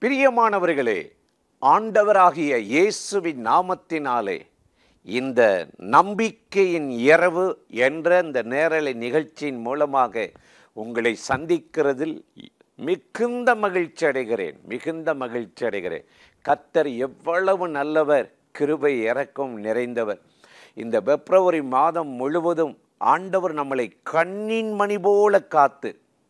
பிரியமானவர்களே ஆண்டவராகிய இயேசுவின் நாமத்தினாலே இந்த நம்பிக்கையின் இரவு என்ற இந்த நேரலை நிகழ்ச்சியின் மூலமாக உங்களை சந்திக்கிறதில் மிகுந்த மகிழ்ச்சி அடைகிறேன் மிகுந்த மகிழ்ச்சி அடைகிறேன் கத்தர் எவ்வளவு நல்லவர் கிருபை இறக்கம் நிறைந்தவர் இந்த பிப்ரவரி மாதம் முழுவதும் ஆண்டவர் நம்மளை கண்ணின் மணி போல காத்து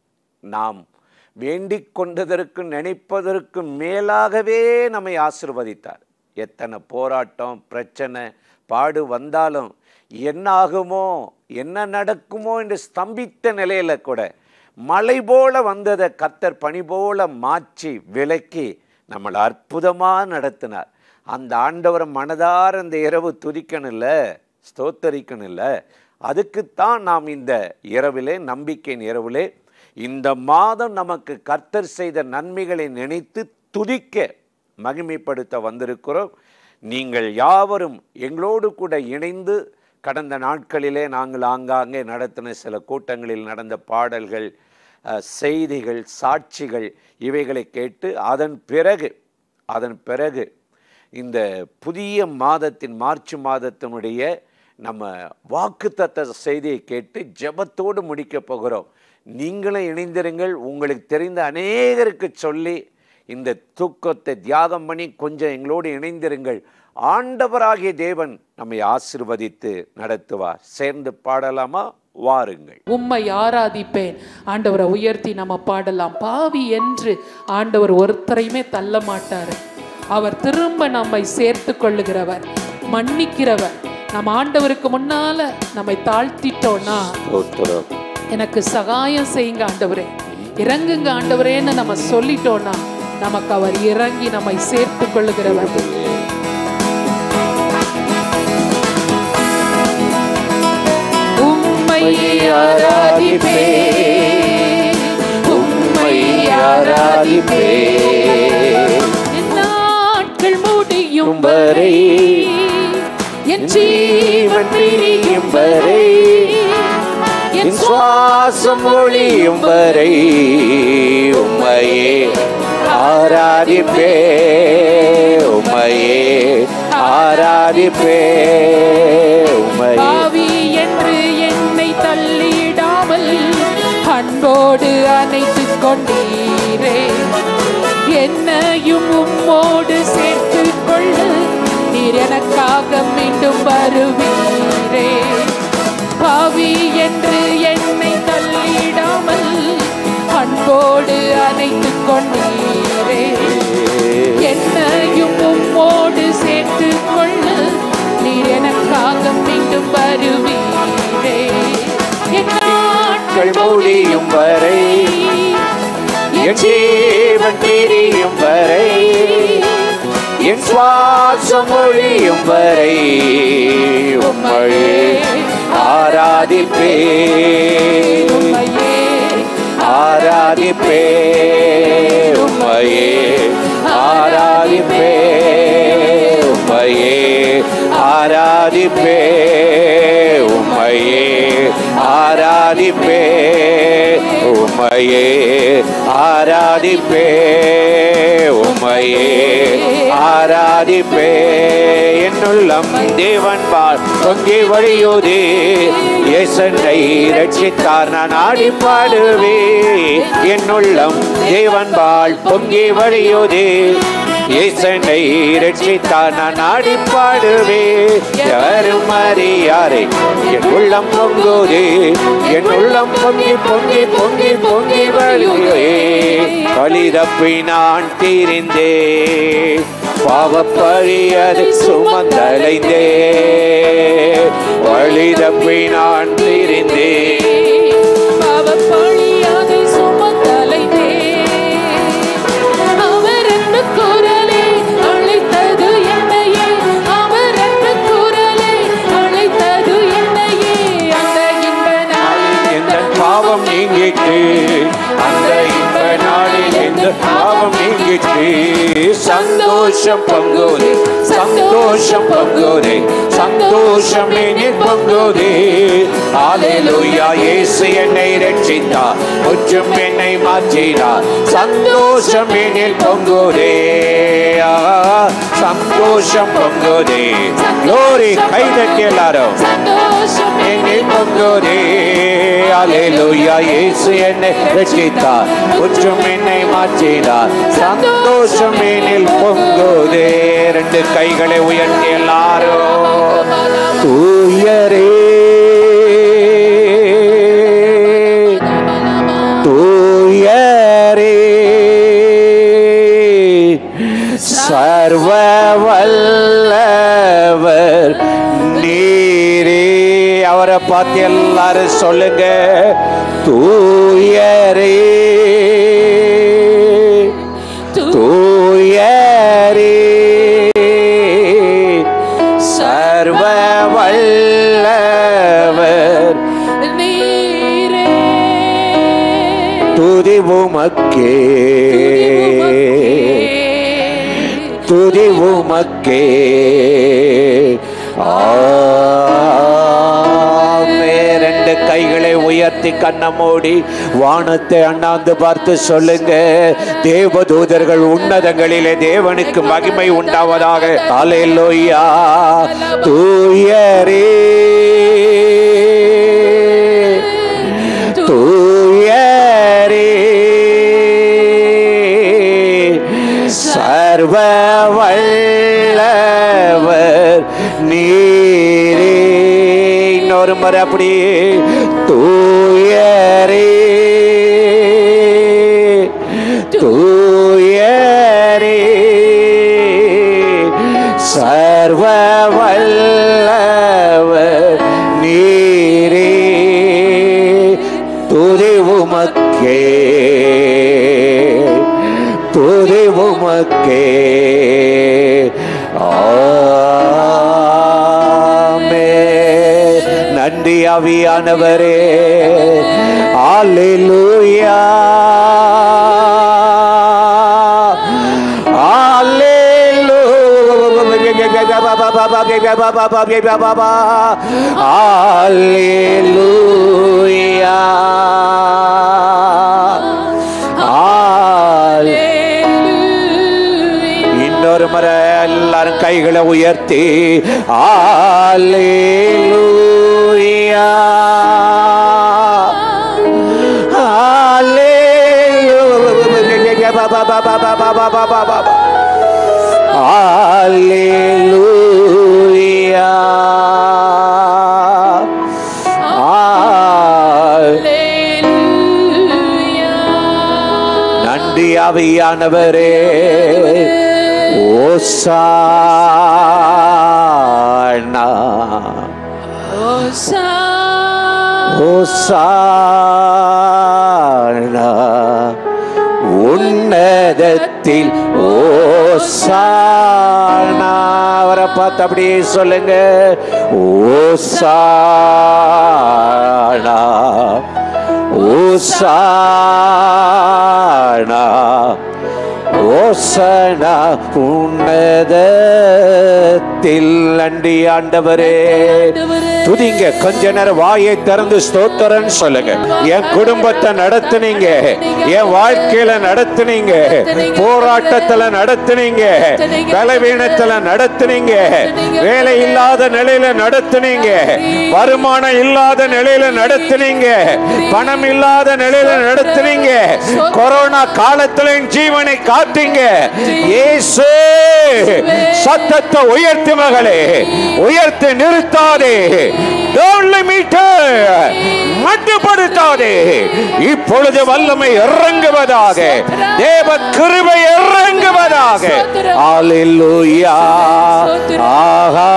நாம் வேண்டிக் கொண்டதற்கு நினைப்பதற்கு மேலாகவே நம்மை ஆசிர்வதித்தார் எத்தனை போராட்டம் பிரச்சனை பாடு வந்தாலும் என்ன ஆகுமோ என்ன நடக்குமோ என்று ஸ்தம்பித்த நிலையில கூட மலை போல வந்ததை கத்தர் பனி போல மாற்றி விலக்கி நம்மளை அற்புதமாக நடத்தினார் அந்த ஆண்டவரை மனதார இந்த இரவு துதிக்கணும்ல ஸ்தோத்தரிக்கணும்ல அதுக்குத்தான் நாம் இந்த இரவிலே நம்பிக்கையின் இரவிலே இந்த மாதம் நமக்கு கர்த்தர் செய்த நன்மைகளை நினைத்து துதிக்க மகிமைப்படுத்த வந்திருக்கிறோம் நீங்கள் யாவரும் எங்களோடு கூட இணைந்து கடந்த நாட்களிலே நாங்கள் ஆங்காங்கே நடத்தின சில கூட்டங்களில் நடந்த பாடல்கள் அஹ், செய்திகள் சாட்சிகள் இவைகளை கேட்டு அதன் பிறகு அதன் பிறகு இந்த புதிய மாதத்தின் மார்ச் மாதத்தினுடைய நம்ம வாக்குத்தத்த செய்தியை கேட்டு ஜெபத்தோடு முடிக்க போகிறோம் நீங்களும் இணைந்திருங்கள் உங்களுக்கு தெரிந்த அநேகருக்கு சொல்லி இந்த தூக்கத்தை தியாகம் பண்ணி கொஞ்சம் எங்களோடு இணைந்திருங்கள் ஆண்டவராகிய தேவன் நம்மை ஆசிர்வதித்து நடத்துவார் சேர்ந்து பாடலாமா வாருங்கள் உம்மை ஆராதிப்பேன் ஆண்டவரை உயர்த்தி நம்ம பாடலாம் பாவி என்று ஆண்டவர் ஒருத்தரையுமே தள்ள மாட்டாரு அவர் திரும்ப நம்மை சேர்த்து கொள்ளுகிறவர் மன்னிக்கிறவர் நம்ம ஆண்டவருக்கு முன்னால நம்மை தாழ்த்திட்டோம்னா ஸ்தோத்திரம். எனக்கு சகாயம் செய்யுங்க ஆண்டவரே இறங்குங்க ஆண்டவரேன்னு நம்ம சொல்லிட்டோம்னா நமக்கு அவர் இறங்கி நம்மை சேர்த்து கொள்ளுகிறவர் உம்மை ஆராதிப்பேன் உம்மை ஆராதிப்பேன் என் நாட்கள் முடியும் வரை என் ஜீவன் பிரியும் வரை என் சுவாசம் ஒளியும் வரை உம்மையே ஆராதிப்பே உம்மையே ஆராதிப்பே உம்மையே பாவி என்று என்னை தள்ளிடாமல் அன்போடு அணைத்துக் கொண்டீரே என்னையும் உம்மோடு சேர்த்து கொள்ள நீர் எனக்காக மீண்டும் வருவீரே பாவி என்று என்னை தள்ளிடாமல் அன்போடு அணைத்துக் கொண்டீரே என்னையும் உம்மோடு சேர்த்து கொள்ள நீர் எனக்காக மீண்டும் வருவீரே என் நாட்கள் முடியும் வரை என் ஜீவன் பிரியும் வரை என் சுவாசம் ஒழியும் வரை உம்மையே ஆராதிப்பே உம்மையே ஆராதிப்பே உம்மையே ஆராதிப்பே உம்மையே ஆராதிப்பே உம்மையே ஆராதிப்பே உம்மையே ஆராதிப்பே உம்மையே ஆராதிப்பே என்னுள்ளம் தேவன் பால் பொங்கி வழியோதே எசனை ரட்சித்தார் நான் ஆடி பாடுவே என்னுள்ளம் தேவன் பால் பொங்கி வழியோதே இசனை ரட்சித்தார் நான் ஆடி பாடுவே யாரும் அறியாரை என் உள்ளம் பொங்குதே என் உள்ளம் பொங்கி பொங்கி பொங்கி பொங்கி வழியே வழிதப்பி நான் தீரிந்தே பாவப்பழி அதை சுமந்தலைந்தே வழிதப்பி நான் தீரிந்தே பாவப்பழியாதை சுமந்தலைந்தே. அவர் என்ற குரலே அழைத்தது என்னையே. அவர் என்ற குரலே அழைத்தது என்னையே. அந்த இன்ப நாளில் எந்த பாவம் நீங்கிட்டு அந்த இன்ப நாளில் எந்த பாவம் நீங்கிட்டு சந்தோஷம் பங்குது சந்தோஷம் பொங்குதே சந்தோஷம் என்னில் பொங்குதே ஹalleluya இயேசு என்னை ரட்சித்தார் முற்றும் என்னை மாற்றினார் சந்தோஷம் என்னில் பொங்குதே ஆ, சந்தோஷம் பொங்குதே glory கைதட்டி எல்லாரும் சந்தோஷம் என்னில் பொங்குதே ஹalleluya இயேசு என்னை ரட்சித்தார் முற்றும் என்னை மாற்றினார் சந்தோஷம் என்னில் பொங்குதே ரெண்டு கைகளை உயர்த்தி எல்லாரும் தூயரே தூயரே சர்வ வல்லவர் நீரே அவரை பார்த்து எல்லாரும் சொல்லுங்க தூயரே தூயரே சர்வ வல்லவர் நீரே துதி உமக்கே துதி உமக்கே ஆமே. ரெண்டு கைகளை உயர்த்தி கண்ண மூடி வானத்தை அண்ணாந்து பார்த்து சொல்லுங்க தேவதூதர்கள் உன்னதங்களிலே தேவனுக்கு மகிமை உண்டாவதாக அலையிலோயா தூயரே தூயரே சர்வ வல்லவர் நீரே இன்னொரு முறை அப்படி தூயரே தூயரே சர்வ வல்லவர் நீரே துதி உமக்கே துதி உமக்கே ஆமே நன்றி அவியானவரே ஆலிலூயா Hallelujah. இன்னொரு முறை எல்லாரும் கைகளை உயர்த்தி ஆலேலூயா ஆலேலூயா நன்றி அவையானவரே ஓசானா ஓசானா உன்னதத்தில் ஓசானா அவரை பார்த்து அப்படியே சொல்லுங்க ஓசானா ஓசானா ஓசனா உன்னதத்தில் நன்றி ஆண்டவரே துதிங்க கொஞ்ச நேரம் வாயை திறந்து ஸ்தோத்திரன்னு சொல்லுங்க என் குடும்பத்தை நடத்துனீங்க என் வாழ்க்கையில நடத்துனீங்க போராட்டத்துல நடத்துனீங்க பலவீனத்துல நடத்துனீங்க வேலை இல்லாத நிலையில நடத்துனீங்க வருமானம் இல்லாத நிலையில நடத்துனீங்க பணம் இல்லாத நிலையில நடத்துனீங்க கொரோனா காலத்துல என் ஜீவனை காத்தீங்க இயேசு சத்தத்தை உயர்த்து மகளே உயர்த்தி நிறுத்தாதே Don't limit her. மட்டுப்படுத்தாதே இப்பொழுது வல்லமை இறங்குவதாக தேவ கிருபை இறங்குவதாக Hallelujah. ஆஹா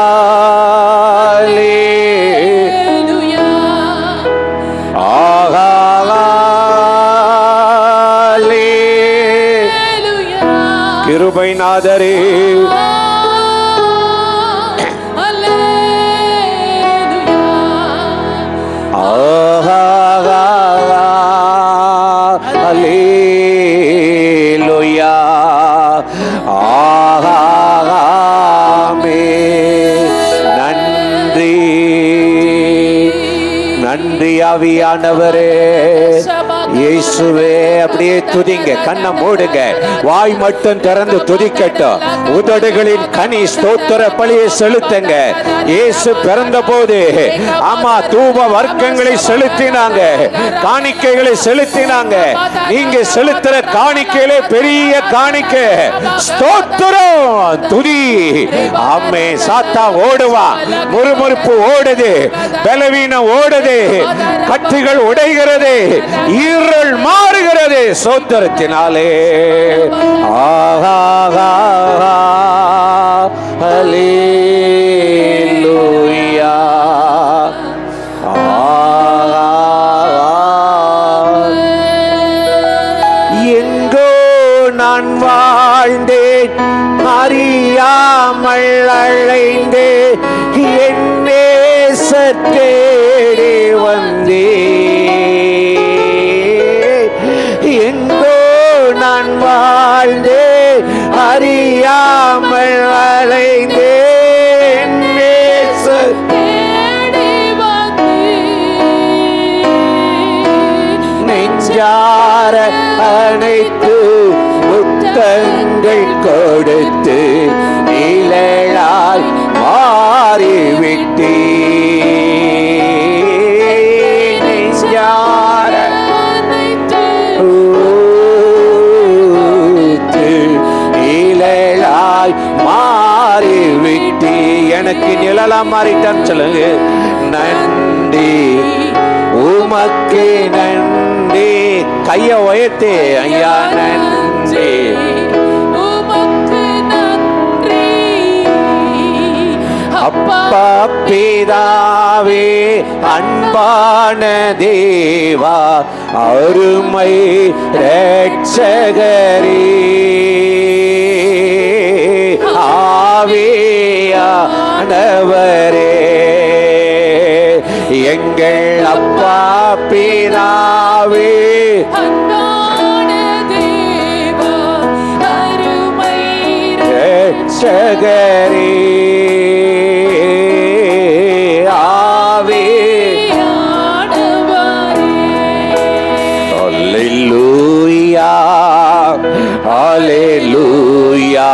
ஆஹா ஆவிநாதரே அல்லேலூயா ஆமே நன்றி நன்றி ஆவியானவரே இயேசுவே அப்படியே துதிங்க கண்ணை மூடுங்க வாய் மட்டும் திறந்து துதிக்கட்டும் உதடுகளின் கனி ஸ்தோத்திர பலியை செலுத்துங்க இயேசு பிறந்த போது ஆமா தூப வர்க்கங்களை செலுத்தினாங்க காணிக்கைகளை செலுத்தினாங்க நீங்க செலுத்துற காணிக்கையிலே பெரிய காணிக்கை ஸ்தோத்திரம் துதி ஆமே சாத்தா ஓடுவான் முறுமுறுப்பு ஓடுது பலவீனம் ஓடுது கட்டுகள் உடைகிறது ஈரல் மாறுகிறது சோத்திரத்தினாலே ஆஹா ஹalleluya எங்கோ நான் வாழ்ந்தேன் அறியாமல் அழைந்தே என்னே சற்றேடி வந்தே எங்கோ நான் வாழ்ந்தே அறியாமல் அழைந்தே என்னே நெஞ்சார அனைத்து முத்தங்கள் கொடுத்து இளையாய் மாறிவிட்டே நெஞ்சார ஊத்து இளையாய் மாறிவிட்டே எனக்கு நிழலா மாறிட்டான்னு சொல்லுங்க நன்றி உமக்கு நன்றி கைய உயர்த்தி ஐயா நன்றி அப்பா பிதாவே அன்பான தேவா அருமை ரட்சகரே ஆவியானவரே எங்கள் அப்பா பிதாவே ரட்சகரே ஆவே அல்லேலூயா அல்லேலூயா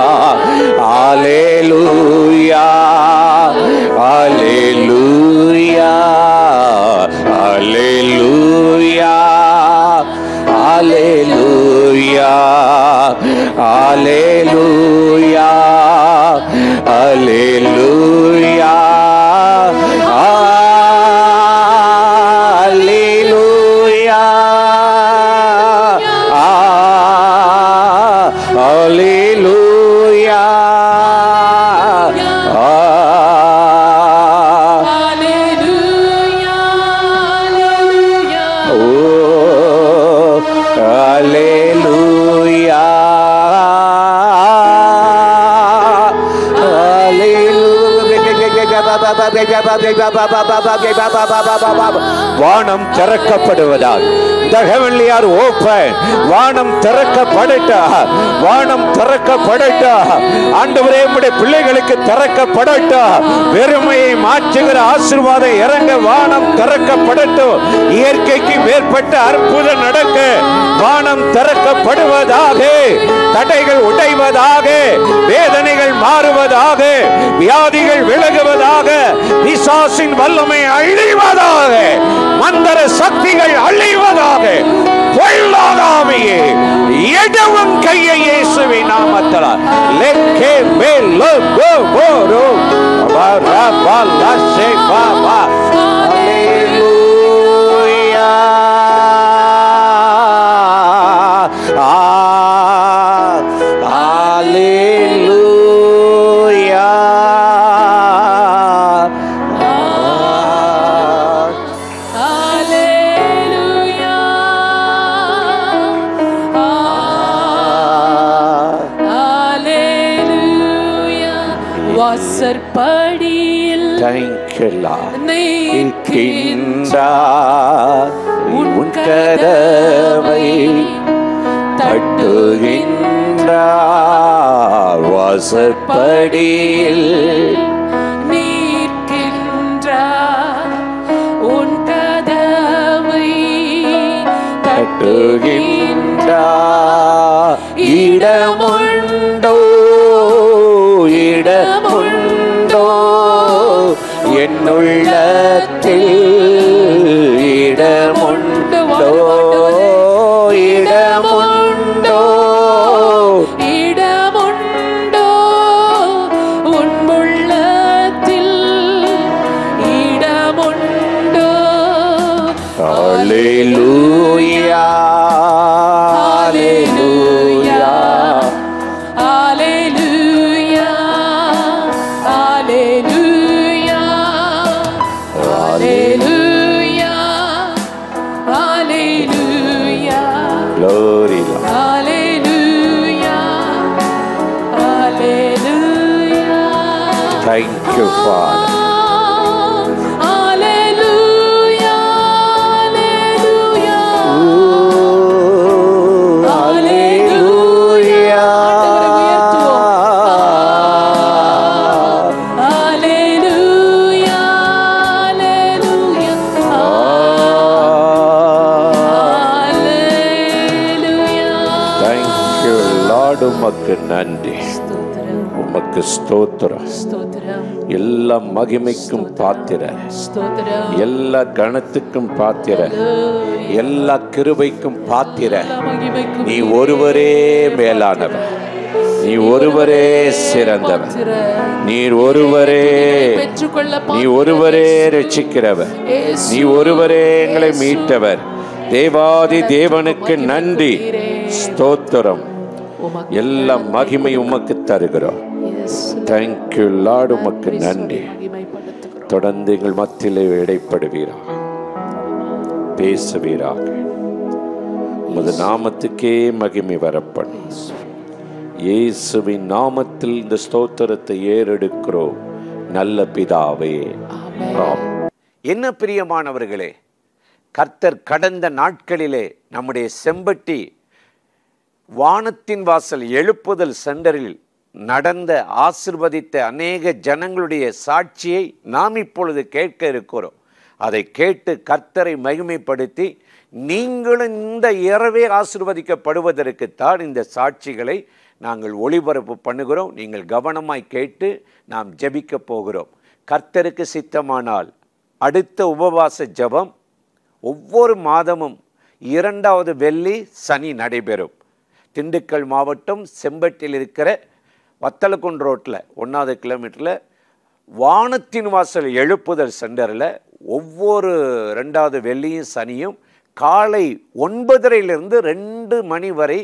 அல்லேலூயா அல்லேலூயா அல்லேலூயா அல்லேலூயா அல்லேலூயா அல்லேலூயா அல்லேலூயா அல்லேலூயா ஓ அல்லேலூயா வானம் திறக்கப்படுவதால் The heavenly are open. வானம் திறக்கப்படட்டா வானம் திறக்கப்படட்டா ஆண்டவரே உம்முடைய பிள்ளைகளுக்கு திறக்கப்படட்டா வெறுமையை மாற்றுகிற ஆசீர்வாதம் இறங்க வானம் திறக்கப்படட்டும் இயற்கைக்கு மேற்பட்ட அற்புதம் நடக்க வானம் திறக்கப்படுவதாக தடைகள் உடைவதாக வேதனைகள் மாறுவதாக வியாதிகள் விலகுவதாக பிசாசின் வல்லமை அழிவதாக மந்திர சக்திகள் அழிவதாக பொல்லாதாமையே இடவும் கையை இயேசுவை நாமத்தலால் லெக்கே மேலோ கோ கோரோ பரா பல்லா சே பாபா அல்லேலூயா ஆ அல்லேலூயா வாசற்படியில் தேங்க்யூ லார்ட் நிற்கின்றார் இருக்கின்றார் உன் கதவை தட்டுகின்றார் வாசற்படியில் நிற்கின்றார் உன் கதவை தட்டுகின்றார் இடமுண்டோ இடமுண்டோ என்னுள்ளத்தில் இடமுண்டோ இடமுண்டோ இடமுண்டோ உன் உள்ளத்தில் இடமுண்டோ Hallelujah. Hallelujah. Hallelujah. Hallelujah. Hallelujah. Hallelujah. Glory. Lord. Hallelujah. Hallelujah. Thank you, Father. Hallelujah. Hallelujah. Ooh, Hallelujah. Hallelujah. Hallelujah. Hallelujah. Thank you, Lord. உமக்கு நன்றி ஸ்தோத்திரம், உமக்கு ஸ்தோத்திரம் ஸ்தோத்திரம், எல்லா மகிமைக்கும் பாத்திர ஸ்தோத்திரம். எல்லா கணத்துக்கும் பாத்திர எல்லா கிருபைக்கும் பாத்திர எல்லா மகிமைக்கும் நீ ஒருவரே மேலானவர் நீ ஒருவரே சிறந்தவர் நீர் ஒருவரே பெற்றுக்கொள்ள நீ ஒருவரே ரட்சிக்கிறவர் நீ ஒருவரே எங்களை மீட்டவர் தேவாதி தேவனுக்கு நன்றி ஸ்தோத்திரம் உமக்கு எல்லா மகிமை உமக்கு தருகிறோம் Yes. தேங்க்யூ லார்டு உமக்கு நன்றி மகிமைப்படுத்துகிறோம் தொடர்ந்து எங்கள் மத்தியிலே இடைப்படுவீராக பேசுவீராக உமது நாமத்துக்கே மகிமை வரப்படும் இயேசுவின் நாமத்தில் இந்த ஸ்தோத்திரத்தை ஏறெடுக்கிறோம் நல்ல பிதாவே ஆம். என்ன பிரியமானவர்களே கர்த்தர் கடந்த நாட்களிலே நம்முடைய செம்பட்டி வானத்தின் வாசல் எழுப்புதல் சென்டரில் நடந்த ஆசிர்வதித்த அநேக ஜனங்களுடைய சாட்சியை நாம் இப்பொழுது கேட்க இருக்கிறோம் அதை கேட்டு கர்த்தரை மகிமைப்படுத்தி நீங்களும் இந்த இரவே ஆசிர்வதிக்கப்படுவதற்குத்தான் இந்த சாட்சிகளை நாங்கள் ஒளிபரப்பு பண்ணுகிறோம் நீங்கள் கவனமாய் கேட்டு நாம் ஜெபிக்க போகிறோம் கர்த்தருக்கு சித்தமானால் அடுத்த உபவாச ஜெபம் ஒவ்வொரு மாதமும் இரண்டாவது வெள்ளி சனி நடைபெறும் திண்டுக்கல் மாவட்டம் செம்பட்டில் இருக்கிற வத்தலக்குண்டு ரோட்டில் ஒன்றாவது கிலோமீட்டரில் வானத்தின் வாசல் எழுப்புதல் சென்டரில் ஒவ்வொரு ரெண்டாவது வெள்ளியும் சனியும் காலை ஒன்பதரையிலிருந்து ரெண்டு மணி வரை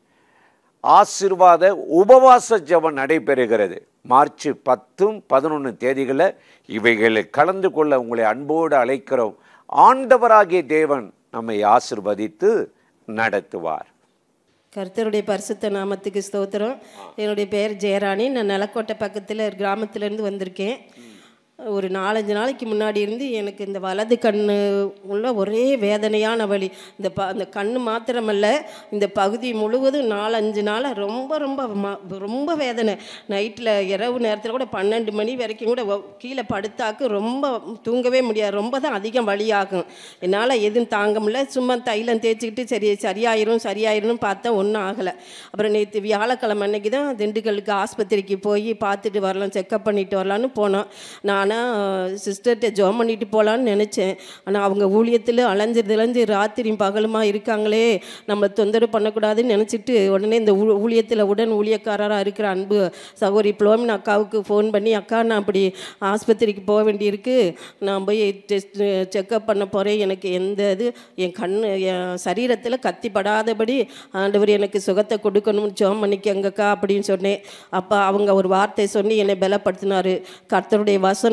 ஆசிர்வாத உபவாச ஜெபம் நடைபெறுகிறது மார்ச் பத்தும் பதினொன்று தேதிகளில் இவைகளில் கலந்து கொள்ள உங்களை அன்போடு அழைக்கிறோம் ஆண்டவராகிய தேவன் நம்மை ஆசிர்வதித்து நடத்துவார் கர்த்தருடைய பரிசுத்த நாமத்துக்கு ஸ்தோத்திரம் என்னுடைய பேர் ஜெயராணி நான் நிலக்கோட்டை பக்கத்தில் கிராமத்துலேருந்து வந்திருக்கேன் ஒரு நாலஞ்சு நாளைக்கு முன்னாடி இருந்து எனக்கு இந்த வலது கண்ணு உள்ள ஒரே வேதனையான வலி இந்த ப அந்த கண்ணு மாத்திரமல்ல இந்த பகுதி முழுவதும் நாலஞ்சு நாளாக ரொம்ப ரொம்ப ம- ரொம்ப வேதனை நைட்டில் இரவு நேரத்தில் கூட பன்னெண்டு மணி வரைக்கும் கூட ஒ- கீழே படுத்தாக்கு ரொம்ப தூங்கவே முடியாது ரொம்ப தான் அதிகம் வலியாகும் என்னால் எதுவும் தாங்க முடியல சும்மா தைலம் தேய்ச்சிக்கிட்டு சரி சரியாயிரும் சரியாயிரும்னு பார்த்தா ஒன்றும் ஆகலை அப்புறம் நேற்று வியாழக்கிழமை அன்னைக்கு தான் திண்டுக்கலுக்கு ஆஸ்பத்திரிக்கு போய் பார்த்துட்டு வரலாம் செக்கப் பண்ணிட்டு வரலான்னு போனோம் நானாக சிஸ்டர்கிட்ட ஜோம் பண்ணிட்டு போகலான்னு நினச்சேன் ஆனால் அவங்க ஊழியத்தில் அலைஞ்சு திளைஞ்சு ராத்திரியும் பகலுமா இருக்காங்களே நம்ம தொந்தரவு பண்ணக்கூடாதுன்னு நினச்சிட்டு உடனே இந்த ஊ ஊழியத்தில் உடன் ஊழியக்காரராக இருக்கிற அன்பு சகோதரி புலோமின் அக்காவுக்கு ஃபோன் பண்ணி அக்கா நான் அப்படி ஆஸ்பத்திரிக்கு போக வேண்டியிருக்கு நான் போய் டெஸ்ட் செக்கப் பண்ண போகிறேன் எனக்கு எந்த இது என் கண் என் சரீரத்தில் கத்தி படாதபடி ஆண்டவர் எனக்கு சுகத்தை கொடுக்கணும்னு ஜோம் பண்ணிக்கங்கக்கா அப்படின்னு சொன்னேன் அப்போ அவங்க ஒரு வார்த்தை சொல்லி என்னை பலப்படுத்தினாரு கர்த்தருடைய வசனம்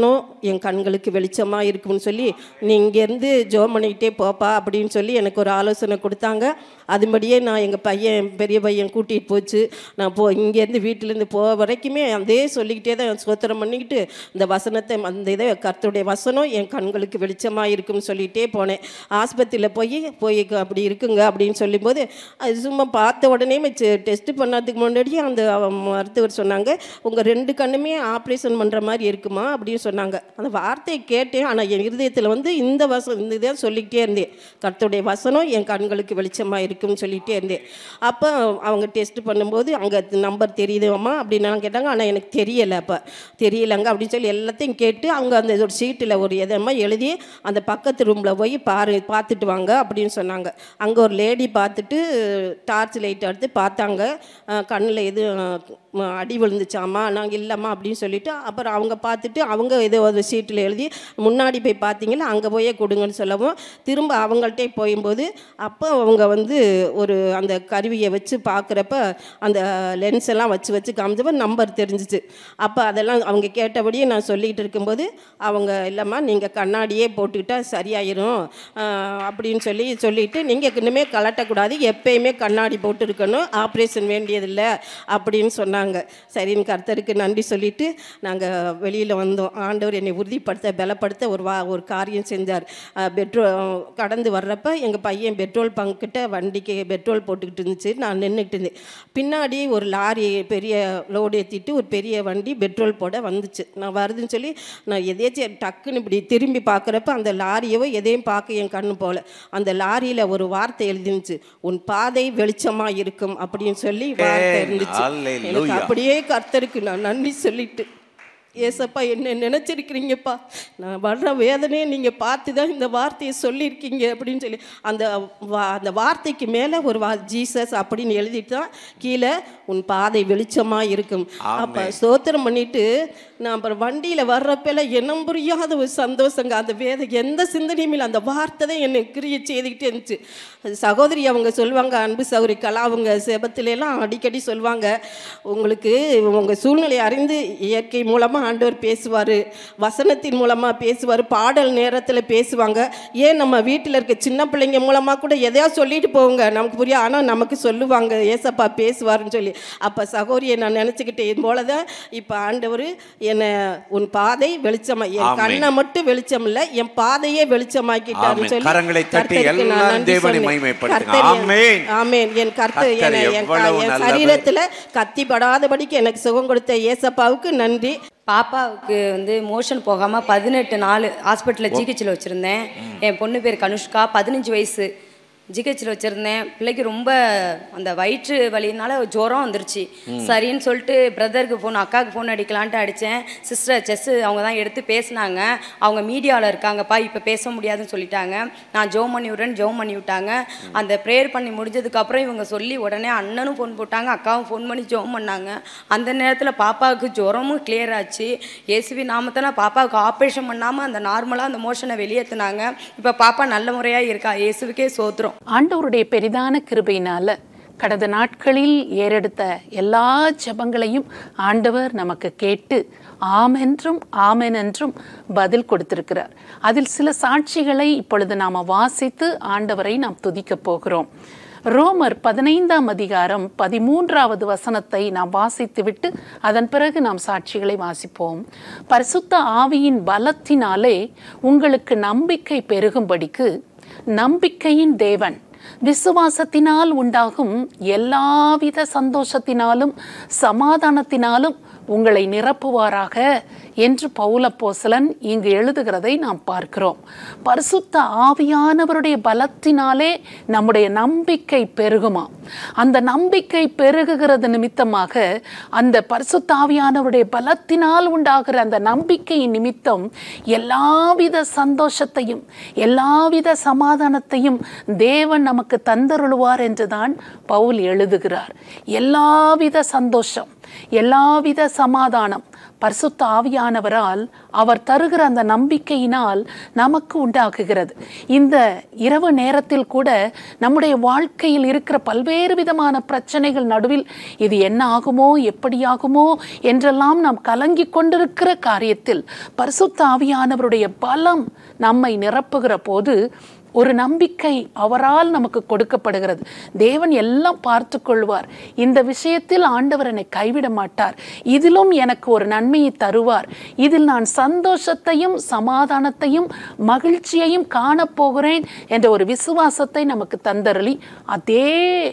வசனம் என் கண்களுக்கு வெளிச்சமாக இருக்கும்னு சொல்லி நீ இங்கேருந்து ஜோம் பண்ணிக்கிட்டே போப்பா அப்படின்னு சொல்லி எனக்கு ஒரு ஆலோசனை கொடுத்தாங்க அதுபடியே நான் எங்கள் பையன் பெரிய பையன் கூட்டிகிட்டு போச்சு நான் போ இங்கேருந்து வீட்டிலேருந்து போக வரைக்குமே அதே சொல்லிக்கிட்டே தான் சோத்திரம் பண்ணிக்கிட்டு இந்த வசனத்தை அந்த இதை கர்த்தருடைய வசனம் என் கண்களுக்கு வெளிச்சமாக இருக்கும்னு சொல்லிகிட்டே போனேன் ஆஸ்பத்திரியில் போய் போய் க- அப்படி இருக்குங்க அப்படின்னு சொல்லும்போது அது சும்மா பார்த்த உடனே டெஸ்ட் பண்ணதுக்கு முன்னாடியே அந்த அவ- மருத்துவர் சொன்னாங்க உங்கள் ரெண்டு கண்ணுமே ஆப்ரேஷன் பண்ணுற மாதிரி இருக்குமா அப்படின்னு சொன்னாங்க அந்த வார்த்தையை கேட்டேன் ஆனால் என் இருதயத்தில் வந்து இந்த வசனம் இந்த இதை சொல்லிக்கிட்டே இருந்தேன் கர்த்தருடைய வசனம் என் கண்களுக்கு வெளிச்சமாக இருக்கும்னு சொல்லிகிட்டே இருந்தேன் அப்போ அவங்க டெஸ்ட் பண்ணும்போது அங்கே நம்பர் தெரியுதுமா அப்படின்னு கேட்டாங்க ஆனால் எனக்கு தெரியலை அப்போ தெரியலங்க அப்படின்னு சொல்லி எல்லாத்தையும் கேட்டு அவங்க அந்த ஒரு சீட்டில் ஒரு எதமா எழுதி அந்த பக்கத்து ரூமில் போய் பாரு பார்த்துட்டு வாங்க அப்படின்னு சொன்னாங்க அங்கே ஒரு லேடி பார்த்துட்டு டார்ச் லைட் எடுத்து பார்த்தாங்க கண்ணில் எது அஹ், அடி விழுந்துச்சாமா நாங்கள் இல்லைம்மா அப்படின்னு சொல்லிட்டு அப்புறம் அவங்க பார்த்துட்டு அவங்க ஏதோ ஒரு சீட்டில் எழுதி முன்னாடி போய் பார்த்தீங்களா அங்கே போயே கொடுங்கன்னு சொல்லவும் திரும்ப அவங்கள்ட்டே போயும்போது அப்போ அவங்க வந்து ஒரு அந்த கருவியை வச்சு பார்க்குறப்ப அந்த லென்ஸ் எல்லாம் வச்சு வச்சு காமிச்சப்ப நம்பர் தெரிஞ்சிச்சு அப்போ அதெல்லாம் அவங்க கேட்டபடியே நான் சொல்லிக்கிட்டு இருக்கும்போது அவங்க இல்லைம்மா நீங்கள் கண்ணாடியே போட்டுக்கிட்டா சரியாயிரும் ஆஹ், அப்படின்னு சொல்லி சொல்லிட்டு நீங்கள் இன்னுமே கலட்டக்கூடாது எப்பயுமே கண்ணாடி போட்டு இருக்கணும் ஆப்ரேஷன் வேண்டியதில்லை அப்படின்னு சொன்னாங்க சரின்னு கர்த்தருக்கு நன்றி சொல்லிட்டு நாங்கள் வெளியில் வந்தோம் ஆண்டவர் என்னை உறுதிப்படுத்த பலப்படுத்த ஒரு வா ஒரு காரியம் செஞ்சார் பெட்ரோல் கடந்து வர்றப்ப எங்கள் பையன் பெட்ரோல் பங்க்கிட்ட வண்டிக்கு பெட்ரோல் போட்டுக்கிட்டு இருந்துச்சு நான் நின்றுக்கிட்டு இருந்தேன் பின்னாடி ஒரு லாரி பெரிய லோடு ஏற்றிட்டு ஒரு பெரிய வண்டி பெட்ரோல் போட வந்துச்சு நான் வருதுன்னு சொல்லி நான் எதேச்சும் டக்குன்னு இப்படி திரும்பி பார்க்குறப்ப அந்த லாரியவோ எதையும் பார்க்க என் கண்ணு போகல அந்த லாரியில் ஒரு வார்த்தை எழுதிருந்துச்சு உன் பாதை வெளிச்சமாக இருக்கும் அப்படின்னு சொல்லி வார்த்தை இருந்துச்சு Hallelujah. எனக்கு அப்படியே கர்த்தருக்கு நான் நன்றி சொல்லிட்டு ஏசப்பா என்ன நினச்சிருக்கிறீங்கப்பா நான் வர்ற வேதனையை நீங்கள் பார்த்து தான் இந்த வார்த்தையை சொல்லியிருக்கீங்க அப்படின்னு சொல்லி அந்த வா அந்த வார்த்தைக்கு மேலே ஒரு வா ஜீசஸ் அப்படின்னு எழுதிட்டு தான் கீழே உன் பாதை வெளிச்சமாக இருக்கும் அப்போ ஸ்தோத்திரம் பண்ணிட்டு நான் அப்புறம் வண்டியில் வர்றப்பெல்லாம் இனம் புரியாத ஒரு சந்தோஷங்க அந்த வேத எந்த சிந்தனையும் இல்லை அந்த வார்த்தை தான் என்னை கிரிய செய்துக்கிட்டே இருந்துச்சு அது சகோதரி அவங்க சொல்லுவாங்க அன்பு சகோதரி கலா அவங்க செபத்துல எல்லாம் அடிக்கடி சொல்லுவாங்க உங்களுக்கு உங்கள் சூழ்நிலையை அறிந்து இயற்கை மூலமாக ஆண்டவர் பேசுவார் வசனத்தின் மூலமாக பேசுவார் பாடல் நேரத்தில் பேசுவாங்க ஏன் நம்ம வீட்டில் இருக்க சின்ன பிள்ளைங்க மூலமாக கூட எதையா சொல்லிட்டு போவாங்க நமக்கு புரியும் ஆனால் நமக்கு சொல்லுவாங்க ஏசப்பா பேசுவாருன்னு சொல்லி அப்போ சகோதரியை நான் நினச்சிக்கிட்டே இது போல தான் இப்போ ஆண்டவர் என்னை உன் பாதை வெளிச்சமா என் ஆமென். கண்ணை மட்டும் வெளிச்சம் இல்லை என் பாதையே வெளிச்சமாக்கிட்டாருன்னு ஆமென். சொல்லி கரங்களை தட்டி கர்த்தருக்கு நான் எல்லாரும் நன்றி தேவனை சொன்னேன். மகிமைப்படுத்துங்க. கர்த்தர் என்- ஆமென். ஆமென் என் கர்த்தர் கர்த்தர் என்னை என் க- எவ்வளவு என் நல்லவர். சரீரத்தில் கத்தி படாதபடிக்கு எனக்கு சுகம் கொடுத்த ஏசப்பாவுக்கு நன்றி பாப்பாவுக்கு வந்து மோஷன் போகாமல் பதினெட்டு நாள் ஹாஸ்பிட்டலில் ஜிஹெச்சில் வச்சுருந்தேன் என் பொண்ணு பேர் கனுஷ்கா பதினஞ்சு வயசு ஜிஹெச்சில் வச்சுருந்தேன் பிள்ளைக்கு ரொம்ப அந்த வயிற்று வலியினால ஜுரம் வந்துருச்சு சரின்னு சொல்லிட்டு பிரதருக்கு ஃபோன் அக்காவுக்கு ஃபோன் அடிக்கலான்ட்டு அடித்தேன் சிஸ்டர் செஸ்ஸு அவங்க தான் எடுத்து பேசினாங்க அவங்க மீடியாவில் இருக்காங்கப்பா இப்போ பேச முடியாதுன்னு சொல்லிட்டாங்க நான் ஜோம் பண்ணி விட்றேன்னு ஜோம் பண்ணி விட்டாங்க அந்த ப்ரேயர் பண்ணி முடிஞ்சதுக்கப்புறம் இவங்க சொல்லி உடனே அண்ணனும் ஃபோன் போட்டாங்க அக்காவும் ஃபோன் பண்ணி ஜோம் பண்ணாங்க அந்த நேரத்தில் பாப்பாவுக்கு ஜுரமும் கிளியர் ஆச்சு இயேசுவி நாமத்தில் பாப்பாவுக்கு ஆப்ரேஷன் பண்ணாமல் அந்த நார்மலாக அந்த மோஷனை வெளியேற்றினாங்க இப்போ பாப்பா நல்ல முறையாக இருக்கா இயேசுவுக்கே சோத்துறோம் ஆண்டவருடைய பெரிதான கிருபையினால கடந்த நாட்களில் ஏறெடுத்த எல்லா ஜெபங்களையும் ஆண்டவர் நமக்கு கேட்டு ஆமென்றும் ஆமென் என்றும் பதில் கொடுத்திருக்கிறார் அதில் சில சாட்சிகளை இப்பொழுது நாம் வாசித்து ஆண்டவரை நாம் துதிக்கப் போகிறோம் ரோமர் பதினைந்தாம் அதிகாரம் பதிமூன்றாவது வசனத்தை நாம் வாசித்துவிட்டு அதன் பிறகு நாம் சாட்சிகளை வாசிப்போம் பரிசுத்த ஆவியின் பலத்தினாலே உங்களுக்கு நம்பிக்கை பெருகும்படிக்கு நம்பிக்கையின் தேவன் விசுவாசத்தினால் உண்டாகும் எல்லாவித சந்தோஷத்தினாலும் சமாதானத்தினாலும் உங்களை நிரப்புவாராக என்று பௌலப்போசலன் இங்கு எழுதுகிறதை நாம் பார்க்கிறோம் பரிசுத்த ஆவியானவருடைய பலத்தினாலே நம்முடைய நம்பிக்கை பெருகுமா அந்த நம்பிக்கை பெருகுகிறது நிமித்தமாக அந்த பரிசுத்த ஆவியானவருடைய பலத்தினால் உண்டாகிற அந்த நம்பிக்கையின் நிமித்தம் எல்லாவித சந்தோஷத்தையும் எல்லாவித சமாதானத்தையும் தேவன் நமக்கு தந்தருளுவார் என்றுதான் பவுல் எழுதுகிறார் எல்லாவித சந்தோஷம் எல்லாவித சமாதானம் பரிசுத்த ஆவியானவரால் அவர் தருகிற அந்த நம்பிக்கையினால் நமக்கு உண்டாக்குகிறது இந்த இரவு நேரத்தில் கூட நம்முடைய வாழ்க்கையில் இருக்கிற பல்வேறு விதமான பிரச்சனைகள் நடுவில் இது என்ன ஆகுமோ எப்படி ஆகுமோ என்றெல்லாம் நாம் கலங்கி கொண்டிருக்கிற காரியத்தில் பரிசுத்த ஆவியானவருடைய பலம் நம்மை நிரப்புகிற போது ஒரு நம்பிக்கை அவரால் நமக்கு கொடுக்கப்படுகிறது தேவன் எல்லாம் பார்த்து கொள்வார் இந்த விஷயத்தில் ஆண்டவர் என்னை கைவிட மாட்டார் இதிலும் எனக்கு ஒரு நன்மையை தருவார் இதில் நான் சந்தோஷத்தையும் சமாதானத்தையும் மகிழ்ச்சியையும் காணப்போகிறேன் என்ற ஒரு விசுவாசத்தை நமக்கு தந்தரளி அதே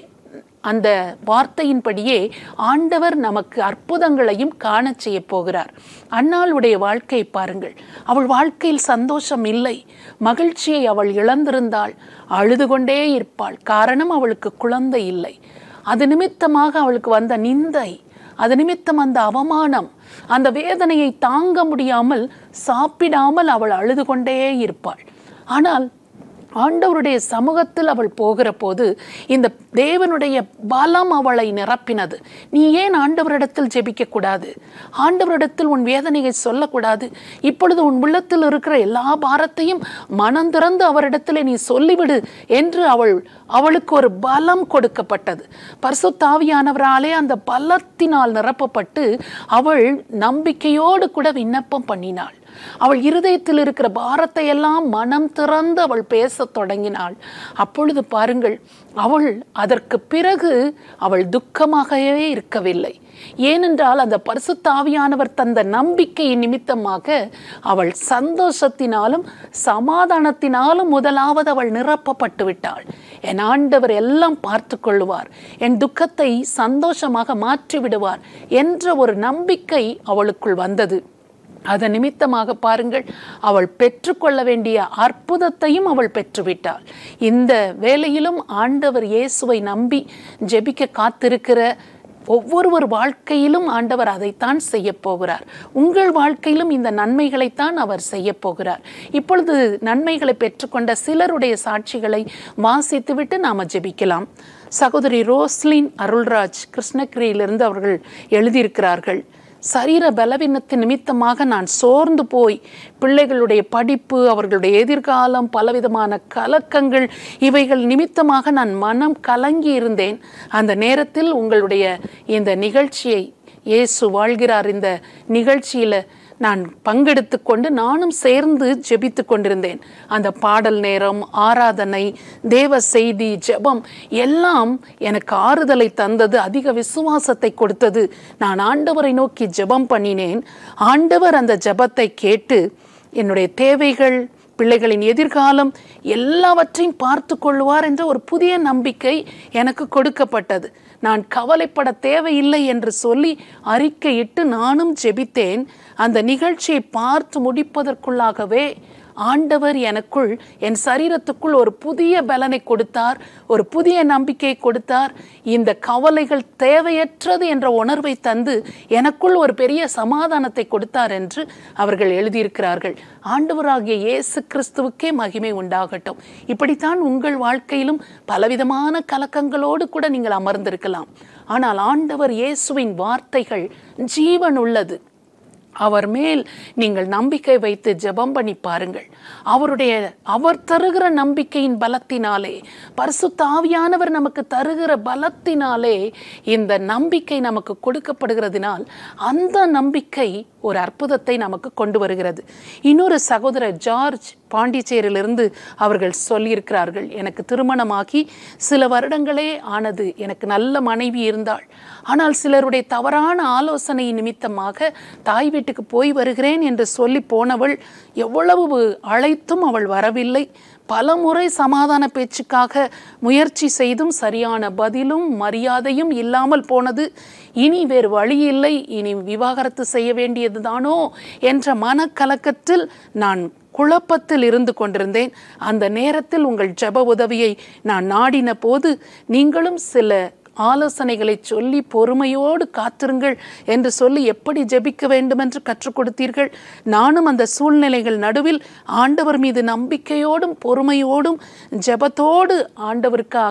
அந்த வார்த்தையின்படியே ஆண்டவர் நமக்கு அற்புதங்களையும் காணச் செய்ய போகிறார் அன்னாளுடைய வாழ்க்கை பாருங்கள் அவள் வாழ்க்கையில் சந்தோஷம் இல்லை மகிழ்ச்சியை அவள் இழந்திருந்தாள் அழுது கொண்டே இருப்பாள் காரணம் அவளுக்கு குழந்தை இல்லை அது நிமித்தமாக அவளுக்கு வந்த நிந்தை அது நிமித்தம் அந்த அவமானம் அந்த வேதனையை தாங்க முடியாமல் சாப்பிடாமல் அவள் அழுது கொண்டே இருப்பாள் ஆனால் ஆண்டவருடைய சமூகத்தில் அவள் போகிற போது இந்த தேவனுடைய பலம் அவளை நிரப்பினது நீ ஏன் ஆண்டவரிடத்தில் ஜெபிக்க கூடாது ஆண்டவரிடத்தில் உன் வேதனையை சொல்லக்கூடாது இப்பொழுது உன் உள்ளத்தில் இருக்கிற எல்லா பாரத்தையும் மனம் திறந்து அவரிடத்தில் நீ சொல்லிவிடு என்று அவள் அவளுக்கு ஒரு பலம் கொடுக்கப்பட்டது பரிசுத்தாவியானவராலே அந்த பலத்தினால் நிரப்பப்பட்டு அவள் நம்பிக்கையோடு கூட விண்ணப்பம் பண்ணினாள் அவள் இருதயத்தில் இருக்கிற பாரத்தை எல்லாம் மனம் திறந்து அவள் பேசத் தொடங்கினாள் அப்பொழுது பாருங்கள் அவள் அதற்கு பிறகு அவள் துக்கமாகவே இருக்கவில்லை ஏனென்றால் அந்த பரிசுத்தாவியானவர் தந்த நம்பிக்கையின் நிமித்தமாக அவள் சந்தோஷத்தினாலும் சமாதானத்தினாலும் முதலாவது அவள் நிரப்பப்பட்டு விட்டாள் என் ஆண்டவர் எல்லாம் பார்த்து கொள்ளுவார் என் துக்கத்தை சந்தோஷமாக மாற்றி விடுவார் என்ற ஒரு நம்பிக்கை அவளுக்குள் வந்தது அதன் நிமித்தமாக பாருங்கள் அவள் பெற்றுக்கொள்ள வேண்டிய அற்புதத்தையும் அவள் பெற்றுவிட்டாள் இந்த வேளையிலும் ஆண்டவர் இயேசுவை நம்பி ஜெபிக்க காத்திருக்கிற ஒவ்வொருவர் வாழ்க்கையிலும் ஆண்டவர் அதைத்தான் செய்ய போகிறார் உங்கள் வாழ்க்கையிலும் இந்த நன்மைகளைத்தான் அவர் செய்ய போகிறார் இப்பொழுது நன்மைகளை பெற்றுக்கொண்ட சிலருடைய சாட்சிகளை வாசித்துவிட்டு நாம் ஜெபிக்கலாம் சகோதரி ரோஸ்லின் அருள்ராஜ் கிருஷ்ணகிரியிலிருந்து அவர்கள் எழுதியிருக்கிறார்கள் சரீர பலவீனத்தின் நிமித்தமாக நான் சோர்ந்து போய் பிள்ளைகளுடைய படிப்பு அவர்களுடைய எதிர்காலம் பலவிதமான கலக்கங்கள் இவைகள் நிமித்தமாக நான் மனம் கலங்கி இருந்தேன் அந்த நேரத்தில் உங்களுடைய இந்த நிகழ்ச்சியை இயேசு வாழ்கிறார் இந்த நிகழ்ச்சியில் நான் பங்கெடுத்து கொண்டு நானும் சேர்ந்து ஜெபித்து கொண்டிருந்தேன் அந்த பாடல் நேரம் ஆராதனை தேவ செய்தி ஜெபம் எல்லாம் எனக்கு ஆறுதலை தந்தது அதிக விசுவாசத்தை கொடுத்தது நான் ஆண்டவரை நோக்கி ஜெபம் பண்ணினேன் ஆண்டவர் அந்த ஜெபத்தை கேட்டு என்னுடைய தேவைகள் பிள்ளைகளின் எதிர்காலம் எல்லாவற்றையும் பார்த்து கொள்வார் என்ற ஒரு புதிய நம்பிக்கை எனக்கு கொடுக்கப்பட்டது நான் கவலைப்பட தேவையில்லை என்று சொல்லி அறிக்கையிட்டு நானும் ஜெபித்தேன் அந்த நிகழ்ச்சியை பார்த்து முடிப்பதற்குள்ளாகவே ஆண்டவர் எனக்குள் என் சரீரத்துக்குள் ஒரு புதிய பலனை கொடுத்தார் ஒரு புதிய நம்பிக்கையை கொடுத்தார் இந்த கவலைகள் தேவையற்றது என்ற உணர்வை தந்து எனக்குள் ஒரு பெரிய சமாதானத்தை கொடுத்தார் என்று அவர்கள் எழுதியிருக்கிறார்கள் ஆண்டவராகிய இயேசு கிறிஸ்துவுக்கே மகிமை உண்டாகட்டும் இப்படித்தான் உங்கள் வாழ்க்கையிலும் பலவிதமான கலக்கங்களோடு கூட நீங்கள் அமர்ந்திருக்கலாம் ஆனால் ஆண்டவர் இயேசுவின் வார்த்தைகள் ஜீவன் உள்ளது அவர் மேல் நீங்கள் நம்பிக்கை வைத்து ஜெபம் பண்ணி பாருங்கள் அவருடைய அவர் தருகிற நம்பிக்கையின் பலத்தினாலே பரிசுத்த ஆவியானவர் நமக்கு தருகிற பலத்தினாலே இந்த நம்பிக்கை நமக்கு கொடுக்கப்படுகிறதினால் அந்த நம்பிக்கை ஒரு அற்புதத்தை நமக்கு கொண்டு வருகிறது இன்னொரு சகோதரர் ஜார்ஜ் பாண்டிச்சேரியிலிருந்து அவர்கள் சொல்லியிருக்கிறார்கள் எனக்கு திருமணமாகி சில வருடங்களே ஆனது எனக்கு நல்ல மனைவி இருந்தாள் ஆனால் சிலருடைய தவறான ஆலோசனை நிமித்தமாக தாய் வீட்டுக்கு போய் வருகிறேன் என்று சொல்லி போனவள் எவ்வளவு அழைத்தும் அவள் வரவில்லை பல முறை சமாதான பேச்சுக்காக முயற்சி செய்தும் சரியான பதிலும் மரியாதையும் இல்லாமல் போனது இனி வேறு வழி இல்லை இனி விவாகரத்து செய்ய வேண்டியதுதானோ என்ற மனக்கலக்கத்தில் நான் குழப்பத்தில் இருந்து கொண்டிருந்தேன் அந்த நேரத்தில் உங்கள் ஜெப உதவியை நான் நாடின போது நீங்களும் சில ஆலோசனைகளை சொல்லி பொறுமையோடு காத்திருங்கள் என்று சொல்லி எப்படி ஜெபிக்க வேண்டும் என்று கற்றுக் கொடுத்தீர்கள் நானும் அந்த சூழ்நிலைகள் நடுவில் ஆண்டவர் மீது நம்பிக்கையோடும் பொறுமையோடும் ஜெபத்தோடு ஆண்டவருக்காக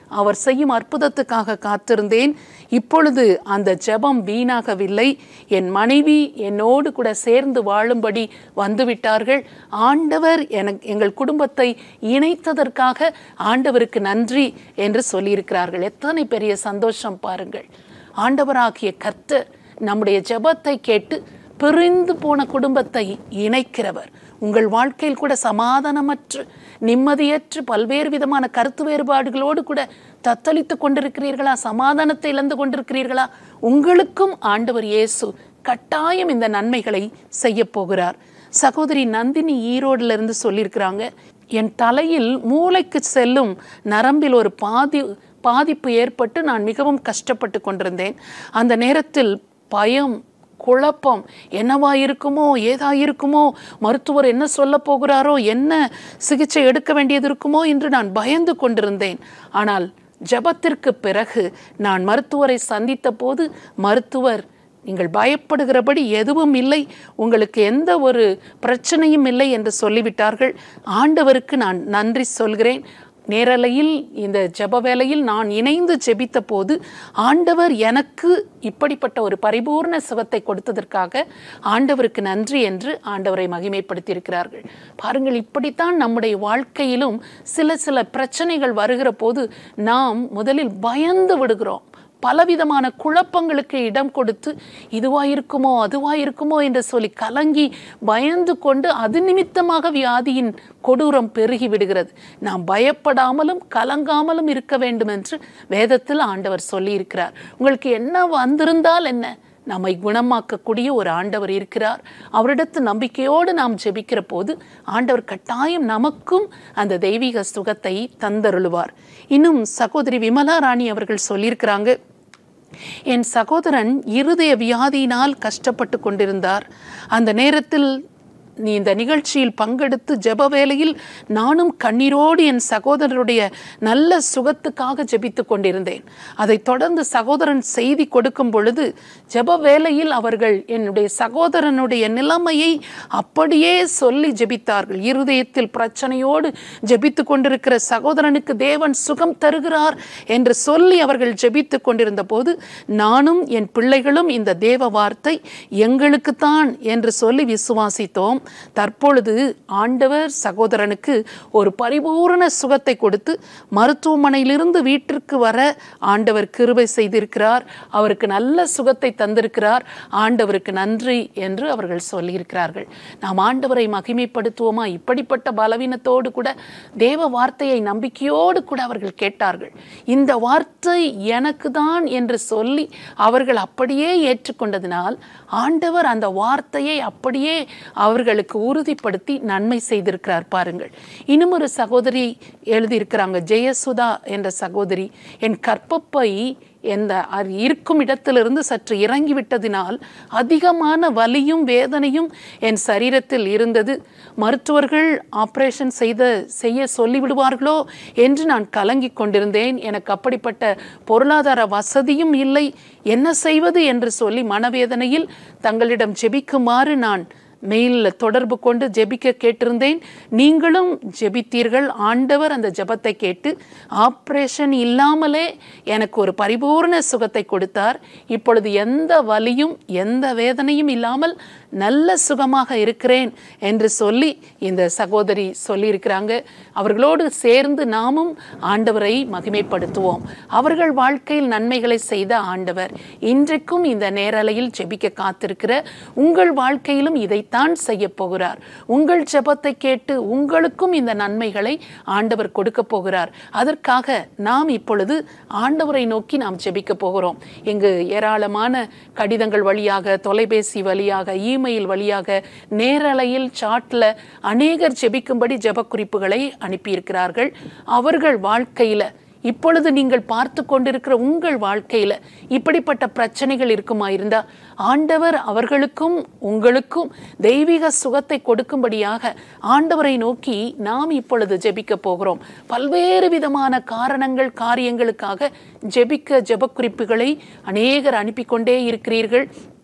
அவர் செய்யும் அற்புதத்துக்காக காத்திருந்தேன் இப்பொழுது அந்த ஜெபம் வீணாகவில்லை என் மனைவி என்னோடு கூட சேர்ந்து வாழும்படி வந்துவிட்டார்கள் ஆண்டவர் எனக்கு எங்கள் குடும்பத்தை இணைத்ததற்காக ஆண்டவருக்கு நன்றி என்று சொல்லியிருக்கிறார்கள் எத்தனை பெரிய சந்தோஷம் பாருங்கள் ஆண்டவராகிய கர்த்தர் நம்முடைய ஜெபத்தை கேட்டு பிரிந்து போன குடும்பத்தை இணைக்கிறவர் உங்கள் வாழ்க்கையில் கூட சமாதானமற்று நிம்மதியற்று பல்வேறு விதமான கருத்து வேறுபாடுகளோடு கூட தத்தளித்து கொண்டிருக்கிறீர்களா சமாதானத்தை இழந்து கொண்டிருக்கிறீர்களா உங்களுக்கும் ஆண்டவர் இயேசு கட்டாயம் இந்த நன்மைகளை செய்ய போகிறார் சகோதரி நந்தினி ஈரோடுல இருந்து சொல்லியிருக்கிறாங்க என் தலையில் மூளைக்கு செல்லும் நரம்பில் ஒரு பாதி பாதிப்பு ஏற்பட்டு நான் மிகவும் கஷ்டப்பட்டு கொண்டிருந்தேன் அந்த நேரத்தில் பயம் குழப்பம் என்னவா இருக்குமோ ஏதா இருக்குமோ மருத்துவர் என்ன சொல்ல போகிறாரோ என்ன சிகிச்சை எடுக்க வேண்டியது இருக்குமோ என்று நான் பயந்து கொண்டிருந்தேன் ஆனால் ஜெபத்திற்கு பிறகு நான் மருத்துவரை சந்தித்த போது மருத்துவர் நீங்கள் பயப்படுகிறபடி எதுவும் இல்லை உங்களுக்கு எந்த ஒரு பிரச்சனையும் இல்லை என்று சொல்லிவிட்டார்கள் ஆண்டவருக்கு நான் நன்றி சொல்கிறேன் நேரலையில் இந்த ஜெப வேளையில் நான் இணைந்து ஜெபித்த போது ஆண்டவர் எனக்கு இப்படிப்பட்ட ஒரு பரிபூர்ண சுகத்தை கொடுத்ததற்காக ஆண்டவருக்கு நன்றி என்று ஆண்டவரை மகிமைப்படுத்தியிருக்கிறார்கள் பாருங்கள் இப்படித்தான் நம்முடைய வாழ்க்கையிலும் சில சில பிரச்சனைகள் வருகிற போது நாம் முதலில் பயந்து விடுகிறோம் பலவிதமான குழப்பங்களுக்கு இடம் கொடுத்து இதுவா இருக்குமோ அதுவா இருக்குமோ என்று சொல்லி கலங்கி பயந்து கொண்டு அது நிமித்தமாக வியாதியின் கொடூரம் பெருகி விடுகிறது நாம் பயப்படாமலும் கலங்காமலும் இருக்க வேண்டும் என்று வேதத்தில் ஆண்டவர் சொல்லியிருக்கிறார் உங்களுக்கு என்ன வந்திருந்தால் என்ன நம்மை குணமாக்கக்கூடிய ஒரு ஆண்டவர் இருக்கிறார் அவரிடத்து நம்பிக்கையோடு நாம் ஜெபிக்கிற போது ஆண்டவர் கட்டாயம் நமக்கும் அந்த தெய்வீக சுகத்தை தந்தருளுவார் இன்னும் சகோதரி விமலா ராணி அவர்கள் சொல்லியிருக்கிறாங்க என் சகோதரன் இருதய வியாதியினால் கஷ்டப்பட்டு கொண்டிருந்தார் அந்த நேரத்தில் நீ இந்த நிகழ்ச்சியில் பங்கெடுத்து ஜெப வேளையில் நானும் கண்ணீரோடு என் சகோதரருடைய நல்ல சுகத்துக்காக ஜெபித்து கொண்டிருந்தேன் அதைத் தொடர்ந்து சகோதரன் செய்தி கொடுக்கும் பொழுது ஜெப வேளையில் அவர்கள் என்னுடைய சகோதரனுடைய நிலைமையை அப்படியே சொல்லி ஜெபித்தார்கள் இருதயத்தில் பிரச்சனையோடு ஜெபித்து கொண்டிருக்கிற சகோதரனுக்கு தேவன் சுகம் தருகிறார் என்று சொல்லி அவர்கள் ஜெபித்து கொண்டிருந்த போது நானும் என் பிள்ளைகளும் இந்த தேவ வார்த்தை எங்களுக்குத்தான் என்று சொல்லி விசுவாசித்தோம் தற்பொழுது ஆண்டவர் சகோதரனுக்கு ஒரு பரிபூரண சுகத்தை கொடுத்து மருத்துவமனையிலிருந்து வீட்டிற்கு வர ஆண்டவர் கிருபை செய்திருக்கிறார் அவருக்கு நல்ல சுகத்தை தந்திருக்கிறார் ஆண்டவருக்கு நன்றி என்று அவர்கள் சொல்லியிருக்கிறார்கள் நாம் ஆண்டவரை மகிமைப்படுத்துவோமா இப்படிப்பட்ட பலவீனத்தோடு கூட தேவ வார்த்தையை நம்பிக்கையோடு கூட அவர்கள் கேட்டார்கள் இந்த வார்த்தை எனக்கு தான் என்று சொல்லி அவர்கள் அப்படியே ஏற்றுக்கொண்டதினால் ஆண்டவர் அந்த வார்த்தையை அப்படியே அவர்களுக்கு உறுதிப்படுத்தி நன்மை செய்திருக்கிறார் பாருங்கள் இன்னும் ஒரு சகோதரி எழுதியிருக்கிறாங்க ஜெயசுதா என்ற சகோதரி என் கற்பப்பை எந்த அது இருக்கும் இடத்திலிருந்து சற்று இறங்கிவிட்டதினால் அதிகமான வலியும் வேதனையும் என் சரீரத்தில் இருந்தது மருத்துவர்கள் ஆப்ரேஷன் செய்த செய்ய சொல்லிவிடுவார்களோ என்று நான் கலங்கிக் கொண்டிருந்தேன் எனக்கு அப்படிப்பட்ட பொருளாதார வசதியும் இல்லை என்ன செய்வது என்று சொல்லி மனவேதனையில் தங்களிடம் ஜெபிக்குமாறு நான் மெயிலில் தொடர்பு கொண்டு ஜெபிக்க கேட்டிருந்தேன் நீங்களும் ஜெபித்தீர்கள் ஆண்டவர் அந்த ஜெபத்தை கேட்டு ஆப்ரேஷன் இல்லாமலே எனக்கு ஒரு பரிபூர்ண சுகத்தை கொடுத்தார் இப்பொழுது எந்த வலியும் எந்த வேதனையும் இல்லாமல் நல்ல சுகமாக இருக்கிறேன் என்று சொல்லி இந்த சகோதரி சொல்லியிருக்கிறாங்க அவர்களோடு சேர்ந்து நாமும் ஆண்டவரை மகிமைப்படுத்துவோம் அவர்கள் வாழ்க்கையில் நன்மைகளை செய்த ஆண்டவர் இன்றைக்கும் இந்த நேரலையில் ஜெபிக்க காத்திருக்கிற உங்கள் வாழ்க்கையிலும் இதைத்தான் செய்ய போகிறார் உங்கள் ஜெபத்தை கேட்டு உங்களுக்கும் இந்த நன்மைகளை ஆண்டவர் கொடுக்க போகிறார் அதற்காக நாம் இப்பொழுது ஆண்டவரை நோக்கி நாம் ஜெபிக்க போகிறோம் இங்கு ஏராளமான கடிதங்கள் வழியாக தொலைபேசி வழியாக இமெயில் வழியாக நேரலையில் சாட்டில் அநேகர் ஜெபிக்கும்படி ஜெப குறிப்புகளை அனுப்பியிருக்கிறார்கள் அவர்கள் வாழ்க்கையில் இப்பொழுது நீங்கள் பார்த்து கொண்டிருக்கிற உங்கள் வாழ்க்கையில் இப்படிப்பட்ட பிரச்சனைகள் இருக்குமா இருந்தா ஆண்டவர் அவர்களுக்கும் உங்களுக்கும் தெய்வீக சுகத்தை கொடுக்கும்படியாக ஆண்டவரை நோக்கி நாம் இப்பொழுது ஜெபிக்க போகிறோம் பல்வேறு விதமான காரணங்கள் காரியங்களுக்காக ஜெபிக்க ஜெப குறிப்புகளை அநேகர் அனுப்பி கொண்டே இருக்கிறீர்கள்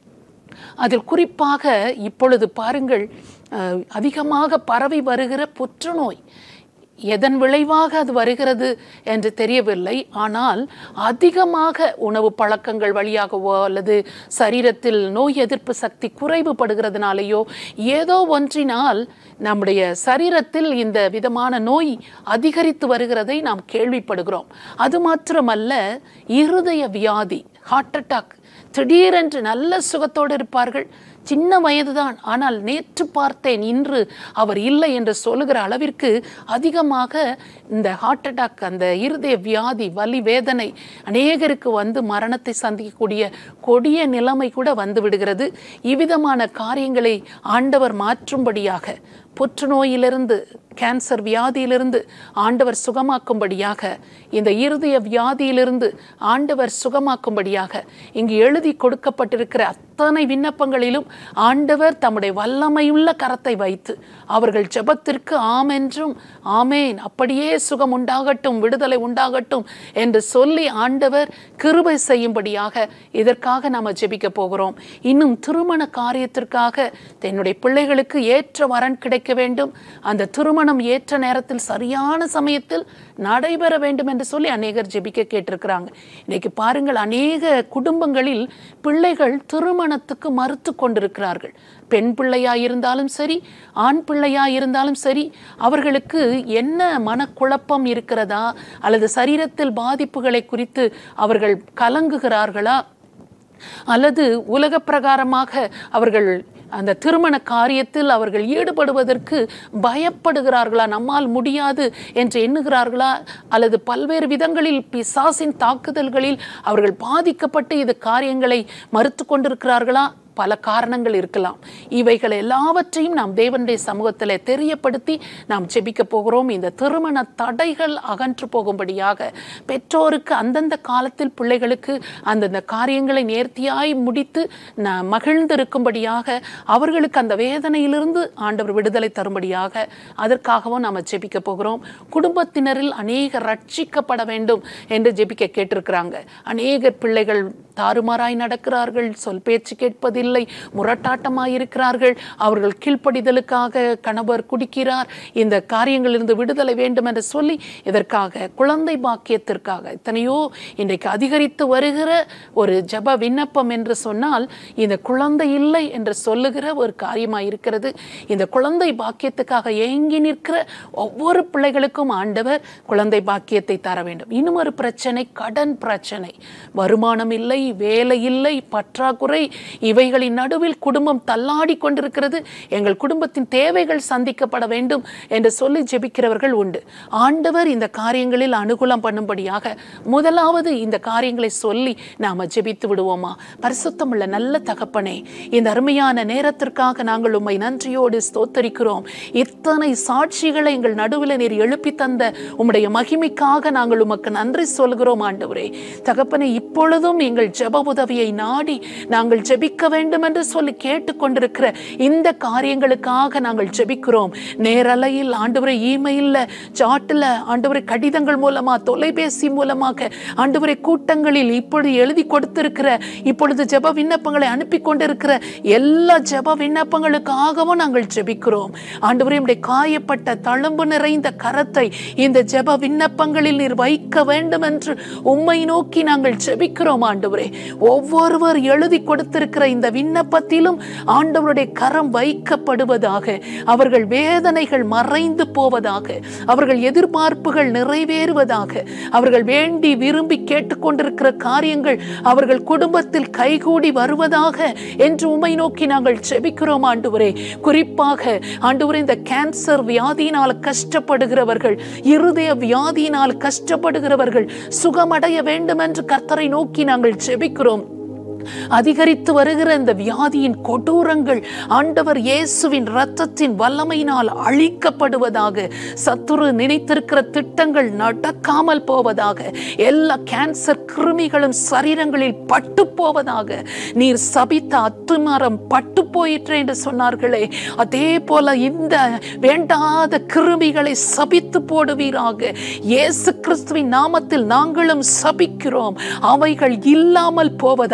அதில் குறிப்பாக இப்பொழுது பாருங்கள் அஹ், அதிகமாக பரவி வருகிற புற்றுநோய் எதன் விளைவாக அது வருகிறது என்று தெரியவில்லை ஆனால் அதிகமாக உணவு பழக்கங்கள் வழியாகவோ அல்லது சரீரத்தில் நோய் எதிர்ப்பு சக்தி குறைவுபடுகிறதுனாலேயோ ஏதோ ஒன்றினால் நம்முடைய சரீரத்தில் இந்த விதமான நோய் அதிகரித்து வருகிறதை நாம் கேள்விப்படுகிறோம் அது மாத்திரமல்ல இருதய வியாதி ஹார்ட் அட்டாக் திடீரென்று நல்ல சுகத்தோடு இருப்பார்கள் சின்ன வயதுதான் ஆனால் நேற்று பார்த்தேன் இன்று அவர் இல்லை என்று சொல்லுகிற அளவிற்கு அதிகமாக இந்த ஹார்ட் அட்டாக் அந்த இருதய வியாதி வலி வேதனை அநேகருக்கு வந்து மரணத்தை சந்திக்கக்கூடிய கொடிய நிலைமை கூட வந்து விடுகிறது இவ்விதமான காரியங்களை ஆண்டவர் மாற்றும்படியாக புற்றுநோயிலிருந்து கேன்சர் வியாதியிலிருந்து ஆண்டவர் சுகமாக்கும்படியாக இந்த இருதய வியாதியிலிருந்து ஆண்டவர் சுகமாக்கும்படியாக இங்கு எழுதி கொடுக்கப்பட்டிருக்கிற அத்தனை விண்ணப்பங்களிலும் ஆண்டவர் தம்முடைய வல்லமையுள்ள கரத்தை வைத்து அவர்கள் ஜெபத்திற்கு ஆமென்றும் ஆமேன் அப்படியே சுகம் உண்டாகட்டும் விடுதலை உண்டாகட்டும் என்று சொல்லி ஆண்டவர் கிருபை செய்யும்படியாக இதற்காக நாம் ஜெபிக்க போகிறோம் இன்னும் திருமண காரியத்திற்காக என்னுடைய பிள்ளைகளுக்கு ஏற்ற வரன் கிடைக்க வேண்டும் அந்த திருமணம் ஏற்ற நேரத்தில் சரியான சமயத்தில் நடைபெற வேண்டும் என்று சொல்லி அநேகர் ஜெபிக்க கேட்டிருக்கிறாங்க இன்னைக்கு பாருங்கள் அநேக குடும்பங்களில் பிள்ளைகள் திருமணத்துக்கு மறுத்து கொண்டிருக்கிறார்கள் பெண் பிள்ளையாய் இருந்தாலும் சரி ஆண் பிள்ளையாய் இருந்தாலும் சரி அவர்களுக்கு என்ன மனக்குழப்பம் இருக்கிறதா அல்லது சரீரத்தில் பாதிப்புகளை குறித்து அவர்கள் கலங்குகிறார்களா அல்லது உலக பிரகாரமாக அவர்கள் அந்த திருமண காரியத்தில் அவர்கள் ஈடுபடுவதற்கு பயப்படுகிறார்களா நம்மால் முடியாது என்று எண்ணுகிறார்களா அல்லது பல்வேறு விதங்களில் பிசாசின் தாக்குதல்களில் அவர்கள் பாதிக்கப்பட்டு இது காரியங்களை மறுத்து கொண்டிருக்கிறார்களா பல காரணங்கள் இருக்கலாம் இவைகள் எல்லாவற்றையும் நாம் தேவனுடைய சமூகத்தில் தெரியப்படுத்தி நாம் ஜெபிக்க போகிறோம் இந்த திருமண தடைகள் அகன்று போகும்படியாக பெற்றோருக்கு அந்தந்த காலத்தில் பிள்ளைகளுக்கு அந்தந்த காரியங்களை நேர்த்தியாய் முடித்து ந மகிழ்ந்திருக்கும்படியாக அவர்களுக்கு அந்த வேதனையிலிருந்து ஆண்டவர் விடுதலை தரும்படியாக அதற்காகவும் நாம் ஜெபிக்க போகிறோம் குடும்பத்தினரில் அநேகர் ரட்சிக்கப்பட வேண்டும் என்று ஜெபிக்க கேட்டிருக்கிறாங்க அநேகர் பிள்ளைகள் தாறுமாறாய் நடக்கிறார்கள் சொல் பேச்சு கேட்பதில்லை முரட்டாட்டமாய் இருக்கிறார்கள் அவர்கள் கீழ்ப்படிதலுக்காக கணவர் குடிக்கிறார் இந்த காரியங்களிலிருந்து விடுதலை வேண்டும் என்று சொல்லி இதற்காக குழந்தை பாக்கியத்திற்காக எத்தனையோ இன்றைக்கு அதிகரித்து வருகிற ஒரு ஜப விண்ணப்பம் என்று சொன்னால் இந்த குழந்தை இல்லை என்று சொல்லுகிற ஒரு காரியமாய் இருக்கிறது இந்த குழந்தை பாக்கியத்துக்காக ஏங்கி நிற்கிற ஒவ்வொரு பிள்ளைகளுக்கும் ஆண்டவர் குழந்தை பாக்கியத்தை தர வேண்டும் இன்னும் ஒரு பிரச்சனை கடன் பிரச்சனை வருமானம் இல்லை வேலை இல்லை பற்றாக்குறை இவைகளின் நடுவில் குடும்பம் தள்ளாடி கொண்டிருக்கிறது எங்கள் குடும்பத்தின் தேவைகள் சந்திக்கப்பட வேண்டும் என்று சொல்லி ஜெபிக்கிறவர்கள் உண்டு ஆண்டவர் இந்த காரியங்களில் அனுகூலம் பண்ணும்படியாக முதலாவது இந்த காரியங்களை சொல்லி நாம ஜெபித்து விடுவோமா பரிசுத்தமுள்ள நல்ல தகப்பனே இந்த அருமையான நேரத்திற்காக நாங்கள் உம்மை நன்றியோடு ஸ்தோத்தரிக்கிறோம் இத்தனை சாட்சிகளை எங்கள் நடுவில் நீர் எழுப்பி தந்த உம்முடைய மகிமைக்காக நாங்கள் உமக்கு நன்றி சொல்கிறோம் ஆண்டவரே தகப்பனே இப்பொழுதும் எங்கள் ஜெப உதவியை நாடி நாங்கள் ஜெபிக்க வேண்டும் என்று சொல்லி கேட்டுக்கொண்டிருக்கிற இந்த காரியங்களுக்காக நாங்கள் ஜெபிக்கிறோம் நேரலையில் ஆண்டவரை இமெயிலில் சாட்டில் ஆண்டவரை கடிதங்கள் மூலமா தொலைபேசி மூலமாக ஆண்டவரை கூட்டங்களில் இப்பொழுது எழுதி கொடுத்திருக்கிற இப்பொழுது ஜெப விண்ணப்பங்களை அனுப்பி கொண்டிருக்கிற எல்லா ஜெப விண்ணப்பங்களுக்காகவும் நாங்கள் ஜெபிக்கிறோம் ஆண்டவரே உம்முடைய காயப்பட்ட தழும்பு நிறைந்த கரத்தை இந்த ஜெப விண்ணப்பங்களில் நீர் வைக்க வேண்டும் என்று உம்மை நோக்கி நாங்கள் ஜெபிக்கிறோம் ஆண்டவரே ஒவ்வொருவர் எழுதி கொடுத்திருக்கிற இந்த விண்ணப்பத்திலும் ஆண்டவருடைய கரம் வைக்கப்படுவதாக அவர்கள் வேதனைகள் மறைந்து போவதாக அவர்கள் எதிர்பார்ப்புகள் நிறைவேறுவதாக அவர்கள் வேண்டி விரும்பி கேட்டுக்கொண்டிருக்கிற காரியங்கள் அவர்கள் குடும்பத்தில் கைகூடி வருவதாக என்று உம்மை நோக்கி நாங்கள் செபிக்கிறோம் ஆண்டவரே குறிப்பாக ஆண்டவரே இந்த கேன்சர் வியாதியினால் கஷ்டப்படுகிறவர்கள் இருதய வியாதியினால் கஷ்டப்படுகிறவர்கள் சுகமடைய வேண்டும் என்று கர்த்தரை நோக்கி நாங்கள் ஜெபிக்கிறோம் அதிகரித்து வருகிற இந்த வியாதியின் கொடூரங்கள் ஆண்டவர் இயேசுவின் இரத்தத்தின் வல்லமையினால் அழிக்கப்படுவதாக சத்துரு நினைத்திருக்கிற திட்டங்கள் நடக்காமல் போவதாக எல்லா கேன்சர் கிருமிகளும் சரீரங்களில் பட்டு போவதாக நீர் சபித்த அத்துமரம் பட்டு போயிற்று என்று சொன்னார்களே அதே போல இந்த வேண்டாத கிருமிகளை சபித்து போடுவீராக இயேசு கிறிஸ்துவின் நாமத்தில் நாங்களும் சபிக்கிறோம் அவைகள் இல்லாமல் போவதாக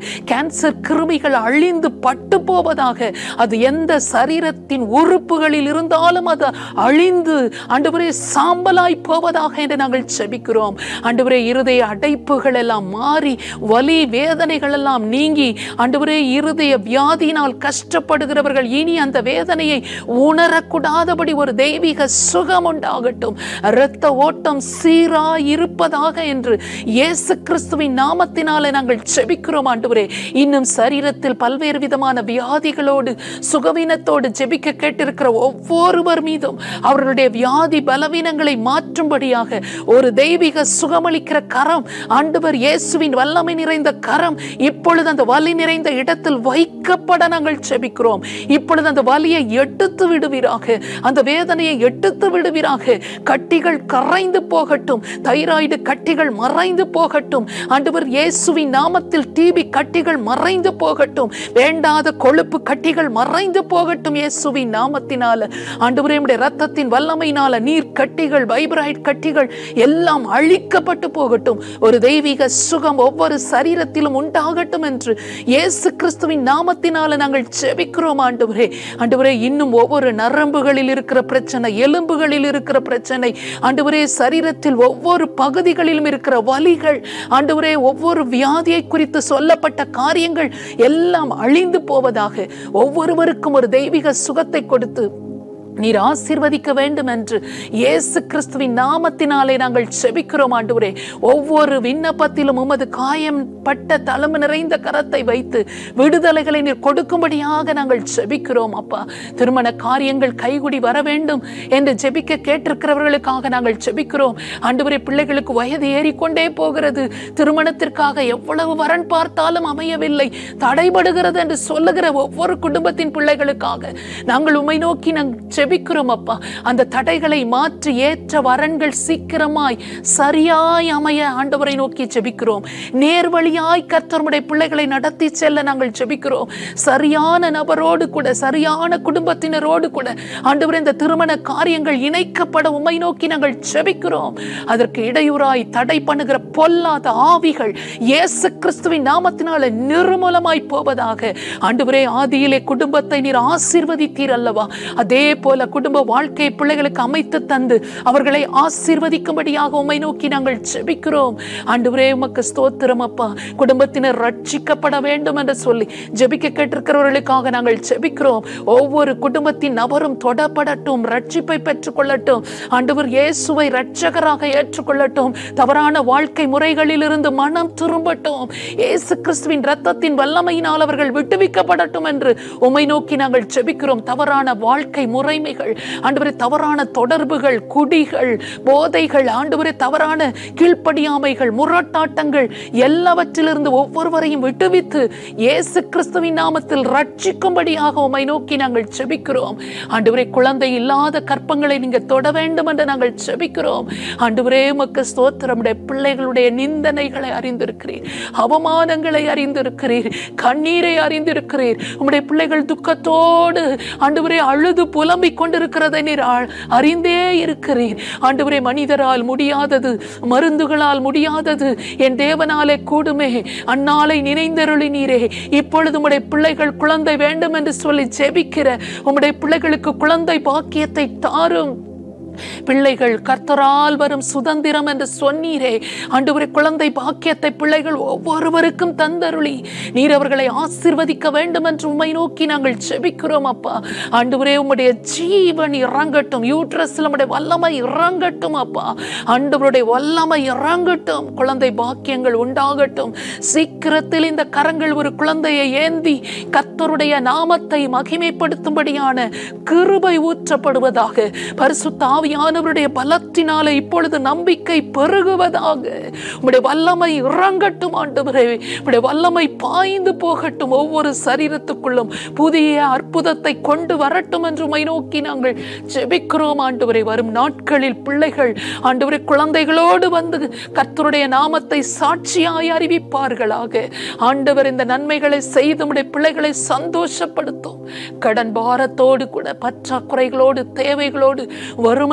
கேன்சர் கிருமிகள் அழிந்து பட்டு போவதாக அது எந்த சரீரத்தின் உறுப்புகளில் இருந்தாலும் அது அழிந்து ஆண்டவரே சாம்பலாய் போவதாக என்று நாங்கள் செபிக்கிறோம் ஆண்டவரே இருதய அடைப்புகள் எல்லாம் மாறி வலி வேதனைகள் எல்லாம் நீங்கி ஆண்டவரே இருதய வியாதியினால் கஷ்டப்படுகிறவர்கள் இனி அந்த வேதனையை உணரக்கூடாதபடி ஒரு தெய்வீக சுகம் உண்டாகட்டும் இரத்த ஓட்டம் சீராய் இருப்பதாக என்று இயேசு கிறிஸ்துவின் நாமத்தினாலே நாங்கள் செபிக்கிறோம் ஆண்டவரே இன்னும் சரீரத்தில் பல்வேறு விதமான வியாதிகளோடு சுகவீனத்தோடு ஜெபிக்க கேட்டிருக்கிற ஒவ்வொருவர் மீதும் அவர்களுடைய வியாதி பலவீனங்களை மாற்றும்படியாக ஒரு தெய்வீக சுகமளிக்கிற கரம் ஆண்டவர் இயேசுவின் வல்லமை நிறைந்த கரம் இப்பொழுது அந்த வலி நிறைந்த இடத்தில் வைக்கப்பட நாங்கள் செபிக்கிறோம் இப்பொழுது அந்த வலியை எடுத்து விடுவீராக அந்த வேதனையை எடுத்து விடுவீராக கட்டிகள் கரைந்து போகட்டும் தைராய்டு கட்டிகள் மறைந்து போகட்டும் ஆண்டவர் இயேசுவின் நாமத்தில் டிபி கட்டிகள் மறைந்து போகட்டும் வேண்டாத கொழுப்பு கட்டிகள் மறைந்து போகட்டும் இயேசுவின் நாமத்தினால ஆண்டவரே உம்முடைய ரத்தத்தின் வல்லமையினால நீர் கட்டிகள் வைப்ராய்ட் கட்டிகள் எல்லாம் அழிக்கப்பட்டு போகட்டும் ஒரு தெய்வீக சுகம் ஒவ்வொரு சரீரத்திலும் உண்டாகட்டும் என்று இயேசு கிறிஸ்துவின் நாமத்தினால நாங்கள் செபிக்கிறோம் ஆண்டவரே ஆண்டவரே இன்னும் ஒவ்வொரு நரம்புகளில் இருக்கிற பிரச்சனை எலும்புகளில் இருக்கிற பிரச்சனை ஆண்டவரே சரீரத்தில் ஒவ்வொரு பகுதிகளிலும் இருக்கிற வலிகள் ஆண்டவரே ஒவ்வொரு வியாதியை குறித்து சொல்லப்பட்ட காரியங்கள் எல்லாம் அழிந்து போவதாக ஒவ்வொருவருக்கும் ஒரு தெய்வீக சுகத்தை கொடுத்து நீர் ஆசீர்வதிக்க வேண்டும் என்று இயேசு கிறிஸ்துவின் நாமத்தினாலே நாங்கள் செபிக்கிறோம் ஆண்டவரே ஒவ்வொரு விண்ணப்பத்திலும் உமது காயம் பட்ட தளம் நிறைந்த கரத்தை வைத்து விடுதலைகளை நீர் கொடுக்கும்படியாக நாங்கள் செபிக்கிறோம் அப்பா திருமண காரியங்கள் கைகுடி வர வேண்டும் என்று ஜெபிக்க கேட்டிருக்கிறவர்களுக்காக நாங்கள் செபிக்கிறோம் ஆண்டவரே பிள்ளைகளுக்கு வயது ஏறிக்கொண்டே போகிறது திருமணத்திற்காக எவ்வளவு வரன் பார்த்தாலும் அமையவில்லை தடைபடுகிறது என்று சொல்லுகிற ஒவ்வொரு குடும்பத்தின் பிள்ளைகளுக்காக நாங்கள் உம்மை நோக்கி நாங்கள் ஜெபிக்கிறோம் அப்பா அந்த தடைகளை மாற்றி ஏற்ற வரன்கள் சீக்கிரமாய் சரியாய் அமைய ஆண்டவரை நோக்கி ஜெபிக்கிறோம் நேர்வழியாய் கர்த்தருடைய பிள்ளைகளை நடத்தி செல்ல நாங்கள் ஜெபிக்கிறோம் சரியான நபரோடு கூட சரியான குடும்பத்தினரோடு கூட ஆண்டவரே இந்த திருமண காரியங்கள் இணைக்கப்பட உம்மை நோக்கி நாங்கள் ஜெபிக்கிறோம் அதற்கு இடையூறாய் தடை பண்ணுகிற பொல்லாத ஆவிகள் இயேசு கிறிஸ்துவின் நாமத்தினால நிர்மூலமாய் போவதாக ஆண்டவரே ஆதியிலே குடும்பத்தை நீர் ஆசீர்வதித்தீர் அல்லவா அதே போல குடும்ப வாழ்க்கை பிள்ளைகளுக்கு அமைத்து தந்து அவர்களை ஆசீர்வதிக்கும்படியாக உம்மை நோக்கி நாங்கள் ஜெபிக்கிறோம் ஆண்டவரே உமக்கு ஸ்தோத்திரம் அப்பா குடும்பத்தினர் ரட்சிக்கப்பட வேண்டும் என்று சொல்லி ஜெபிக்க கேட்டிருக்கிறவர்களுக்காக நாங்கள் ஜெபிக்கிறோம் ஒவ்வொரு குடும்பத்தின் நபரும் தொடப்படட்டும் ரட்சிப்பை பெற்றுக்கொள்ளட்டும் ஆண்டவர் இயேசுவை இரட்சகராக ஏற்றுக்கொள்ளட்டும் தவறான வாழ்க்கை முறைகளிலிருந்து மனம் திரும்பட்டும் இயேசு கிறிஸ்துவின் ரத்தத்தின் வல்லமையினால் அவர்கள் விட்டுவிக்கப்படட்டும் என்று உம்மை நோக்கி நாங்கள் ஜெபிக்கிறோம் தவறான வாழ்க்கை முறைமைகள் ஆண்டவரே தவறான தொடர்புகள் குடிகள் போதைகள் ஆண்டவரே தவறான கீழ்ப்படியாமைகள் முரட்டாட்டங்கள் எல்லாவற்றிலிருந்து ஒவ்வொருவரையும் விட்டுவித்து இயேசு கிறிஸ்துவின் நாமத்தில் ரட்சிக்கும்படியாக உம்மை நோக்கி நாங்கள் ஜெபிக்கிறோம் ஆண்டவரே குழந்தை இல்லாத கற்பங்களை நீங்க தொட வேண்டும் என்று நாங்கள் ஜெபிக்கிறோம் ஆண்டவரே உமக்கு ஸ்தோத்திரம் உம்முடைய பிள்ளைகளுடைய நிந்தனைகளை அறிந்திருக்கிறீர் அவமானங்களை அறிந்திருக்கிறீர் கண்ணீரை அறிந்திருக்கிறீர் உம்முடைய பிள்ளைகள் துக்கத்தோடு ஆண்டவரே அழுது புலம்பிக் கொண்டிருக்கிறதை நீர் ஆ- அறிந்தே இருக்கிறீர் ஆண்டவரே மனிதரால் முடியாதது மருந்துகளால் முடியாதது என் தேவனாலே கூடுமே அந்நாளை நினைந்தருளி நீரே இப்பொழுது உம்முடைய பிள்ளைகள் குழந்தை வேண்டும் என்று சொல்லி ஜெபிக்கிற உம்முடைய பிள்ளைகளுக்கு குழந்தை பாக்கியத்தை தாரும் பிள்ளைகள் கர்த்தரால் வரும் சுதந்திரம் என்று சொன்னீரே ஆண்டவரே குழந்தை பாக்கியத்தை பிள்ளைகள் ஒவ்வொருவருக்கும் தந்தருளி நீர் அவர்களை ஆசீர்வதிக்க வேண்டும் என்று உம்மை நோக்கி நாங்கள் செபிக்கிறோம் அப்பா ஆண்டவரே உம்முடைய ஜீவன் இறங்கட்டும் யூட்ரஸ்ல உம்முடைய வல்லமை இறங்கட்டும் அப்பா ஆண்டவருடைய வல்லமை இறங்கட்டும் குழந்தை பாக்கியங்கள் உண்டாகட்டும் சீக்கிரத்தில் இந்த கரங்கள் ஒரு குழந்தையை ஏந்தி கர்த்தருடைய நாமத்தை மகிமைப்படுத்தும்படியான கிருபை ஊற்றப்படுவதாக பரிசுத்த ஆவியானவருடைய பலத்தினாலே இப்பொழுது நம்பிக்கை பெருகுவதாக உம்முடைய வல்லமை இறங்கட்டும் ஆண்டவரே உம்முடைய வல்லமை பாய்ந்து போகட்டும் ஒவ்வொரு சரீரத்துக்குள்ளும் புதிய அற்புதத்தை கொண்டு வரட்டும் என்று உம்மை நோக்கி நாங்கள் ஜெபிக்கிறோம் ஆண்டவரே வரும் நாட்களில் பிள்ளைகள் ஆண்டவரே குழந்தைகளோடு வந்து கர்த்தருடைய நாமத்தை சாட்சியாய் அறிவிப்பார்களாக ஆண்டவர் இந்த நன்மைகளை செய்து உம்முடைய பிள்ளைகளை சந்தோஷப்படுத்தும் கடன் பாரத்தோடு கூட பற்றாக்குறைகளோடு தேவைகளோடு வறுமை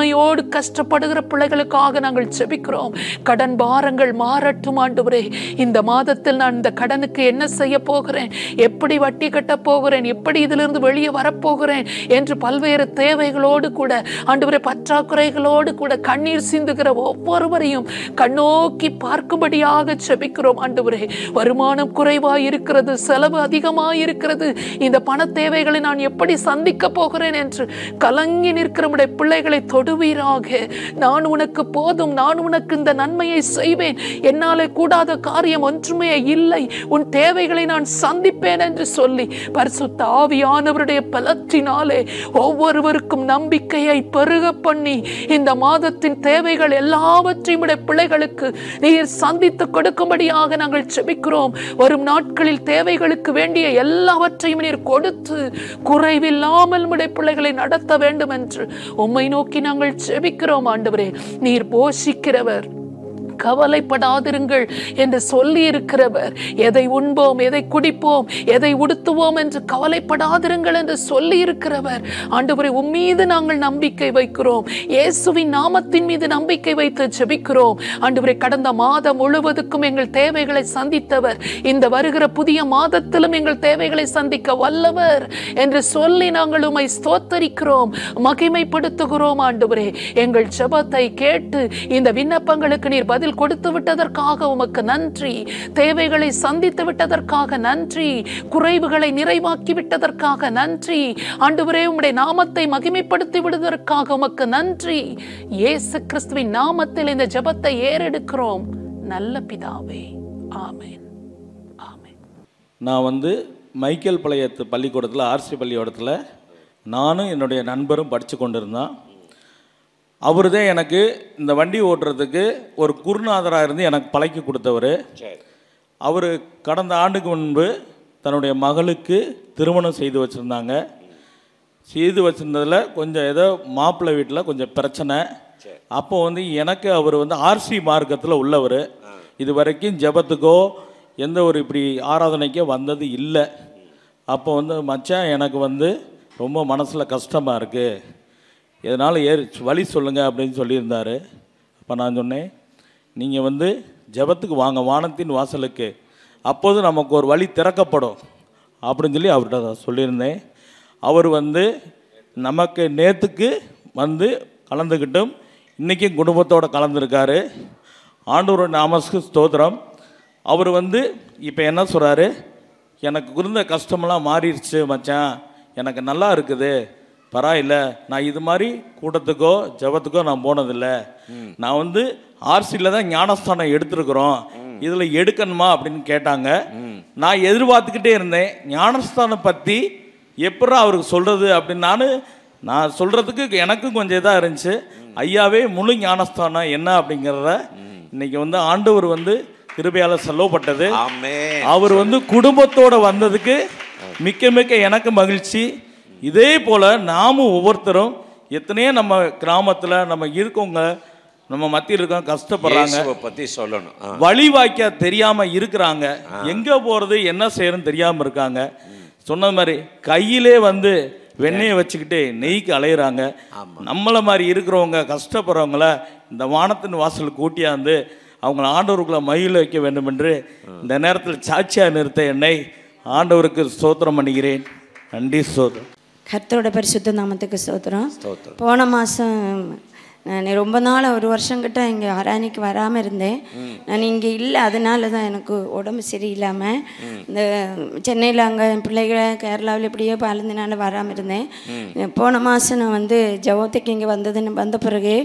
வறுமையோடு கஷ்டப்படுகிற பிள்ளைகளுக்காக நாங்கள் செபிக்கிறோம் கடன் பாரங்கள் மாறட்டும் ஆண்டவரே இந்த மாதத்தில் நான் இந்த கடனுக்கு என்ன செய்ய போகிறேன் எப்படி வட்டி கட்ட போகிறேன் எப்படி இதிலிருந்து வெளியே வரப்போகிறேன் என்று பல்வேறு தேவைகளோடு கூட ஆண்டவரே பற்றாக்குறைகளோடு கூட கண்ணீர் சிந்துகிற ஒவ்வொருவரையும் கண்ணோக்கி பார்க்கும்படியாக செபிக்கிறோம் ஆண்டவரே வருமானம் குறைவாய் இருக்கிறது செலவு அதிகமாய் இருக்கிறது இந்த பண தேவைகளை நான் எப்படி சந்திக்க போகிறேன் என்று கலங்கி நிற்கிற உடைய பிள்ளைகளை தொடுவீராக நான் உனக்கு போதும் நான் உனக்கு இந்த நன்மையை செய்வேன் என்னாலே கூடாத காரியம் ஒன்றுமே இல்லை உன் தேவைகளை நான் சந்திப்பேன் என்று சொல்லி பரிசுத்த ஆவியானவருடைய பலத்தினாலே ஒவ்வொருவருக்கும் நம்பிக்கையை பெருக பண்ணி இந்த மாதத்தின் தேவைகள் எல்லாவற்றையும் உடைய பிள்ளைகளுக்கு நீர் சந்தித்து கொடுக்கும்படியாக நாங்கள் செபிக்கிறோம் வரும் நாட்களில் தேவைகளுக்கு வேண்டிய எல்லாவற்றையும் நீர் கொடுத்து குறைவில்லாமல் உடைய பிள்ளைகளை நடத்த வேண்டும் என்று உம்மை நோக்கி நாங்கள் செபிக்கிறோம் ஆண்டவரே நீர் போஷிக்கிறவர் கவலைப்படாதிருங்கள் என்று சொல்லி இருக்கிறவர் எதை உண்போம் எதை குடிப்போம் எதை உடுத்துவோம் என்று கவலைப்படாதிருங்கள் என்று சொல்லி இருக்கிறவர் ஆண்டவரை உம்மீது நாங்கள் நம்பிக்கை வைக்கிறோம் இயேசுவின் நாமத்தின் மீது நம்பிக்கை வைத்து ஜெபிக்கிறோம் ஆண்டவரை கடந்த மாதம் முழுவதுக்கும் எங்கள் தேவைகளை சந்தித்தவர் இந்த வருகிற புதிய மாதத்திலும் எங்கள் தேவைகளை சந்திக்க வல்லவர் என்று சொல்லி நாங்கள் உம்மை ஸ்தோத்தரிக்கிறோம் மகிமைப்படுத்துகிறோம் ஆண்டவரே எங்கள் ஜெபத்தை கேட்டு இந்த விண்ணப்பங்களுக்கு நீர் பதில் கொடுத்து விட்டதற்காக உமக்கு நன்றி தேவைகளை சந்தித்து விட்டதற்காக நன்றி குறைவுகளை நிறைவாக்கி விட்டதற்காக நன்றி ஆண்டவரே உம்முடைய நாமத்தை மகிமைப்படுத்தி விடுவதற்காக உமக்கு நன்றி இயேசு கிறிஸ்துவின் நாமத்தில் இந்த ஜெபத்தை ஏறெடுக்கிறோம் நல்ல பிதாவே ஆமென் ஆமென் நான் வந்து மைக்கேல் பாளையத்து பள்ளிக்கூடத்தில் ஆர்சி பள்ளிக்கூடத்தில் நானும் என்னுடைய நண்பரும் படித்து கொண்டிருந்தோம் அவர் தான் எனக்கு இந்த வண்டி ஓட்டுறதுக்கு ஒரு குருநாதராக இருந்து எனக்கு பழக்கி கொடுத்தவர் அவர் கடந்த ஆண்டுக்கு முன்பு தன்னுடைய மகளுக்கு திருமணம் செய்து வச்சுருந்தாங்க செய்து வச்சிருந்ததில் கொஞ்சம் ஏதோ மாப்பிள்ளை வீட்டில் கொஞ்சம் பிரச்சனை அப்போ வந்து எனக்கு அவர் வந்து ஆர்சி மார்க்கத்தில் உள்ளவர் இது வரைக்கும் ஜெபத்துக்கோ எந்த ஒரு இப்படி ஆராதனைக்கோ வந்தது இல்லை அப்போ வந்து மச்சான் எனக்கு வந்து ரொம்ப மனசில் கஷ்டமாக இருக்குது இதனால் ஏறி வழி சொல்லுங்கள் அப்படின்னு சொல்லியிருந்தார் அப்போ நான் சொன்னேன் நீங்கள் வந்து ஜெபத்துக்கு வாங்க வானத்தின் வாசலுக்கு அப்போது நமக்கு ஒரு வழி திறக்கப்படும் அப்படின்னு சொல்லி அவர்கிட்ட நான் சொல்லியிருந்தேன் அவர் வந்து நமக்கு நேற்றுக்கு வந்து கலந்துக்கிட்டும் இன்றைக்கும் குடும்பத்தோடு கலந்துருக்காரு ஆண்டவர் நாமஸ்க்கு ஸ்தோத்திரம் அவர் வந்து இப்போ என்ன சொல்கிறாரு எனக்கு இருந்த கஷ்டமெல்லாம் மாறிடுச்சு மச்சான் எனக்கு நல்லா இருக்குது பரவாயில்ல நான் இது மாதிரி கூட்டத்துக்கோ ஜெபத்துக்கோ நான் போனதில்லை நான் வந்து ஆர்சியில் தான் ஞானஸ்தானம் எடுத்திருக்கிறோம் இதில் எடுக்கணுமா அப்படின்னு கேட்டாங்க நான் எதிர்பார்த்துக்கிட்டே இருந்தேன் ஞானஸ்தானம் பற்றி எப்படா அவருக்கு சொல்கிறது அப்படின்னு நான் நான் சொல்கிறதுக்கு எனக்கும் கொஞ்சம் இதாக இருந்துச்சு ஐயாவே முழு ஞானஸ்தானம் என்ன அப்படிங்கிறத இன்னைக்கு வந்து ஆண்டவர் வந்து கிருபையால் செல்லப்பட்டது ஆமென். அவர் வந்து குடும்பத்தோட வந்ததுக்கு மிக்க மிக்க எனக்கு மகிழ்ச்சி இதே போல நாமும் ஒவ்வொருத்தரும் எத்தனையோ நம்ம கிராமத்துல நம்ம இருக்கவங்க நம்ம மத்தியில் இருக்கவங்க கஷ்டப்படுறாங்க இயேசுவை பத்தி சொல்லணும் ஆ. வழி வாய்க்க தெரியாம இருக்கிறாங்க எங்க போறது என்ன செய்யறதுன்னு தெரியாம இருக்காங்க சொன்ன மாதிரி கையிலே வந்து வெண்ணெயை வச்சுக்கிட்டு நெய்க்கு அலையிறாங்க நம்மள மாதிரி இருக்கிறவங்க கஷ்டப்படுறவங்கள இந்த வானத்தின் வாசல் கூட்டியாந்து அவங்கள ஆண்டவருக்குள்ள மகிழ வைக்க வேண்டும் என்று இந்த நேரத்தில் சாட்சியா நிறுத்த என்னை ஆண்டவருக்கு ஸ்தோத்திரம் பண்ணுகிறேன் நன்றி ஸ்தோத்திரம் கர்த்தரோட பரிசுத்த நாமத்துக்கு ஸ்தோத்திரம் போன மாதம் நான் ரொம்ப நாள் ஒரு வருஷங்கிட்ட இங்கே ஹரானிக்கு வராமல் இருந்தேன் நான் இங்கே இல்லை அதனால தான் எனக்கு உடம்பு சரியில்லாமல் இந்த சென்னையில் அங்கே என் பிள்ளைகளை கேரளாவில் இப்படியே பாலந்தினால வராமல் இருந்தேன் போன மாதம் நான் வந்து ஜவோத்தைக்கு இங்கே வந்ததுன்னு வந்த பிறகு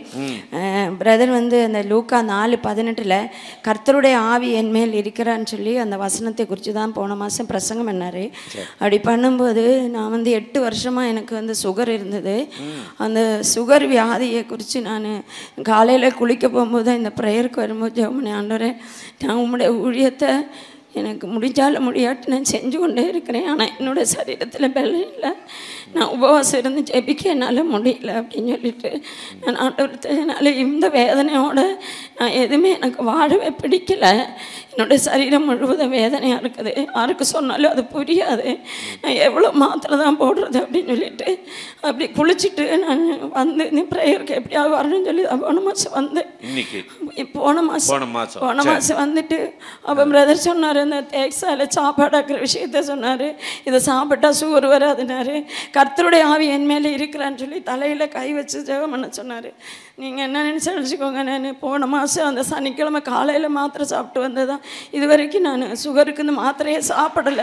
பிரதர் வந்து அந்த லூக்கா நாலு பதினெட்டில் கர்த்தருடைய ஆவி என் மேல் இருக்கிறான்னு சொல்லி அந்த வசனத்தை குறித்து தான் போன மாதம் பிரசங்கம் பண்ணார் அப்படி பண்ணும்போது நான் வந்து எட்டு வருஷமாக எனக்கு வந்து சுகர் இருந்தது அந்த சுகர் வியாதியை குறித்து நான் காலையில் குளிக்க போகும்போது இந்த ப்ரேயருக்கு வரும்போது ஜெவமணி ஆண்டவரே நான் உம்முடைய ஊழியத்தை எனக்கு முடிஞ்சாலும் முடியாட்டு நான் செஞ்சு கொண்டே இருக்கிறேன் ஆனால் என்னோட சரீரத்தில் பலம் இல்லை நான் உபவாசம் இருந்து ஜெபிக்க என்னால் முடியல அப்படின்னு சொல்லிட்டு நான் ஆண்டவர்கிட்ட என்னால் இந்த வேதனையோட நான் எதுவுமே எனக்கு வாழவே பிடிக்கல என்னுடைய சரீரம் முழுவதும் வேதனையாக இருக்குது யாருக்கு சொன்னாலும் அது புரியாது நான் எவ்வளோ மாத்திரை தான் போடுறது அப்படின்னு சொல்லிட்டு அப்படி குளிச்சுட்டு நான் வந்து இந்த ப்ரேயருக்கு எப்படியாவது வரணும்னு சொல்லி தான் போன மாதம் வந்தேன் இன்னைக்கு போன மாதம் போன மாசம். போன மாதம் வந்துட்டு அப்போ பிரதர் சொன்னார் இந்த தேக்ஸால சாப்பாடாக்குற விஷயத்த சொன்னார் இதை சாப்பிட்டா சுகர் வராதுனாரு கர்த்தருடைய ஆவி என் மேலே இருக்கிறான்னு சொல்லி தலையில் கை வச்சு ஜெபம் பண்ண சொன்னார் நீங்கள் என்ன நினச்சி நினச்சிக்கோங்க நான் போன மாதம் அந்த சனிக்கிழமை காலையில் மாத்திரை சாப்பிட்டு வந்ததான் இது வரைக்கும் நான் சுகருக்கு இந்த மாத்திரையே சாப்பிடலை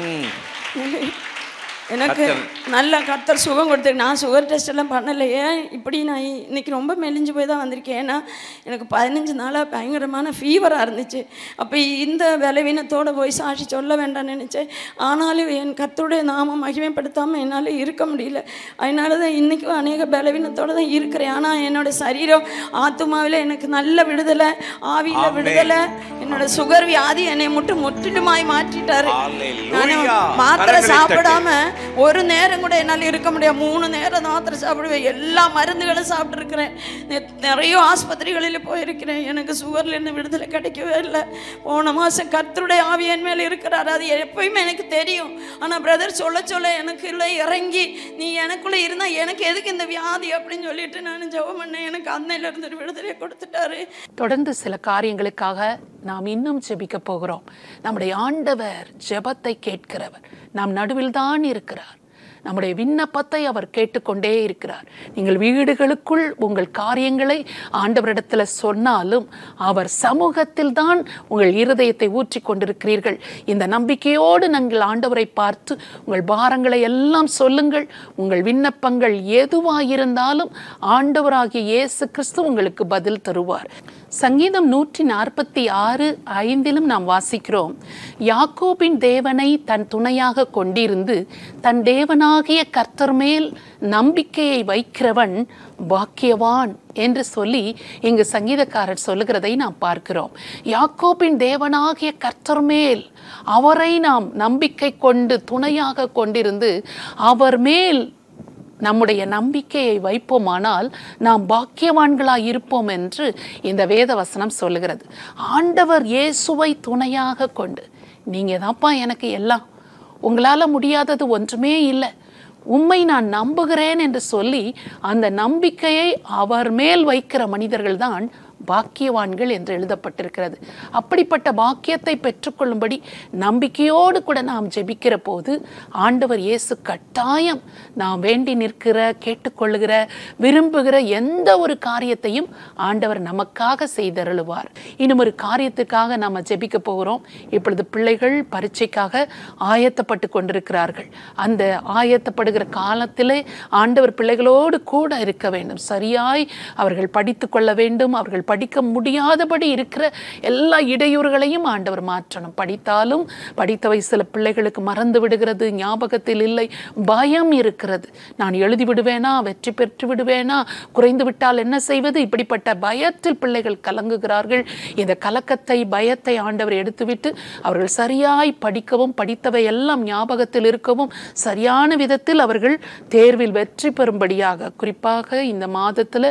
எனக்கு நல்ல கர்த்தர் சுகம் கொடுத்துருக்கு நான் சுகர் டெஸ்ட் எல்லாம் பண்ணலை ஏன் இப்படி நான் இன்னைக்கு ரொம்ப மெலிஞ்சு போய் தான் வந்திருக்கேன் ஏன்னா எனக்கு பதினஞ்சு நாளாக பயங்கரமான ஃபீவராக இருந்துச்சு அப்போ இந்த பலவீனத்தோட போய் சாட்சி சொல்ல வேண்டாம்னு நினச்சேன் ஆனாலும் என் கர்த்தருடைய நாமம் மகிமைப்படுத்தாமல் என்னால் இருக்க முடியல அதனால தான் இன்றைக்கும் அநேக பலவீனத்தோடு தான் இருக்கிறேன் ஆனால் என்னோட சரீரம் ஆத்துமாவில் எனக்கு நல்ல விடுதலை ஆவியில் விடுதலை என்னோட சுகர் வியாதி என்னை முட்டு முற்றிலுமாய் மாற்றிட்டாரு நான் மாத்திரை சாப்பிடாம ஒரு நேரம் கூட என்னால் இருக்க முடியாது மூணு நேரம் மாத்திரை சாப்பிடுவேன் எல்லா மருந்துகளும் சாப்பிட்ருக்கிறேன் நிறைய ஆஸ்பத்திரிகளில் போயிருக்கிறேன் எனக்கு சுகர்லேருந்து விடுதலை கிடைக்கவே இல்லை போன மாதம் கர்த்தருடைய ஆவி என் மேலே இருக்கிறார் அது எப்பயுமே எனக்கு தெரியும் ஆனால் பிரதர் சொல்ல சொல்ல எனக்கு இல்லை இறங்கி நீ எனக்குள்ளே இருந்தால் எனக்கு எதுக்கு இந்த வியாதி அப்படின்னு சொல்லிட்டு நான் ஜெபம் பண்ணேன் எனக்கு அன்னையிலேருந்து ஒரு விடுதலையை கொடுத்துட்டாரு தொடர்ந்து சில காரியங்களுக்காக நாம் இன்னும் ஜெபிக்க போகிறோம் நம்முடைய ஆண்டவர் ஜெபத்தை கேட்கிறவர் நாம் நடுவில் தான் இருக்கிறார் நம்முடைய விண்ணப்பத்தை அவர் கேட்டுக்கொண்டே இருக்கிறார் நீங்கள் வீடுகளுக்குள் உங்கள் காரியங்களை ஆண்டவரிடத்தில் சொன்னாலும் அவர் சமூகத்தில் தான் உங்கள் இருதயத்தை ஊற்றி கொண்டிருக்கிறீர்கள் இந்த நம்பிக்கையோடு நீங்கள் ஆண்டவரை பார்த்து உங்கள் பாரங்களை எல்லாம் சொல்லுங்கள் உங்கள் விண்ணப்பங்கள் எதுவாயிருந்தாலும் ஆண்டவராகிய இயேசு கிறிஸ்து உங்களுக்கு பதில் தருவார் சங்கீதம் நூற்றி நாற்பத்தி ஆறு ஐந்திலும் நாம் வாசிக்கிறோம் யாக்கோபின் தேவனை தன் துணையாக கொண்டிருந்து தன் தேவனாகிய கர்த்தர் மேல் நம்பிக்கையை வைக்கிறவன் பாக்கியவான் என்று சொல்லி இங்கு சங்கீதக்காரர் சொல்லுகிறதை நாம் பார்க்கிறோம் யாக்கோபின் தேவனாகிய கர்த்தர் மேல் அவரை நாம் நம்பிக்கை கொண்டு துணையாக கொண்டிருந்து அவர் மேல் நம்முடைய நம்பிக்கையை வைப்போமானால் நாம் பாக்கியவான்களாய் இருப்போம் என்று இந்த வேத வசனம் சொல்லுகிறது ஆண்டவர் இயேசுவை துணையாக கொண்டு நீங்கள் தான்ப்பா எனக்கு எல்லாம் உங்களால் முடியாதது ஒன்றுமே இல்லை உம்மை நான் நம்புகிறேன் என்று சொல்லி அந்த நம்பிக்கையை அவர் மேல் வைக்கிற மனிதர்கள்தான் பாக்கியவான்கள் என்று எழுதப்பட்டிருக்கிறது அப்படிப்பட்ட பாக்கியத்தை பெற்றுக்கொள்ளும்படி நம்பிக்கையோடு கூட நாம் ஜெபிக்கிற போது ஆண்டவர் இயேசு கட்டாயம் நாம் வேண்டி நிற்கிற கேட்டுக்கொள்ளுகிற விரும்புகிற எந்த ஒரு காரியத்தையும் ஆண்டவர் நமக்காக செய்தருளுவார் இன்னும் ஒரு காரியத்துக்காக நாம் ஜெபிக்க போகிறோம் இப்பொழுது பிள்ளைகள் பரீட்சைக்காக ஆயத்தப்பட்டு கொண்டிருக்கிறார்கள் அந்த ஆயத்தப்படுகிற காலத்திலே ஆண்டவர் பிள்ளைகளோடு கூட இருக்க வேண்டும் சரியாய் அவர்கள் படித்து கொள்ள வேண்டும் அவர்கள் படிக்க முடியாதபடி இருக்கிற எல்லா இடையூறுகளையும் ஆண்டவர் மாற்றணும் படித்தாலும் படித்த வயசுல பிள்ளைகளுக்கு மறந்து விடுகிறது ஞாபகத்தில் இல்லை பயம் இருக்கிறது நான் எழுதி விடுவேனா வெற்றி பெற்று விடுவேனா குறைந்து விட்டால் என்ன செய்வது இப்படிப்பட்ட பயத்தில் பிள்ளைகள் கலங்குகிறார்கள் இந்த கலக்கத்தை பயத்தை ஆண்டவர் எடுத்துவிட்டு அவர்கள் சரியாய் படிக்கவும் படித்தவை எல்லாம் ஞாபகத்தில் இருக்கவும் சரியான விதத்தில் அவர்கள் தேர்வில் வெற்றி பெறும்படியாக குறிப்பாக இந்த மாதத்தில்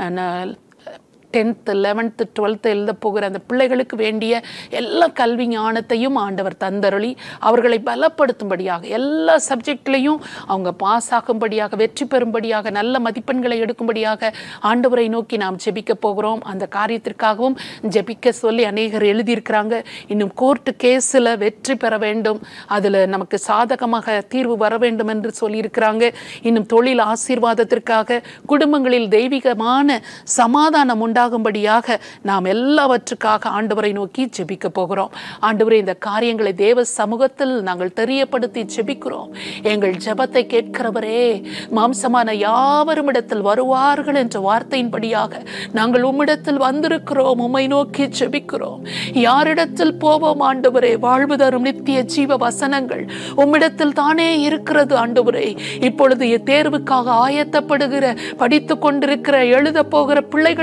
டென்த்து லெவன்த்து டுவெல்த்து எழுத போகிற அந்த பிள்ளைகளுக்கு வேண்டிய எல்லா கல்வி ஞானத்தையும் ஆண்டவர் தந்தருளி அவர்களை பலப்படுத்தும்படியாக எல்லா சப்ஜெக்ட்லேயும் அவங்க பாஸ் ஆகும்படியாக வெற்றி பெறும்படியாக நல்ல மதிப்பெண்களை எடுக்கும்படியாக ஆண்டவரை நோக்கி நாம் ஜெபிக்க போகிறோம் அந்த காரியத்திற்காகவும் ஜெபிக்க சொல்லி அநேகர் எழுதியிருக்கிறாங்க இன்னும் கோர்ட்டு கேஸில் வெற்றி பெற வேண்டும் அதில் நமக்கு சாதகமாக தீர்வு வர வேண்டும் என்று சொல்லியிருக்கிறாங்க இன்னும் தொழில் ஆசீர்வாதத்திற்காக குடும்பங்களில் தெய்வீகமான சமாதானம் உண்டாகும்படியாக நாம் எல்லாவற்றுக்காக ஆண்டவரை நோக்கி ஜெபிக்க போகிறோம் ஆண்டவரே இந்த காரியங்களை தேவ சமூகத்தில் நாங்கள் தெரியப்படுத்தி ஜெபிக்கிறோம் எங்கள் ஜெபத்தை கேட்கிறவரே மாம்சமான யாவரும் இடத்தில் வருவார்கள் என்ற வார்த்தையின்படியாக நாங்கள் உம்மிடத்தில் வந்திருக்கிறோம் உம்மை நோக்கி ஜெபிக்கிறோம் யாரிடத்தில் போவோம் ஆண்டவரே வாழ்வு தரும் நித்திய ஜீவ வசனங்கள் உம்மிடத்தில் தானே இருக்கிறது ஆண்டவரே இப்பொழுது தேர்வுக்காக ஆயத்தப்படுகிற படித்து கொண்டிருக்கிற எழுத போகிற பிள்ளைகளுக்காக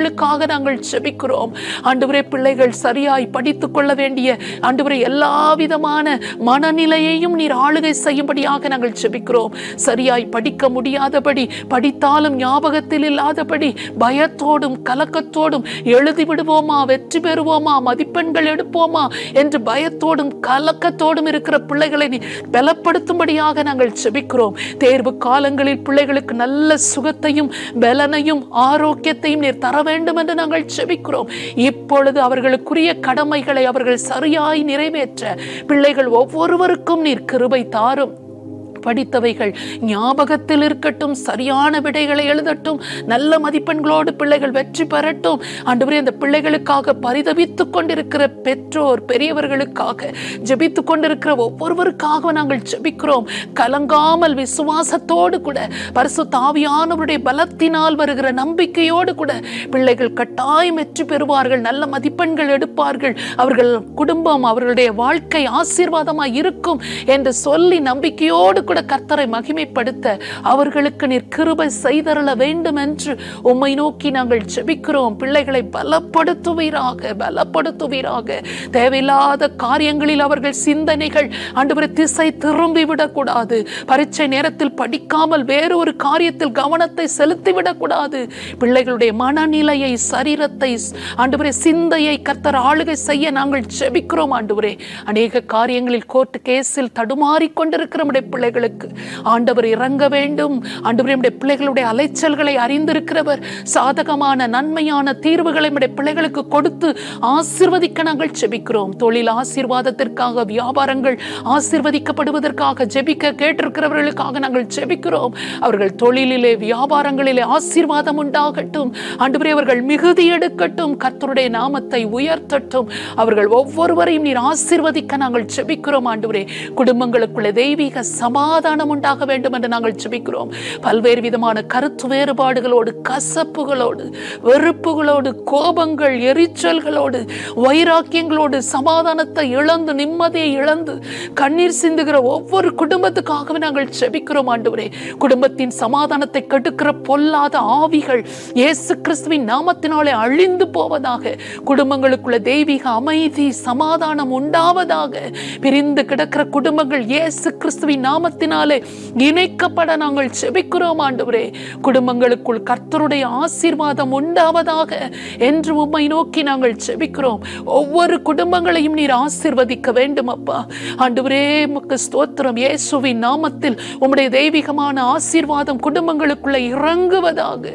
நாங்கள் செபிக்கிறோம் ஆண்டவரே பிள்ளைகள் சரியாய் படித்துக் கொள்ள வேண்டிய ஆண்டவரே எல்லா விதமான மனநிலையையும் நீர் ஆளுகை செய்யும்படியாக நாங்கள் செபிக்கிறோம் சரியாய் படிக்க முடியாதபடி படித்தாலும் ஞாபகத்தில் இல்லாதபடி பயத்தோடும் கலக்கத்தோடும் எழுதி விடுவோமா வெற்றி பெறுவோமா மதிப்பெண்கள் எடுப்போமா என்று பயத்தோடும் கலக்கத்தோடும் இருக்கிற பிள்ளைகளை நீ பலப்படுத்தும்படியாக நாங்கள் செபிக்கிறோம் தேர்வு காலங்களில் பிள்ளைகளுக்கு நல்ல சுகத்தையும் பலனையும் ஆரோக்கியத்தையும் நீர் தர வேண்டும் என்று நாங்கள் செபிக்கிறோம் இப்பொழுது அவர்களுக்குரிய கடமைகளை அவர்கள் சரியாய் நிறைவேற்ற பிள்ளைகள் ஒவ்வொருவருக்கும் நீர் கிருபை தாரும் படித்தவைகள் ஞாபகத்தில் இருக்கட்டும் சரியான விடைகளை எழுதட்டும் நல்ல மதிப்பெண்களோடு பிள்ளைகள் வெற்றி பெறட்டும் ஆண்டவரே அந்த பிள்ளைகளுக்காக பரிதவித்துக் கொண்டிருக்கிற பெற்றோர் பெரியவர்களுக்காக ஜெபித்துக் கொண்டிருக்கிற ஒவ்வொருவருக்காக நாங்கள் ஜெபிக்கிறோம் கலங்காமல் விசுவாசத்தோடு கூட பரிசு தாவியானவருடைய பலத்தினால் வருகிற நம்பிக்கையோடு கூட பிள்ளைகள் கட்டாயம் வெற்றி பெறுவார்கள் நல்ல மதிப்பெண்கள் எடுப்பார்கள் அவர்கள் குடும்பம் அவர்களுடைய வாழ்க்கை ஆசீர்வாதமாய் இருக்கும் என்று சொல்லி நம்பிக்கையோடு கூட கர்த்தரை மகிமைப்படுத்த அவர்களுக்கு நீர் கிருபை செய்தருள வேண்டும் என்று உம்மை நோக்கி நாங்கள் ஜெபிக்கிறோம் பிள்ளைகளை பலப்படுத்துவீராக பலப்படுத்துவீராக தேவையில்லாத காரியங்களில் அவர்கள் சிந்தனைகள் ஆண்டவரை திசை திரும்பி விடக்கூடாது பரீட்சை நேரத்தில் படிக்காமல் வேறு ஒரு காரியத்தில் கவனத்தை செலுத்தி விடக்கூடாது பிள்ளைகளுடைய மனநிலையை சரீரத்தை ஆண்டவரே சிந்தையை கர்த்தர் ஆளுகை செய்ய நாங்கள் ஜெபிக்கிறோம் ஆண்டவரே அநேக காரியங்களில் கோர்ட் கேஸில் தடுமாறிக் கொண்டிருக்கிற நம்முடைய பிள்ளைகளுக்கு ஆண்டவர் இறங்க வேண்டும் ஆண்டவரே நம்முடைய பிள்ளைகளுடைய அலைச்சல்களை அறிந்திருக்கிறவர் சாதகமான நன்மையான தீர்வுகளை நம்முடைய பிள்ளைகளுக்கு கொடுத்து ஆசிர்வதிக்க நாங்கள் ஜெபிக்கிறோம் தொழில் ஆசீர்வாதத்திற்காக வியாபாரங்கள் ஆசீர்வதிக்கப்படுவதற்காக ஜெபிக்க கேட்டிருக்கிறவர்களுக்காக நாங்கள் ஜெபிக்கிறோம் அவர்கள் தொழிலிலே வியாபாரங்களிலே ஆசீர்வாதம் உண்டாகட்டும் ஆண்டவரே அவர்கள் மிகுதி எடுக்கட்டும் கர்த்தருடைய நாமத்தை உயர்த்தட்டும் அவர்கள் ஒவ்வொருவரையும் நீர் ஆசீர்வதிக்க நாங்கள் ஜெபிக்கிறோம் ஆண்டவரே குடும்பங்களுக்குள்ளே தெய்வீக சமாதானம் உண்டாக வேண்டும் என்று நாங்கள் ஜெபிக்கிறோம் பல்வேறு விதமான கருத்து வேறுபாடுகளோடு கசப்புகளோடு வெறுப்புகளோடு கோபங்கள் எரிச்சல்களோடு வைராக்கியங்களோடு சமாதானத்தை இழந்து நிம்மதியை இழந்து கண்ணீர் சிந்துகிற ஒவ்வொரு குடும்பத்துக்காகவே நாங்கள் ஜெபிக்கிறோம் ஆண்டவரே குடும்பத்தின் சமாதானத்தை கெடுக்கிற பொல்லாத ஆவிகள் இயேசு கிறிஸ்துவின் நாமத்தினாலே அழிந்து போவதாக குடும்பங்களுக்குள்ள தெய்வீக அமைதி சமாதானம் உண்டாவதாக பிரிந்து கிடக்கிற குடும்பங்கள் இயேசு கிறிஸ்துவின் நாமத்தினாலே இணைக்கப்பட நாங்கள் செபிக்கிறோம் ஆண்டவரே குடும்பங்களுக்குள் கர்த்தருடைய ஆசீர்வாதம் உண்டாவதாக என்று உம்மை நோக்கி நாங்கள் செபிக்கிறோம் ஒவ்வொரு குடும்பங்களையும் நீர் ஆசீர்வதிக்க வேண்டும் அப்பா ஆண்டவரே உமக்கு ஸ்தோத்திரம் இயேசுவின் நாமத்தில் உம்முடைய தெய்வீகமான ஆசீர்வாதம் குடும்பங்களுக்குள்ள இறங்குவதாக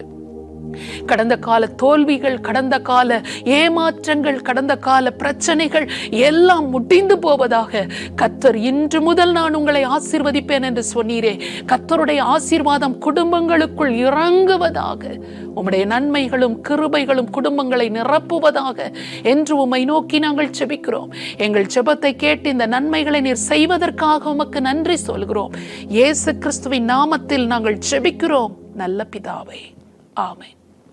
கடந்த கால தோல்விகள் கடந்த கால ஏமாற்றங்கள் கடந்த கால பிரச்சனைகள் எல்லாம் முடிந்து போவதாக கத்தர் இன்று முதல் நான் உங்களை ஆசீர்வதிப்பேன் என்று சொன்னீரே கத்தருடைய ஆசீர்வாதம் குடும்பங்களுக்குள் இறங்குவதாக உம்முடைய நன்மைகளும் கிருபைகளும் குடும்பங்களை நிரப்புவதாக என்று உம்மை நோக்கி நாங்கள் ஜெபிக்கிறோம் எங்கள் ஜெபத்தை கேட்டு இந்த நன்மைகளை நீர் செய்வதற்காக உமக்கு நன்றி சொல்கிறோம் இயேசு கிறிஸ்துவின் நாமத்தில் நாங்கள் ஜெபிக்கிறோம் நல்ல பிதாவே ஆமென்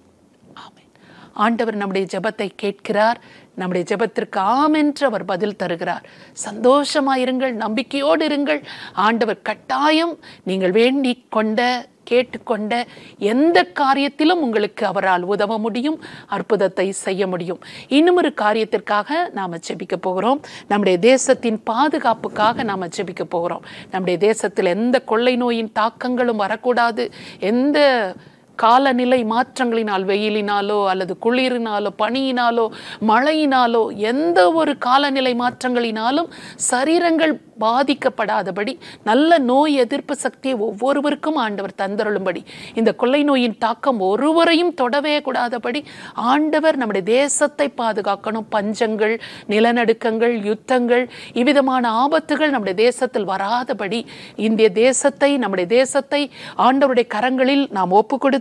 ஆமென் ஆண்டவர் நம்முடைய ஜெபத்தை கேட்கிறார் நம்முடைய ஜெபத்திற்கு ஆம் என்று அவர் பதில் தருகிறார் சந்தோஷமாயிருங்கள் நம்பிக்கையோடு இருங்கள் ஆண்டவர் கட்டாயம் நீங்கள் வேண்டிக் கொண்ட கேட்டுக்கொண்ட எந்த காரியத்திலும் உங்களுக்கு அவரால் உதவ முடியும் அற்புதத்தை செய்ய முடியும் இன்னும் ஒரு காரியத்திற்காக நாம் ஜெபிக்க போகிறோம் நம்முடைய தேசத்தின் பாதுகாப்புக்காக நாம் ஜெபிக்க போகிறோம் நம்முடைய தேசத்தில் எந்த கொள்ளை நோயின் தாக்கங்களும் வரக்கூடாது எந்த காலநிலை மாற்றங்களினால் வெயிலினாலோ அல்லது குளிரினாலோ பனியினாலோ மழையினாலோ எந்த ஒரு காலநிலை மாற்றங்களினாலும் சரீரங்கள் பாதிக்கப்படாதபடி நல்ல நோய் எதிர்ப்பு சக்தியை ஒவ்வொருவருக்கும் ஆண்டவர் தந்தருளும்படி இந்த கொள்ளை நோயின் தாக்கம் ஒருவரையும் தொடவே கூடாதபடி ஆண்டவர் நம்முடைய தேசத்தை பாதுகாக்கணும் பஞ்சங்கள் நிலநடுக்கங்கள் யுத்தங்கள் இவ்விதமான ஆபத்துகள் நம்முடைய தேசத்தில் வராதபடி இந்திய தேசத்தை நம்முடைய தேசத்தை ஆண்டவருடைய கரங்களில் நாம் ஒப்பு கொடுத்து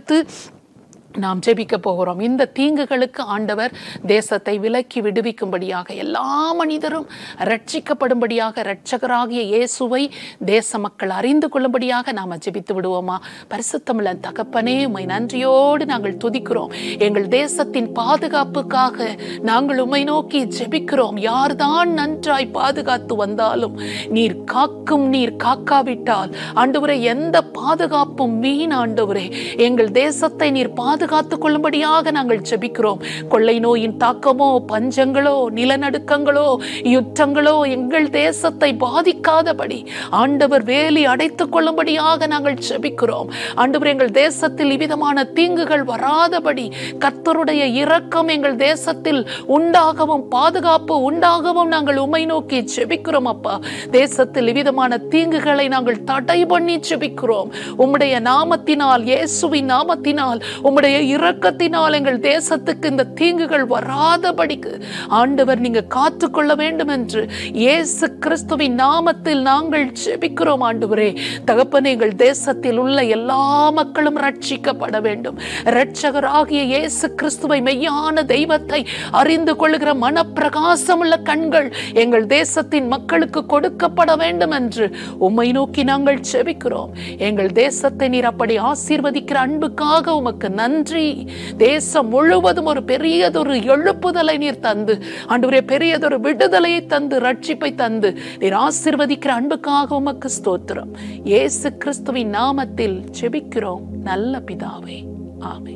நாம் ஜெபிக்க போகிறோம் இந்த தீங்குகளுக்கு ஆண்டவர் தேசத்தை விலக்கி விடுவிக்கும்படியாக எல்லா மனிதரும் ரட்சிக்கப்படும்படியாக இரட்சகராகிய இயேசுவை தேச மக்கள் அறிந்து கொள்ளும்படியாக நாம் ஜெபித்து விடுவோமா பரிசுத்தமிழ தகப்பனே உம்மை நன்றியோடு நாங்கள் துதிக்கிறோம் எங்கள் தேசத்தின் பாதுகாப்புக்காக நாங்கள் உம்மை நோக்கி ஜெபிக்கிறோம் யார்தான் நன்றாய் பாதுகாத்து வந்தாலும் நீர் காக்கும் நீர் காக்காவிட்டால் ஆண்டவரே எந்த பாதுகாப்பும் வீண் ஆண்டவரே எங்கள் தேசத்தை நீர் பாதுகாத்து பாதுகாத்துக் கொள்ளும்படியாக நாங்கள் ஜெபிக்கிறோம் கொள்ளை நோயின் தாக்கமோ பஞ்சங்களோ நிலநடுக்கங்களோ யுத்தங்களோ எங்கள் தேசத்தை பாதிக்காதபடி ஆண்டவர் வேலி அடைத்துக் கொள்ளும்படியாக நாங்கள் ஜெபிக்கிறோம் ஆண்டவர் எங்கள் தேசத்தில் இவ்விதமான தீங்குகள் வராதபடி கர்த்தருடைய இரக்கம் எங்கள் தேசத்தில் உண்டாகவும் பாதுகாப்பு உண்டாகவும் நாங்கள் உமை நோக்கி ஜெபிக்கிறோம் அப்பா தேசத்தில் இவ்விதமான தீங்குகளை நாங்கள் தடை பண்ணி ஜெபிக்கிறோம் உம்முடைய நாமத்தினால் இயேசுவின் நாமத்தினால் உம்முடைய இரக்கத்தினால் எங்கள் தேசத்துக்கு இந்த தீங்குகள் வராதபடிக்கு ஆண்டவர் நீங்க காத்துக்கொள்ள வேண்டும் என்று இயேசு கிறிஸ்துவின் நாமத்தில் நாங்கள் ஜெபிக்கிறோம் ஆண்டவரே தகப்பனே எங்கள் தேசத்தில் உள்ள எல்லா மக்களும் ரட்சிக்கப்பட வேண்டும் இரட்சகராகிய இயேசு கிறிஸ்துவை மெய்யான தெய்வத்தை அறிந்து கொள்ளுகிற மனப்பிரகாசமுள்ள கண்கள் எங்கள் தேசத்தின் மக்களுக்கு கொடுக்கப்பட வேண்டும் என்று உம்மை நோக்கி நாங்கள் செபிக்கிறோம் எங்கள் தேசத்தை நீர் அப்படி ஆசீர்வதிக்கிற அன்புக்காக உமக்கு நன்றி தேசம் முழுவதும் ஒரு பெரியதொரு எழுப்புதலை நீர் தந்து ஆண்டவரே பெரியதொரு விடுதலையை தந்து ரட்சிப்பை தந்து நீர் ஆசீர்வதிக்கிற அன்புக்காக உமக்கு ஸ்தோத்திரம் இயேசு கிறிஸ்துவின் நாமத்தில் செபிக்கிறோம் நல்ல பிதாவே ஆமென்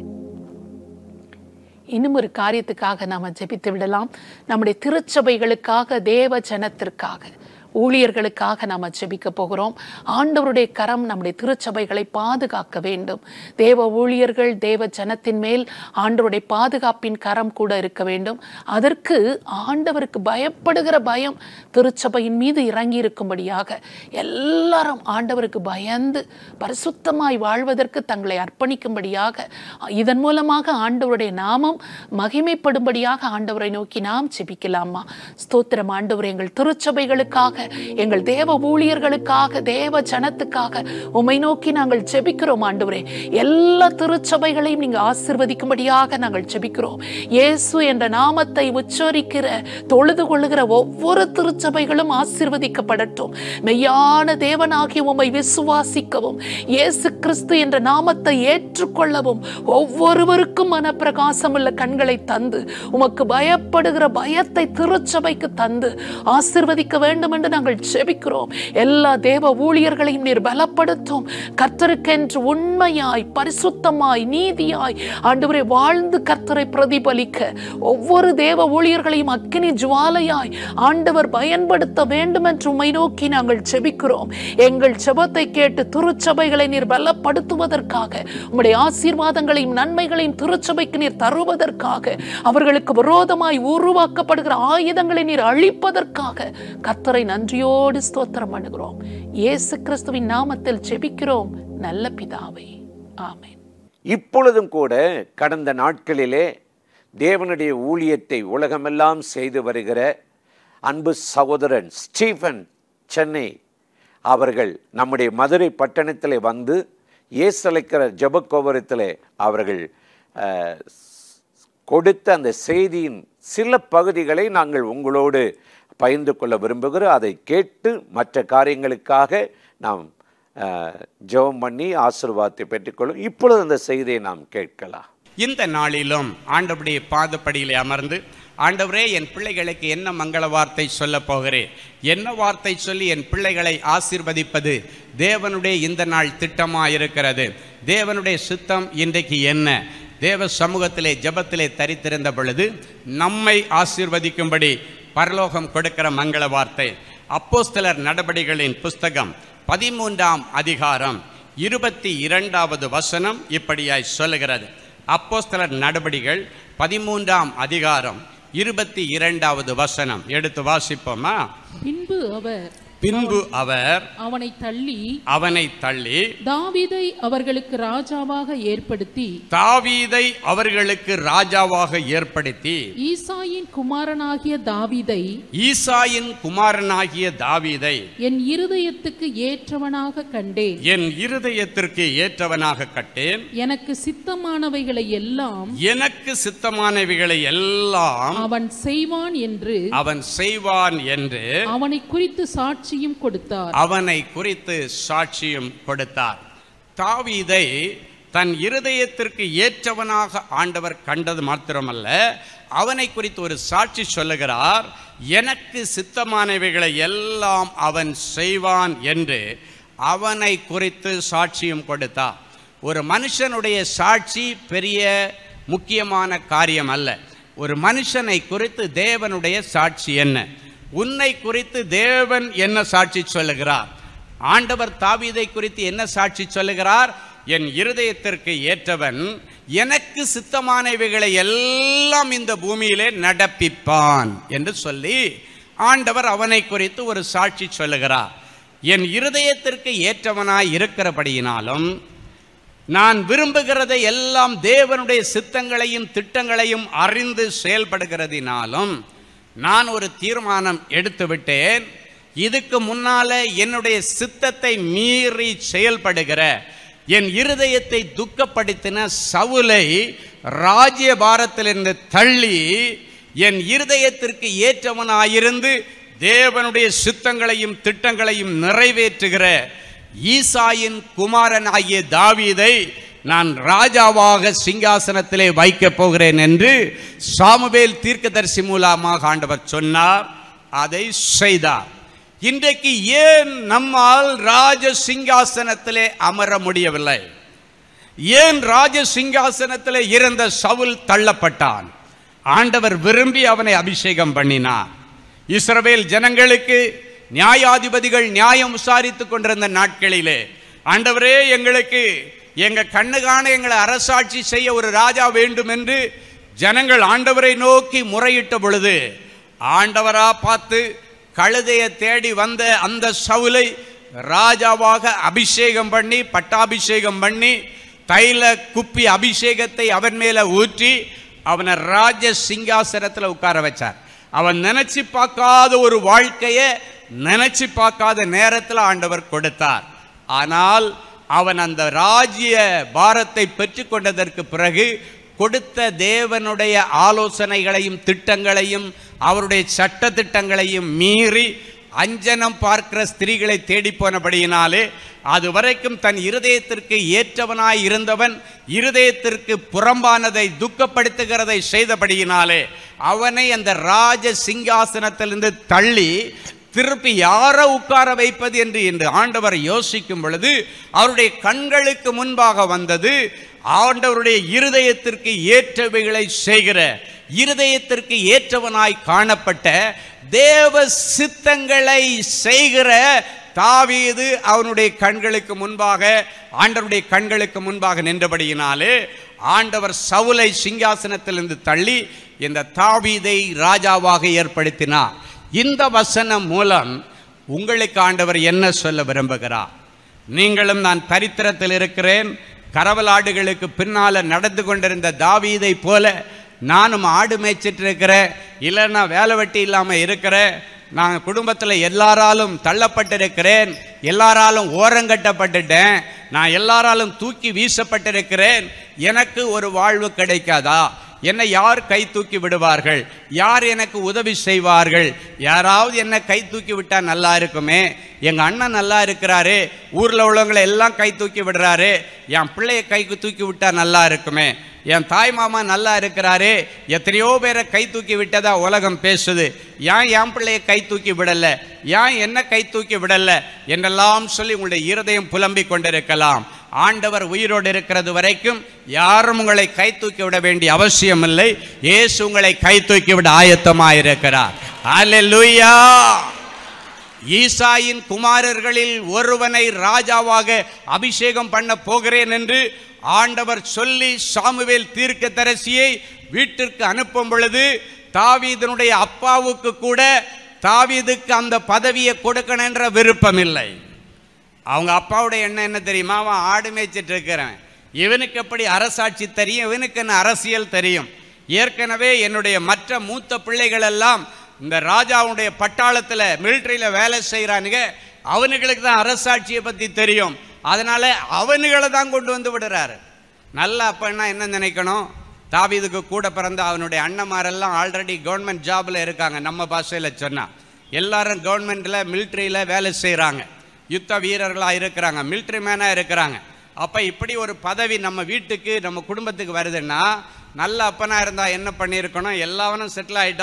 இன்னும் ஒரு காரியத்துக்காக நாம ஜெபித்து விடலாம் நம்முடைய திருச்சபைகளுக்காக தேவ ஜனத்திற்காக ஊழியர்களுக்காக நாம் ஜெபிக்க போகிறோம் ஆண்டவருடைய கரம் நம்முடைய திருச்சபைகளை பாதுகாக்க வேண்டும் தேவ ஊழியர்கள் தேவ ஜனத்தின் மேல் ஆண்டவருடைய பாதுகாப்பின் கரம் கூட இருக்க வேண்டும் அதற்கு ஆண்டவருக்கு பயப்படுகிற பயம் திருச்சபையின் மீது இறங்கி இருக்கும்படியாக எல்லாரும் ஆண்டவருக்கு பயந்து பரிசுத்தமாய் வாழ்வதற்கு தங்களை அர்ப்பணிக்கும்படியாக இதன் மூலமாக ஆண்டவருடைய நாமம் மகிமைப்படும்படியாக ஆண்டவரை நோக்கி நாம் ஜெபிக்கலாமா ஸ்தோத்திரம் ஆண்டவர் எங்கள் திருச்சபைகளுக்காக எங்கள் தேவ ஊழியர்களுக்காக தேவ ஜனத்துக்காக உமை நோக்கி நாங்கள் ஜெபிக்கிறோம் ஆண்டவரே எல்லா திருச்சபைகளையும் நீங்க ஆசிர்வதிக்கும்படியாக நாங்கள் ஜெபிக்கிறோம் இயேசு என்ற நாமத்தை உச்சரிக்கிற தொழுது கொள்ளுகிற ஒவ்வொரு திருச்சபைகளும் ஆசிர்வதிக்கப்படட்டும் மெய்யான தேவனாகிய உம்மை விசுவாசிக்கவும் இயேசு கிறிஸ்து என்ற நாமத்தை ஏற்றுக்கொள்ளவும் ஒவ்வொருவருக்கும் மனப்பிரகாசம் உள்ள கண்களை தந்து உமக்கு பயப்படுகிற பயத்தை திருச்சபைக்கு தந்து ஆசிர்வதிக்க வேண்டும் என்று நாங்கள் ஜெபிக்கிறோம் எல்லா தேவ ஊழியர்களையும் நீர் பலப்படுத்தும் கர்த்தருக்கென்று உண்மையாய் பரிசுத்தமாய் நீதியாய் ஆண்டவரை வாழ்ந்து கர்த்தரை பிரதிபலிக்க ஒவ்வொரு தேவ ஊழியர்களையும் அக்கினி ஜுவாலையாய் ஆண்டவர் பயன்படுத்த வேண்டும் என்று உம்மை நோக்கி நாங்கள் ஜெபிக்கிறோம் எங்கள் ஜெபத்தை கேட்டு திருச்சபைகளை நீர் பலப்படுத்துவதற்காக உம்முடைய ஆசீர்வாதங்களையும் நன்மைகளையும் திருச்சபைக்கு நீர் தருவதற்காக அவர்களுக்கு விரோதமாய் உருவாக்கப்படுகிற ஆயுதங்களை நீர் அழிப்பதற்காக கர்த்தரை நன்றியோடு ஸ்தோத்திரம் பண்ணுகிறோம் இயேசு கிறிஸ்துவின் நாமத்தில் ஜெபிக்கிறோம் நல்ல பிதாவே ஆமென் இப்பொழுதும் கூட கடந்த நாட்களிலே தேவனுடைய ஊழியத்தை உலகமெல்லாம் செய்து வருகிற அன்பு சகோதரன் ஸ்டீஃபன் சென்னை அவர்கள் நம்முடைய மதுரை பட்டணத்தில் வந்து இயேசலைக்கிற ஜபக்கோபுரத்தில் அவர்கள் அஹ், கொடுத்த அந்த செய்தியின் சில பகுதிகளை நாங்கள் உங்களோடு பகிர்ந்து கொள்ள விரும்புகிறோம் அதை கேட்டு மற்ற காரியங்களுக்காக நாம் அஹ், ஜெபம் பண்ணி ஆசீர்வாதத்தை பெற்றுக்கொள்ளும் இப்பொழுது அந்த செய்தியை நாம் கேட்கலாம் இந்த நாளிலும் ஆண்டவருடைய பாதப்படியிலே அமர்ந்து ஆண்டவரே என் பிள்ளைகளுக்கு என்ன மங்கள வார்த்தை சொல்ல போகிறேன் என்ன வார்த்தை சொல்லி என் பிள்ளைகளை ஆசீர்வதிப்பது தேவனுடைய இந்த நாள் திட்டமாக இருக்கிறது தேவனுடைய சித்தம் இன்றைக்கு என்ன தேவ சமூகத்திலே ஜெபத்திலே தரித்திருந்த பொழுது நம்மை ஆசீர்வதிக்கும்படி பரலோகம் கொடுக்கிற மங்கள வார்த்தை அப்போஸ்தலர் நடபடிகளின் புஸ்தகம் பதிமூன்றாம் அதிகாரம் இருபத்தி இரண்டாவது வசனம் இப்படியாய் சொல்லுகிறது அப்போஸ்தலர் நடபடிகள் பதிமூன்றாம் அதிகாரம் இருபத்தி இரண்டாவது வசனம் எடுத்து வாசிப்போமா பின்பு அவர் பின்பு அவர் அவனை தள்ளி அவனை தள்ளி தாவீதை அவர்களுக்கு ராஜாவாக ஏற்படுத்தி தாவீதை அவர்களுக்கு ராஜாவாக ஏற்படுத்தி ஈசாயின் குமாரனாகிய தாவீதை ஈசாயின் குமாரனாகிய தாவீதை என் இருதயத்துக்கு ஏற்றவனாக கண்டேன் என் இருதயத்திற்கு ஏற்றவனாக கட்டேன் எனக்கு சித்தமானவைகளை எல்லாம் எனக்கு சித்தமானவைகளை எல்லாம் அவன் செய்வான் என்று அவன் செய்வான் என்று அவனை குறித்து சாட்சியும் கொடுத்தார் அவனை குறித்து சாட்சியும் கொடுத்தார் தாவீதை தன் இருதயத்திற்கு ஏற்றவனாக ஆண்டவர் கண்டது மாத்திரமல்ல அவனை குறித்து ஒரு சாட்சி சொல்லுகிறார் எனக்கு சித்தமானவைகளை எல்லாம் அவன் செய்வான் என்று அவனை குறித்து சாட்சியும் கொடுத்தார் ஒரு மனுஷனுடைய சாட்சி பெரிய முக்கியமான காரியம் அல்ல ஒரு மனுஷனை குறித்து தேவனுடைய சாட்சி என்ன உன்னை குறித்து தேவன் என்ன சாட்சி சொல்லுகிறார் ஆண்டவர் தாவீதை குறித்து என்ன சாட்சி சொல்லுகிறார் என் இருதயத்திற்கு ஏற்றவன் எனக்கு சித்தமானவைகளை எல்லாம் இந்த பூமியிலே நடப்பிப்பான் என்று சொல்லி ஆண்டவர் அவனை குறித்து ஒரு சாட்சி சொல்லுகிறார் என் இருதயத்திற்கு ஏற்றவனாய் இருக்கிறபடியினாலும் நான் விரும்புகிறதை எல்லாம் தேவனுடைய சித்தங்களையும் திட்டங்களையும் அறிந்து செயல்படுகிறதினாலும் நான் ஒரு தீர்மானம் எடுத்து விட்டேன் இதுக்கு முன்னால என்னுடைய சித்தத்தை மீறி செயல்படுகிற என் இருதயத்தை துக்கப்படுத்தின சவுலை ராஜ்யபாரத்திலிருந்து தள்ளி என் இருதயத்திற்கு ஏற்றவனாயிருந்து தேவனுடைய சித்தங்களையும் திட்டங்களையும் நிறைவேற்றுகிற ஈசாயின் குமாரன் ஆகிய தாவீதை நான் ராஜாவாக சிங்காசனத்திலே வைக்கப் போகிறேன் என்று சாமுவேல் தீர்க்கதரிசி மூலமாக ஆண்டவர் சொன்னார் அதை செய்தார் இன்றைக்கு ஏன் நம்மால் ராஜ சிங்காசனத்திலே அமர முடியவில்லை ஏன் ராஜ சிங்காசனத்திலே இருந்த சவுல் தள்ளப்பட்டான் ஆண்டவர் விரும்பி அவனை அபிஷேகம் பண்ணினார் இஸ்ரவேல் ஜனங்களுக்கு நியாயாதிபதிகள் நியாயம் விசாரித்துக் கொண்டிருந்த நாட்களிலே ஆண்டவரே எங்களுக்கு எங்க கண்ணு காண எங்களை அரசாட்சி செய்ய ஒரு ராஜா வேண்டும் என்று ஜனங்கள் ஆண்டவரை நோக்கி முறையிட்ட பொழுது ஆண்டவரா பார்த்து கழுதையை தேடி வந்த அந்த சவுலை ராஜாவாக அபிஷேகம் பண்ணி பட்டாபிஷேகம் பண்ணி தைல குப்பி அபிஷேகத்தை அவன் மேல ஊற்றி அவனை ராஜ சிங்காசனத்தில் உட்கார வச்சார் அவன் நினைச்சு பார்க்காத ஒரு வாழ்க்கையை நினைச்சு பார்க்காத நேரத்தில் ஆண்டவர் கொடுத்தார் ஆனால் அவன் அந்த ராஜ்ய பாரத்தை பெற்றுக்கொண்டதற்கு பிறகு கொடுத்த தேவனுடைய ஆலோசனைகளையும் திட்டங்களையும் அவருடைய சட்ட திட்டங்களையும் மீறி அஞ்சனம் பார்க்கிற ஸ்திரீகளை தேடி போனபடியினாலே அது வரைக்கும் தன் இருதயத்திற்கு ஏற்றவனாய் இருந்தவன் இருதயத்திற்கு புறம்பானதை துக்கப்படுத்துகிறதை செய்தபடியினாலே அவனை அந்த ராஜ சிங்காசனத்திலிருந்து தள்ளி திருப்பி யாரை உட்கார வைப்பது என்று இன்று ஆண்டவர் யோசிக்கும் பொழுது அவருடைய கண்களுக்கு முன்பாக வந்தது ஆண்டவருடைய இருதயத்திற்கு ஏற்றவைகளை செய்கிற இருதயத்திற்கு ஏற்றவனாய் காணப்பட்ட தேவ சித்தங்களை செய்கிற தாவீது அவனுடைய கண்களுக்கு முன்பாக ஆண்டவருடைய கண்களுக்கு முன்பாக நின்றபடியினாலே ஆண்டவர் சவுலை சிங்காசனத்திலிருந்து தள்ளி இந்த தாவீதை ராஜாவாக ஏற்படுத்தினார் இந்த வசனம் மூலம் உங்களுக்கு ஆண்டவர் என்ன சொல்ல விரும்புகிறார் நீங்களும் நான் தரித்திரத்தில் இருக்கிறேன் கரவலாடுகளுக்கு பின்னால நடந்து கொண்டிருந்த தாவீதை போல நானும் ஆடு மேய்ச்சிட்டு இருக்கிறேன் இல்லைன்னா வேலை வெட்டி இல்லாமல் இருக்கிறேன் நான் குடும்பத்தில் எல்லாராலும் தள்ளப்பட்டிருக்கிறேன் எல்லாராலும் ஓரங்கட்டப்பட்டுட்டேன் நான் எல்லாராலும் தூக்கி வீசப்பட்டிருக்கிறேன் எனக்கு ஒரு வாழ்வு கிடைக்காதா என்னை யார் கை தூக்கி விடுவார்கள் யார் எனக்கு உதவி செய்வார்கள் யாராவது என்னை கை தூக்கி விட்டா நல்லா இருக்குமே எங்க அண்ணன் நல்லா இருக்கிறாரு ஊர்ல உள்ளவங்களை எல்லாம் கை தூக்கி விடுறாரு என் பிள்ளைய கைக்கு தூக்கி விட்டா நல்லா இருக்குமே என் தாய் மாமா நல்லா இருக்கிறாரு எத்தனையோ பேரை கை தூக்கி விட்டதா உலகம் பேசுது ஏன் என் பிள்ளைய கை தூக்கி விடல ஏன் என்ன கை தூக்கி விடல என்றெல்லாம் சொல்லி உங்களுடைய இருதயம் புலம்பிக் கொண்டிருக்கலாம் ஆண்டவர் உயிரோடு இருக்கிறது வரைக்கும் யாரும் உங்களை கை தூக்கி விட வேண்டிய அவசியம் இல்லை இயேசு உங்களை கை தூக்கி விட ஆயத்தமாயிருக்கிறார் அல்லேலூயா ஈசாயின் குமாரர்களில் ஒருவனை ராஜாவாக அபிஷேகம் பண்ண போகிறேன் என்று ஆண்டவர் சொல்லி சாமுவேல் தீர்க்கதரிசியை வீட்டிற்கு அனுப்பும் பொழுது தாவீதனுடைய அப்பாவுக்கு கூட தாவீதுக்கு அந்த பதவியை கொடுக்கணுன்ற விருப்பம் இல்லை அவங்க அப்பாவுடைய எண்ணம் என்ன தெரியுமா அவன் ஆடு மேய்ச்சிட்டு இருக்கிறவன் இவனுக்கு எப்படி அரசாட்சி தெரியும் இவனுக்கு என்ன அரசியல் தெரியும் ஏற்கனவே என்னுடைய மற்ற மூத்த பிள்ளைகள் எல்லாம் இந்த ராஜாவுடைய பட்டாளத்தில் மிலிட்ரியில் வேலை செய்கிறானுங்க அவனுங்களுக்கு தான் அரசாட்சியை பற்றி தெரியும் அதனால அவனுகளை தான் கொண்டு வந்து விடுறாரு நல்ல அப்பன்னா என்ன நினைக்கணும் தாவீதுக்கு கூட பிறந்த அவனுடைய அண்ணமாரெல்லாம் ஆல்ரெடி கவர்மெண்ட் ஜாபில் இருக்காங்க நம்ம பாஷையில் சொன்னால் எல்லாரும் கவர்மெண்ட்டில் மிலிட்ரியில் வேலை செய்கிறாங்க யுத்த வீரர்களாக இருக்கிறாங்க மிலிட்ரி மேனாக இருக்கிறாங்க அப்போ இப்படி ஒரு பதவி நம்ம வீட்டுக்கு நம்ம குடும்பத்துக்கு வருதுன்னா நல்ல அப்பனாக இருந்தால் என்ன பண்ணியிருக்கணும் எல்லாவனும் செட்டில் ஆகிட்டான்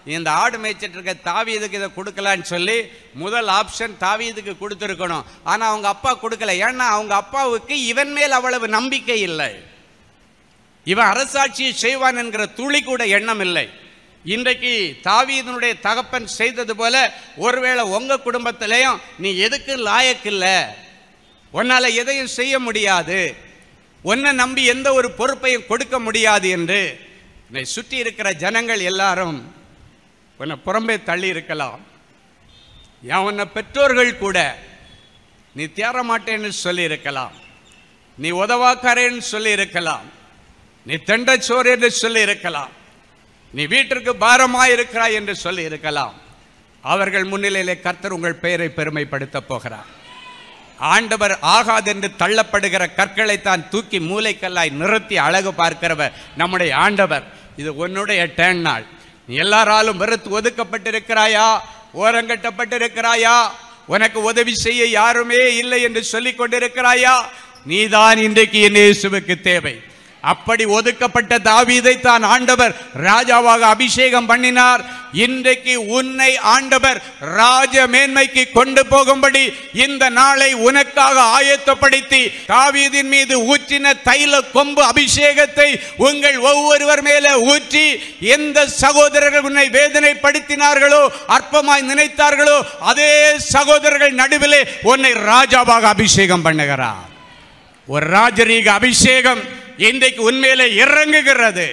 இந்த ஆடு மேய்ச்சிட்டு இருக்க தாவீதுக்கு இதை கொடுக்கலான்னு சொல்லி முதல் ஆப்ஷன் தாவீதுக்கு கொடுத்துருக்கணும் ஆனால் அவங்க அப்பா கொடுக்கல ஏன்னா அவங்க அப்பாவுக்கு இவன் மேல் அவ்வளவு நம்பிக்கை இல்லை இவன் அரசாட்சியை செய்வான் என்கிற துளி கூட எண்ணம் இல்லை இன்றைக்கு தாவீதனுடைய தகப்பன் செய்தது போல ஒருவேளை உங்க குடும்பத்திலையும் நீ எதுக்கு லாயக்கில்ல உன்னால எதையும் செய்ய முடியாது உன்னை நம்பி எந்த ஒரு பொறுப்பையும் கொடுக்க முடியாது என்று என்னை சுற்றி இருக்கிற ஜனங்கள் எல்லாரும் உன்னை புறம்பே தள்ளி இருக்கலாம் ஏன் உன்னை பெற்றோர்கள் கூட நீ தேற மாட்டேன்னு சொல்லி இருக்கலாம் நீ உதவாக்காரேன்னு சொல்லி இருக்கலாம் நீ தெண்டச்சோறு என்று சொல்லி இருக்கலாம் நீ வீட்டிற்கு பாரமாய் இருக்கிறாய் என்று சொல்லி இருக்கலாம் அவர்கள் முன்னிலையிலே கர்த்தர் உங்கள் பெயரை பெருமைப்படுத்த போகிறார் ஆண்டவர் ஆகாது என்று தள்ளப்படுகிற கற்களை தான் தூக்கி மூளைக்கல்லாய் நிறுத்தி அழகு பார்க்கிறவர் நம்முடைய ஆண்டவர் இது உன்னுடைய டேன் நாள் நீ எல்லாராலும் வெறுத்து ஒதுக்கப்பட்டிருக்கிறாயா ஓரங்கட்டப்பட்டிருக்கிறாயா உனக்கு உதவி செய்ய யாருமே இல்லை என்று சொல்லிக் கொண்டிருக்கிறாயா நீதான் இன்றைக்கு என் இயேசுவுக்கு தேவை அப்படி ஒதுக்கப்பட்ட தாவீதை தான் ஆண்டவர் ராஜாவாக அபிஷேகம் பண்ணினார் இன்றைக்கு உன்னை ஆண்டவர் ராஜ மேன்மைக்கு கொண்டு போகும்படி இந்த நாளை உனக்காக ஆயத்தப்படுத்தி தாவீதின் மீது ஊற்றின தைல கொம்பு அபிஷேகத்தை உங்கள் ஒவ்வொருவர் மேலே ஊற்றி எந்த சகோதரர்கள் உன்னை வேதனைப்படுத்தினார்களோ அற்பமாய் நினைத்தார்களோ அதே சகோதரர்கள் நடுவிலே உன்னை ராஜாவாக அபிஷேகம் பண்ணுகிறார் ஒரு ராஜரீக அபிஷேகம் இன்றைக்கு உண்மையிலே இறங்குகிறது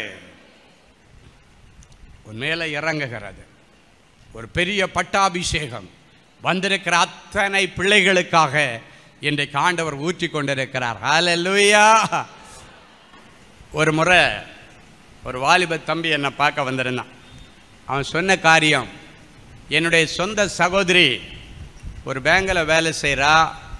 உண்மையில இறங்குகிறது ஒரு பெரிய பட்டாபிஷேகம் வந்திருக்கிற அத்தனை பிள்ளைகளுக்காக இன்றைக்கு ஆண்டவர் ஊற்றி கொண்டிருக்கிறார் ஹalleluya ஒரு முறை ஒரு வாலிப தம்பி என்னை பார்க்க வந்திருந்தான் அவன் சொன்ன காரியம் என்னுடைய சொந்த சகோதரி ஒரு பேங்கில் வேலை செய்கிறா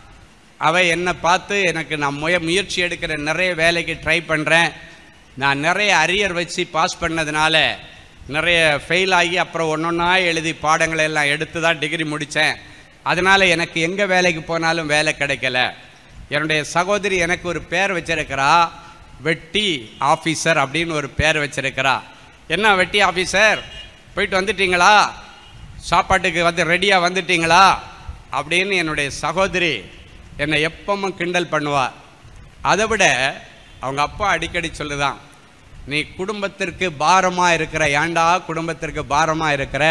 அவள் என்னை பார்த்து எனக்கு நான் முய முயற்சி எடுக்கிற நிறைய வேலைக்கு ட்ரை பண்ணுறேன் நான் நிறைய அரியர் வச்சு பாஸ் பண்ணதுனால நிறைய ஃபெயில் ஆகி அப்புறம் ஒன்றொன்னா எழுதி பாடங்களை எல்லாம் எடுத்து தான் டிகிரி முடித்தேன் அதனால் எனக்கு எங்கே வேலைக்கு போனாலும் வேலை கிடைக்கல என்னுடைய சகோதரி எனக்கு ஒரு பேர் வச்சிருக்கிறா வெட்டி ஆஃபீஸர் அப்படின்னு ஒரு பேர் வச்சிருக்கிறா என்ன வெட்டி ஆஃபீஸர் போயிட்டு வந்துட்டீங்களா சாப்பாட்டுக்கு வந்து ரெடியாக வந்துட்டீங்களா அப்படின்னு என்னுடைய சகோதரி என்னை எப்பவும் கிண்டல் பண்ணுவா அதை விட அவங்க அப்பா அடிக்கடி சொல்லுதான் நீ குடும்பத்திற்கு பாரமாக இருக்கிற ஏன்டா குடும்பத்திற்கு பாரமாக இருக்கிற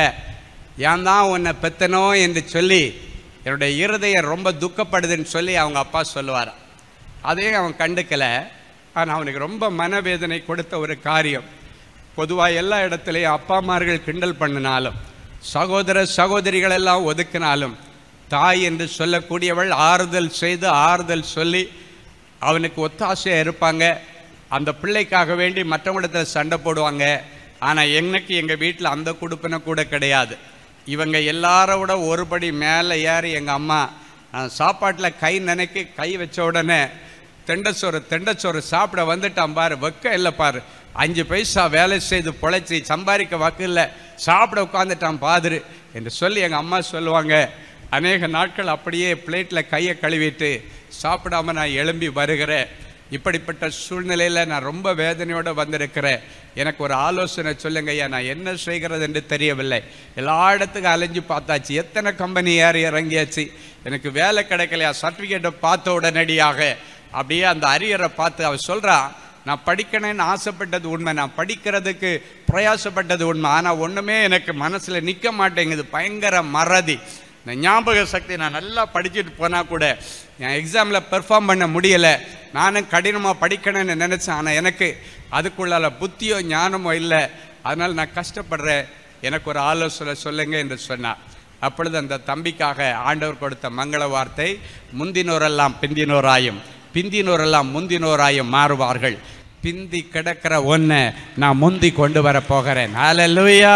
ஏன் தான் உன்னை பெத்தனோ என்று சொல்லி என்னுடைய இருதயம் ரொம்ப துக்கப்படுதுன்னு சொல்லி அவங்க அப்பா சொல்லுவார் அதையும் அவன் கண்டுக்கலை ஆனால் அவனுக்கு ரொம்ப மனவேதனை கொடுத்த ஒரு காரியம் பொதுவாக எல்லா இடத்துலையும் அப்பாமார்கள் கிண்டல் பண்ணினாலும் சகோதர சகோதரிகள் எல்லாம் ஒதுக்கினாலும் தாய் என்று சொல்லக்கூடியவள் ஆறுதல் செய்து ஆறுதல் சொல்லி அவனுக்கு ஒத்தாசையாக இருப்பாங்க அந்த பிள்ளைக்காக வேண்டி மற்றவங்களிடத்தில் சண்டை போடுவாங்க ஆனால் எனக்கு எங்கள் வீட்டில் அந்த குடுப்பினை கூட கிடையாது இவங்க எல்லார விட ஒருபடி மேலே ஏறி எங்கள் அம்மா நான் சாப்பாட்டில் கை நினைக்கி கை வச்ச உடனே தெண்டச்சோறு தெண்டச்சோறு சாப்பிட வந்துட்டான் பாரு வெக்க இல்லை பாரு அஞ்சு பைசா வேலை செய்து பொழைச்சி சம்பாதிக்க வக்கு இல்லை சாப்பிட உட்காந்துட்டான் பாதுரு என்று சொல்லி எங்கள் அம்மா சொல்லுவாங்க அநேக நாட்கள் அப்படியே பிளேட்டில் கையை கழுவிட்டு சாப்பிடாம நான் எழும்பி வருகிறேன் இப்படிப்பட்ட சூழ்நிலையில் நான் ரொம்ப வேதனையோடு வந்திருக்கிறேன் எனக்கு ஒரு ஆலோசனை சொல்லுங்க ஐயா நான் என்ன செய்கிறது என்று தெரியவில்லை எல்லா இடத்துக்கும் அலைஞ்சு பார்த்தாச்சு எத்தனை கம்பெனி ஏறி இறங்கியாச்சு எனக்கு வேலை கிடைக்கலையா சர்டிஃபிகேட்டை பார்த்த உடனடியாக அப்படியே அந்த அரியரை பார்த்து அவ சொல்கிறான் நான் படிக்கணும்னு ஆசைப்பட்டது உண்மை நான் படிக்கிறதுக்கு பிரயாசப்பட்டது உண்மை ஆனால் ஒன்றுமே எனக்கு மனசில் நிற்க மாட்டேங்குது பயங்கர மறதி இந்த ஞாபக சக்தி நான் நல்லா படிச்சுட்டு போனால் கூட என் எக்ஸாமில் பெர்ஃபார்ம் பண்ண முடியலை நானும் கடினமாக படிக்கணும்னு நினச்சேன் ஆனால் எனக்கு அதுக்குள்ளால புத்தியோ ஞானமோ இல்லை அதனால் நான் கஷ்டப்படுறேன் எனக்கு ஒரு ஆலோசனை சொல்லுங்க என்று சொன்னார் அப்பொழுது அந்த தம்பிக்காக ஆண்டவர் கொடுத்த மங்கள வார்த்தை முந்தினோரெல்லாம் பிந்தினோராயும் பிந்தினோரெல்லாம் முந்தினோராயும் மாறுவார்கள் பிந்தி கிடக்கிற ஒன்றை நான் முந்தி கொண்டு வர போகிறேன் ஹalleluya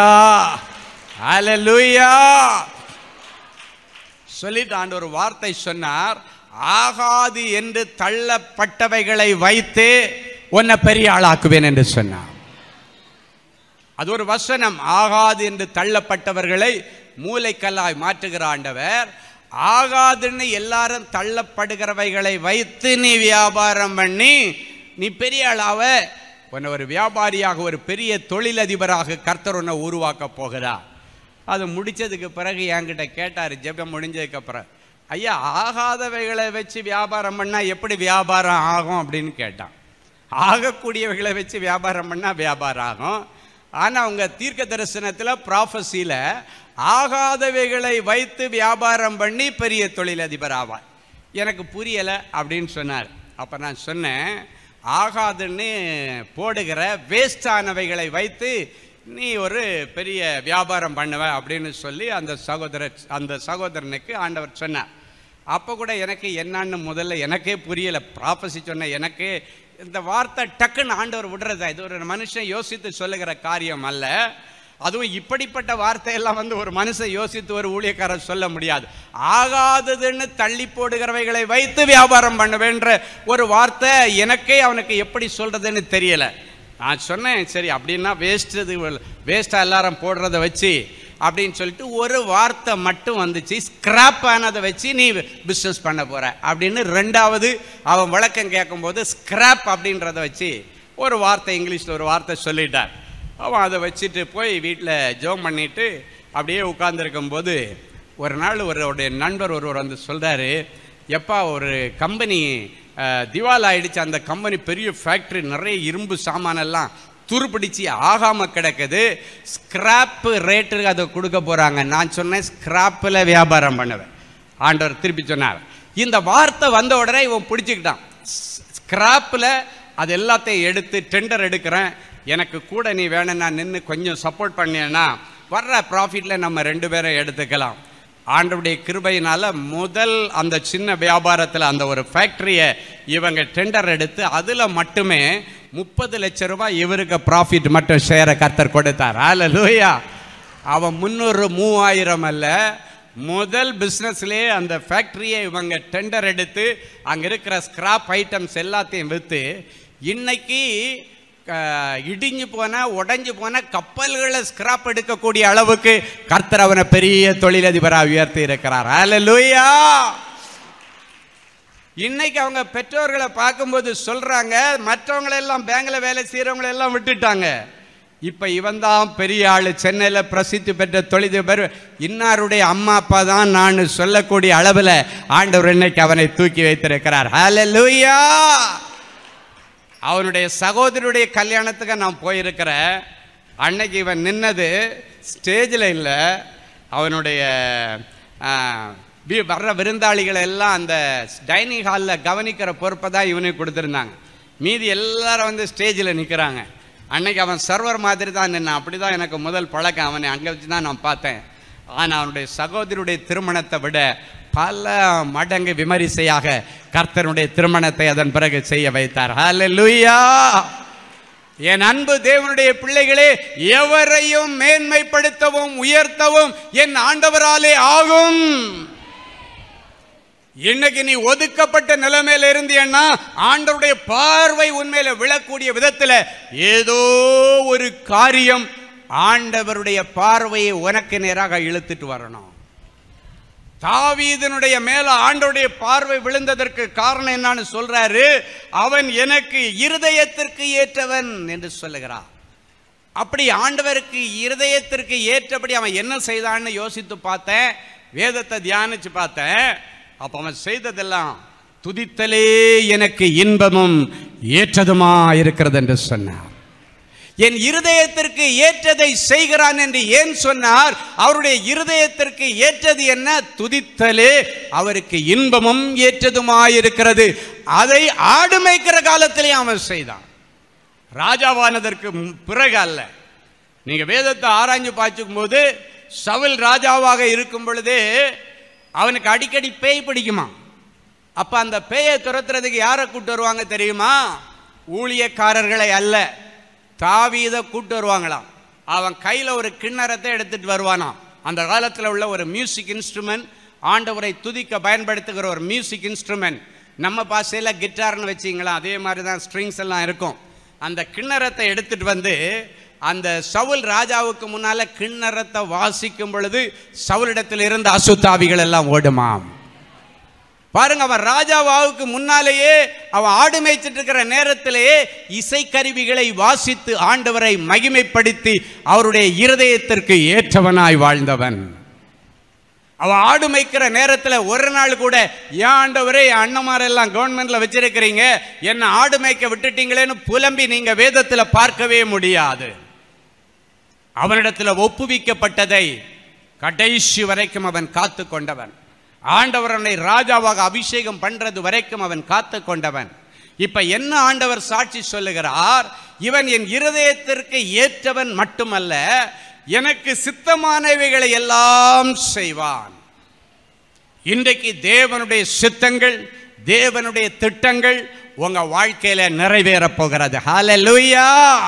ஹalleluya சொல்லிட்டு ஆண்டவர் வார்த்தை சொன்னார் ஆகாது என்று தள்ளப்பட்டவைகளை வைத்து உன்னை பெரிய ஆளாக்குவேன் என்று சொன்னார் அது ஒரு வசனம் ஆகாது என்று தள்ளப்பட்டவர்களை மூளைக்கல்லாய் மாற்றுகிற ஆண்டவர் ஆகாதுன்னு எல்லாரும் தள்ளப்படுகிறவைகளை வைத்து நீ வியாபாரம் பண்ணி நீ பெரிய ஆளாவ உன்னை ஒரு வியாபாரியாக ஒரு பெரிய தொழிலதிபராக கர்த்தர் உன்னை உருவாக்க போகிறார் அது முடிச்சதுக்கு பிறகு என்கிட்ட கேட்டார் ஜெபம் முடிஞ்சதுக்கு அப்புறம் ஐயா ஆகாதவைகளை வச்சு வியாபாரம் பண்ணால் எப்படி வியாபாரம் ஆகும் அப்படின்னு கேட்டான் ஆகக்கூடியவைகளை வச்சு வியாபாரம் பண்ணால் வியாபாரம் ஆகும் ஆனால் அவங்க தீர்க்க தரிசனத்தில் ப்ராஃபஸியில் ஆகாதவைகளை வைத்து வியாபாரம் பண்ணி பெரிய தொழிலதிபர் ஆவார் எனக்கு புரியலை அப்படின்னு சொன்னார் அப்போ நான் சொன்னேன் ஆகாதுன்னு போடுகிற வேஸ்டானவைகளை வைத்து நீ ஒரு பெரிய வியாபாரம் பண்ணுவ அப்படின்னு சொல்லி அந்த சகோதரர் அந்த சகோதரனுக்கு ஆண்டவர் சொன்னார் அப்போ கூட எனக்கு என்னன்னு முதல்ல எனக்கே புரியலை ப்ராஃபஸி சொன்ன எனக்கு இந்த வார்த்தை டக்குன்னு ஆண்டவர் விடுறதா இது ஒரு மனுஷன் யோசித்து சொல்லுகிற காரியம் அல்ல அதுவும் இப்படிப்பட்ட வார்த்தையெல்லாம் வந்து ஒரு மனுஷன் யோசித்து ஒரு ஊழியக்காரர் சொல்ல முடியாது ஆகாததுன்னு தள்ளி போடுகிறவைகளை வைத்து வியாபாரம் பண்ணுவேன்ற ஒரு வார்த்தை எனக்கே அவனுக்கு எப்படி சொல்றதுன்னு தெரியல நான் சொன்னேன் சரி அப்படின்னா வேஸ்ட் இது வேஸ்ட்டாக எல்லாரும் போடுறத வச்சு அப்படின்னு சொல்லிட்டு ஒரு வார்த்தை மட்டும் வந்துச்சு ஸ்கிராப் ஆனதை வச்சு நீ பிஸ்னஸ் பண்ண போற அப்படின்னு ரெண்டாவது அவன் விளக்கம் கேட்கும்போது ஸ்கிராப் அப்படின்றத வச்சு ஒரு வார்த்தை இங்கிலீஷில் ஒரு வார்த்தை சொல்லிட்டார் அவன் அதை வச்சுட்டு போய் வீட்டில் ஜோம் பண்ணிட்டு அப்படியே உட்கார்ந்துருக்கும்போது ஒரு நாள் ஒருவருடைய நண்பர் ஒருவர் வந்து சொல்கிறாரு எப்பா ஒரு கம்பெனி திவால் ஆயிடுச்சு அந்த கம்பெனி பெரிய ஃபேக்ட்ரி நிறைய இரும்பு சாமானெல்லாம் துருப்பிடிச்சு ஆகாமல் கிடக்குது ஸ்கிராப்பு ரேட்டு அதை கொடுக்க போகிறாங்க நான் சொன்னேன் ஸ்கிராப்பில் வியாபாரம் பண்ணுவேன் ஆண்டவர் திருப்பி சொன்னார் இந்த வார்த்தை வந்த உடனே இவன் பிடிச்சிக்கிட்டான் ஸ்கிராப்பில் அது எல்லாத்தையும் எடுத்து டெண்டர் எடுக்கிறேன் எனக்கு கூட நீ வேணும்னா நின்று கொஞ்சம் சப்போர்ட் பண்ணியன்னா வர்ற ப்ராஃபிட்டில் நம்ம ரெண்டு பேரும் எடுத்துக்கலாம் ஆண்டவுடைய கிருபையினால முதல் அந்த சின்ன வியாபாரத்தில் அந்த ஒரு ஃபேக்ட்ரியை இவங்க டெண்டர் எடுத்து அதில் மட்டுமே முப்பது லட்ச ரூபாய் இவருக்கு ப்ராஃபிட் மட்டும் ஷேரை கர்த்தர் கொடுத்தார் ஆல லூயா அவன் முந்நூறு மூவாயிரம் அல்ல முதல் பிஸ்னஸ்லேயே அந்த ஃபேக்ட்ரியை இவங்க டெண்டர் எடுத்து அங்கே இருக்கிற ஸ்கிராப் ஐட்டம்ஸ் எல்லாத்தையும் விற்று இன்னைக்கு க- இடிஞ்சு போன உடைஞ்சு போன கப்பல்களை ஸ்கிராப் எடுக்கக்கூடிய அளவுக்கு கர்த்தர் அவனை பெரிய தொழிலதிபராக உயர்த்தி இருக்கிறார் ஹalleluya இன்னைக்கு அவங்க பெற்றோர்களை பார்க்கும்போது சொல்றாங்க மற்றவங்களை எல்லாம் பேங்க்ல வேலை செய்யறவங்களை எல்லாம் விட்டுட்டாங்க இப்ப இவன் தான் பெரிய ஆளு சென்னையில பிரசித்தி பெற்ற தொழிலதிபர் இன்னாருடைய அம்மா அப்பா தான் நான் சொல்லக்கூடிய அளவுல ஆண்டவர் இன்னைக்கு அவனை தூக்கி வைத்திருக்கிறார் ஹalleluya அவனுடைய சகோதரியுடைய கல்யாணத்துக்கு நான் போயிருக்கிறேன் அன்னைக்கு இவன் நின்னது ஸ்டேஜில் இல்லை அவனுடைய ஆ, வி- வர்ற விருந்தாளிகளை எல்லாம் அந்த டைனிங் ஹாலில் கவனிக்கிற பொறுப்பை தான் இவனுக்கு கொடுத்துருந்தாங்க மீதி எல்லாரும் வந்து ஸ்டேஜில் நிற்கிறாங்க அன்னைக்கு அவன் சர்வர் மாதிரி தான் நின்னான் அப்படி தான் எனக்கு முதல் பழக்கம் அவனை அங்கே வச்சு தான் நான் பார்த்தேன் ஆனால் அவனுடைய சகோதரியுடைய திருமணத்தை விட பல மடங்கு விமரிசையாக கர்த்தனுடைய திருமணத்தை அதன் பிறகு செய்ய வைத்தார் ஹalleluya என் அன்பு தேவனுடைய பிள்ளைகளே எவரையும் மேன்மைப்படுத்தவும் உயர்த்தவும் என் ஆண்டவராலே ஆகும் இன்னைக்கு நீ ஒதுக்கப்பட்ட நிலைமையில இருந்தீன்னா ஆண்டவருடைய பார்வை உண்மையில விழக்கூடிய விதத்துல ஏதோ ஒரு காரியம் ஆண்டவருடைய பார்வையை உனக்கு நேராக இழுத்துட்டு வரணும் தாவீதனுடைய மேல ஆண்டவருடைய பார்வை விழுந்ததற்கு காரணம் என்னன்னு சொல்றாரு அவன் எனக்கு இருதயத்திற்கு ஏற்றவன் என்று சொல்லுகிறார் அப்படி ஆண்டவருக்கு இருதயத்திற்கு ஏற்றபடி அவன் என்ன செய்தான்னு யோசித்து பார்த்தேன் வேதத்தை தியானிச்சு பார்த்தேன் அப்ப அவன் செய்ததெல்லாம் துதித்தலே எனக்கு இன்பமும் ஏற்றதுமா இருக்கிறது என்று சொன்னார் என் இருதயத்திற்கு ஏற்றதை செய்கிறான் என்று ஏன் சொன்னார் அவருடைய இருதயத்திற்கு ஏற்றது என்ன துதித்தலே அவருக்கு இன்பமும் ஏற்றதுமாயிருக்கிறது அதை ஆடு மேய்க்கிற காலத்திலே அவன் செய்தான் ராஜாவானதற்கு மு- பிறகு அல்ல நீங்க வேதத்தை ஆராய்ஞ்சு பார்த்துக்கும் போது சவுல் ராஜாவாக இருக்கும் பொழுதே அவனுக்கு அடிக்கடி பேய் பிடிக்குமா அப்ப அந்த பேயை துரத்துறதுக்கு யாரை கூட்டு வருவாங்க தெரியுமா ஊழியக்காரர்களை அல்ல தாவீதை கூட்டு வருவாங்களாம் அவன் கையில் ஒரு கிண்ணறத்தை எடுத்துட்டு வருவானாம் அந்த காலத்தில் உள்ள ஒரு மியூசிக் இன்ஸ்ட்ருமெண்ட் ஆண்டவரை துதிக்க பயன்படுத்துகிற ஒரு மியூசிக் இன்ஸ்ட்ருமெண்ட் நம்ம பாஷையில் கிட்டார்னு வச்சிங்களா அதே மாதிரி தான் ஸ்ட்ரிங்ஸ் எல்லாம் இருக்கும் அந்த கிண்ணறத்தை எடுத்துட்டு வந்து அந்த சவுல் ராஜாவுக்கு முன்னால கிண்ணறத்தை வாசிக்கும் பொழுது சவுலிடத்தில் இருந்த அசுத்தாவிகள் எல்லாம் ஓடுமாம் பாருங்க அவன் ராஜாவாவுக்கு முன்னாலேயே அவன் ஆடு மேய்ச்சிட்டு இருக்கிற நேரத்திலேயே இசைக்கருவிகளை வாசித்து ஆண்டவரை மகிமைப்படுத்தி அவருடைய இருதயத்திற்கு ஏற்றவனாய் வாழ்ந்தவன் அவன் ஆடு மேய்க்கிற நேரத்தில் ஒரு நாள் கூட ஏன் ஆண்டவரே என் அண்ணமாரெல்லாம் கவர்மெண்ட்ல வச்சிருக்கிறீங்க என்ன ஆடு மேய்க்க விட்டுட்டீங்களேன்னு புலம்பி நீங்க வேதத்தில் பார்க்கவே முடியாது அவனிடத்தில் ஒப்புவிக்கப்பட்டதை கடைசி வரைக்கும் அவன் காத்து கொண்டவன் ஆண்டவரனை ராஜாவாக அபிஷேகம் பண்றது வரைக்கும் அவன் காத்து கொண்டவன் இப்ப என்ன ஆண்டவர் சாட்சி சொல்லுகிறார் இவன் என் இருதயத்திற்கு ஏற்றவன் மட்டுமல்ல எனக்கு சித்தமானவைகளை எல்லாம் செய்வான் இன்றைக்கு தேவனுடைய சித்தங்கள் தேவனுடைய திட்டங்கள் உங்க வாழ்க்கையில நிறைவேறப் போகிறது ஹalleluya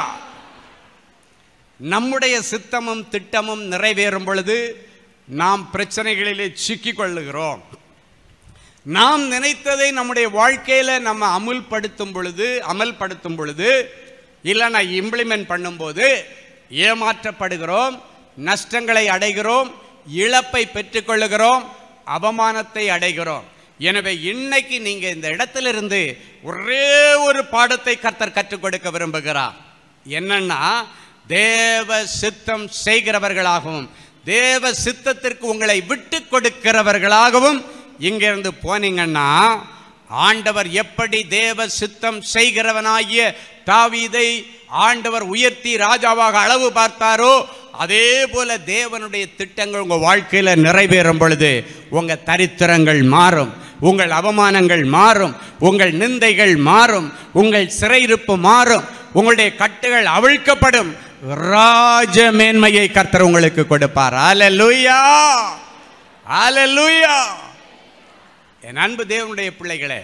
நம்முடைய சித்தமும் திட்டமும் நிறைவேறும் பொழுது நாம் பிரச்சனைகளிலே சிக்கிக் கொள்ளுகிறோம் நாம் நினைத்ததை நம்முடைய வாழ்க்கையில நம்ம அமுல்படுத்தும் பொழுது அமல்படுத்தும் பொழுது இல்லைன்னா இம்ப்ளிமெண்ட் பண்ணும்போது ஏமாற்றப்படுகிறோம் நஷ்டங்களை அடைகிறோம் இழப்பை பெற்றுக்கொள்ளுகிறோம் அவமானத்தை அடைகிறோம் எனவே இன்னைக்கு நீங்க இந்த இடத்திலிருந்து ஒரே ஒரு பாடத்தை கர்த்தர் கற்றுக் கொடுக்க விரும்புகிறார் என்னன்னா தேவ சித்தம் செய்கிறவர்களாகவும் தேவ சித்தத்திற்கு உங்களை விட்டு கொடுக்கிறவர்களாகவும் இங்கிருந்து போனீங்கன்னா ஆண்டவர் எப்படி தேவ சித்தம் செய்கிறவனாகிய தாவீதை ஆண்டவர் உயர்த்தி ராஜாவாக அளவு பார்த்தாரோ அதே போல தேவனுடைய திட்டங்கள் உங்க வாழ்க்கையில நிறைவேறும் பொழுது உங்க தரித்திரங்கள் மாறும் உங்கள் அவமானங்கள் மாறும் உங்கள் நிந்தைகள் மாறும் உங்கள் சிறையிருப்பு மாறும் உங்களுடைய கட்டுகள் அவிழ்க்கப்படும் ராஜ மேன்மையை கர்த்தர் உங்களுக்கு கொடுப்பார் அல்லேலூயா அல்லேலூயா என் அன்பு தேவனுடைய பிள்ளைகளே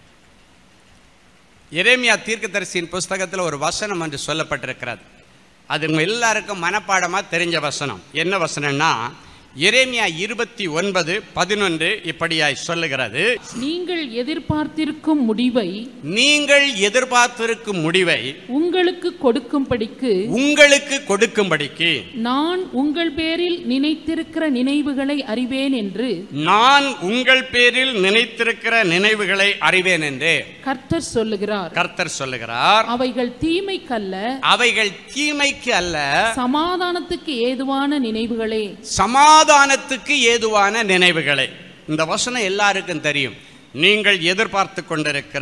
எரேமியா தீர்க்கதரிசியின் புஸ்தகத்தில் ஒரு வசனம் என்று சொல்லப்பட்டிருக்கிறது அது உங்க எல்லாருக்கும் மனப்பாடமாக தெரிஞ்ச வசனம் என்ன வசனம்னா எரேமியா இருபத்தி ஒன்பது பதினொன்று இப்படியாய் சொல்லுகிறது நீங்கள் எதிர்பார்த்திருக்கும் முடிவை நீங்கள் எதிர்பார்த்திருக்கும் முடிவை உங்களுக்கு கொடுக்கும்படிக்கு உங்களுக்கு கொடுக்கும்படிக்கு நான் உங்கள் பேரில் நினைத்திருக்கிற நினைவுகளை அறிவேன் என்று நான் உங்கள் பேரில் நினைத்திருக்கிற நினைவுகளை அறிவேன் என்று கர்த்தர் சொல்லுகிறார் கர்த்தர் சொல்லுகிறார் அவைகள் தீமைக்கல்ல அவைகள் தீமைக்கு அல்ல சமாதானத்துக்கு ஏதுவான நினைவுகளே சமாதானத்துக்கு ஏதுவான நினைவுகளை இந்த வசனம் எல்லாருக்கும் தெரியும் நீங்கள் எதிர்பார்த்து கொண்டிருக்கிற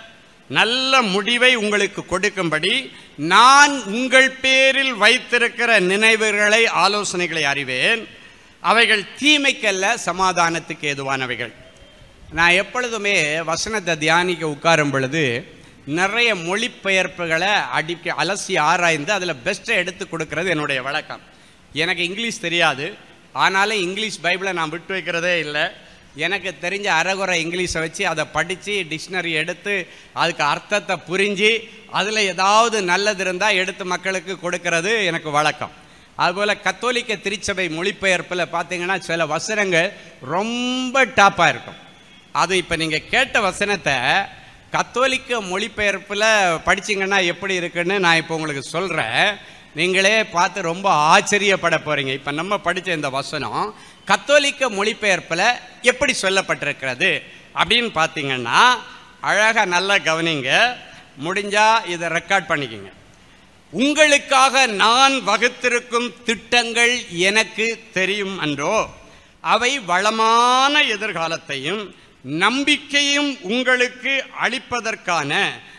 நல்ல முடிவை உங்களுக்கு கொடுக்கும்படி நான் உங்கள் பேரில் வைத்திருக்கிற நினைவுகளை ஆலோசனைகளை அறிவேன் அவைகள் தீமைக்கல்ல சமாதானத்துக்கு ஏதுவானவைகள் நான் எப்பொழுதுமே வசனத்தை தியானிக்க உட்காரும் பொழுது நிறைய மொழிபெயர்ப்புகளை அடிக்க அலசி ஆராய்ந்து அதில் பெஸ்ட்டை எடுத்து கொடுக்கறது என்னுடைய வழக்கம் எனக்கு இங்கிலீஷ் தெரியாது ஆனாலும் இங்கிலீஷ் பைபிளை நான் விட்டு வைக்கிறதே இல்லை எனக்கு தெரிஞ்ச அறகுறை இங்கிலீஷை வச்சு அதை படித்து டிக்ஷனரி எடுத்து அதுக்கு அர்த்தத்தை புரிஞ்சு அதில் ஏதாவது நல்லது இருந்தால் எடுத்து மக்களுக்கு கொடுக்கறது எனக்கு வழக்கம் அதுபோல் கத்தோலிக்க திருச்சபை மொழிபெயர்ப்பில் பார்த்தீங்கன்னா சில வசனங்கள் ரொம்ப டாப்பாக இருக்கும் அது இப்போ நீங்கள் கேட்ட வசனத்தை கத்தோலிக்க மொழிபெயர்ப்பில் படிச்சீங்கன்னா எப்படி இருக்குன்னு நான் இப்போ உங்களுக்கு சொல்கிறேன் நீங்களே பார்த்து ரொம்ப ஆச்சரியப்பட போகிறீங்க இப்போ நம்ம படித்த இந்த வசனம் கத்தோலிக்க மொழிபெயர்ப்பில் எப்படி சொல்லப்பட்டிருக்கிறது அப்படின்னு பார்த்தீங்கன்னா அழகாக நல்லா கவனிங்க முடிஞ்சால் இதை ரெக்கார்ட் பண்ணிக்கோங்க உங்களுக்காக நான் வகுத்திருக்கும் திட்டங்கள் எனக்கு தெரியும் அன்றோ அவை வளமான எதிர்காலத்தையும் நம்பிக்கையும் உங்களுக்கு அளிப்பதற்கான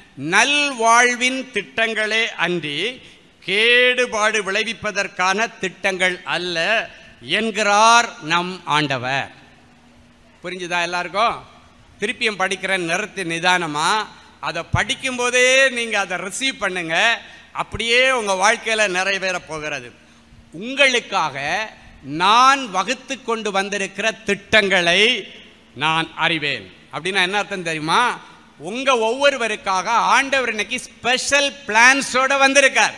நல்வாழ்வின் திட்டங்களே அன்றி கேடுபாடு விளைவிப்பதற்கான திட்டங்கள் அல்ல என்கிறார் நம் ஆண்டவர் புரிஞ்சுதா எல்லாருக்கும் திருப்பியும் படிக்கிற நிறுத்தி நிதானமா அதை படிக்கும்போதே நீங்கள் அதை ரிசீவ் பண்ணுங்க அப்படியே உங்கள் வாழ்க்கையில் நிறைவேற போகிறது உங்களுக்காக நான் வகுத்து கொண்டு வந்திருக்கிற திட்டங்களை நான் அறிவேன் அப்படின்னா என்ன அர்த்தம் தெரியுமா உங்க ஒவ்வொருவருக்காக ஆண்டவர் இன்னைக்கு ஸ்பெஷல் பிளான்ஸோட வந்திருக்கார்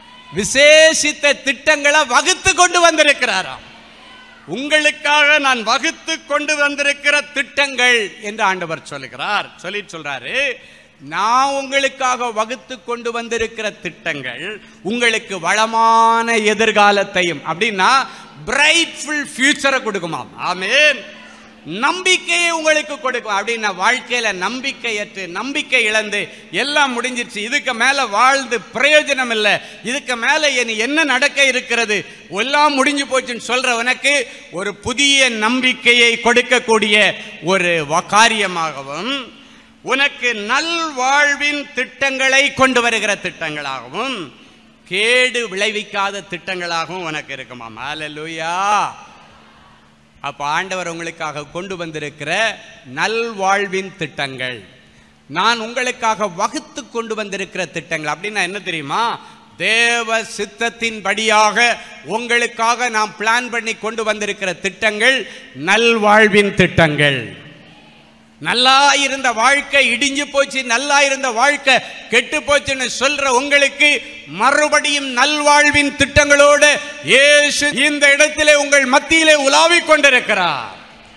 விசேஷித்த திட்டங்களை வகுத்து கொண்டு வந்திருக்கிறாராம் உங்களுக்காக நான் வகுத்து கொண்டு வந்திருக்கிற திட்டங்கள் என்று ஆண்டவர் சொல்லுகிறார் சொல்லி சொல்றாரு நான் உங்களுக்காக வகுத்து கொண்டு வந்திருக்கிற திட்டங்கள் உங்களுக்கு வளமான எதிர்காலத்தையும் அப்படின்னா பிரைட்ஃபுல் ஃபியூச்சரை கொடுக்குமாம் ஆமேன் நம்பிக்கையை உங்களுக்கு கொடுக்கும் அப்படின்னா வாழ்க்கையில நம்பிக்கையற்று நம்பிக்கை இழந்து எல்லாம் முடிஞ்சிருச்சு இதுக்கு மேல வாழ்ந்து பிரயோஜனம் இல்லை இதுக்கு மேல இனி என்ன நடக்க இருக்கிறது எல்லாம் முடிஞ்சு போச்சுன்னு சொல்றவனுக்கு ஒரு புதிய நம்பிக்கையை கொடுக்கக்கூடிய ஒரு வ- காரியமாகவும் உனக்கு நல்வாழ்வின் திட்டங்களை கொண்டு வருகிற திட்டங்களாகவும் கேடு விளைவிக்காத திட்டங்களாகவும் உனக்கு இருக்குமா ஹalleluya அப்ப ஆண்டவர் உங்களுக்காக கொண்டு வந்திருக்கிற நல்வாழ்வின் திட்டங்கள் நான் உங்களுக்காக வகுத்து கொண்டு வந்திருக்கிற திட்டங்கள் அப்படின்னா என்ன தெரியுமா தேவ சித்தத்தின் படியாக உங்களுக்காக நாம் பிளான் பண்ணி கொண்டு வந்திருக்கிற திட்டங்கள் நல்வாழ்வின் திட்டங்கள் நல்லா இருந்த வாழ்க்கை இடிஞ்சு போச்சு நல்லா இருந்த வாழ்க்கை கெட்டு போச்சுன்னு சொல்ற உங்களுக்கு மறுபடியும் நல்வாழ்வின் திட்டங்களோடு இயேசு இந்த இடத்திலே உங்கள் மத்தியிலே உலாவிக் கொண்டிருக்கிறார்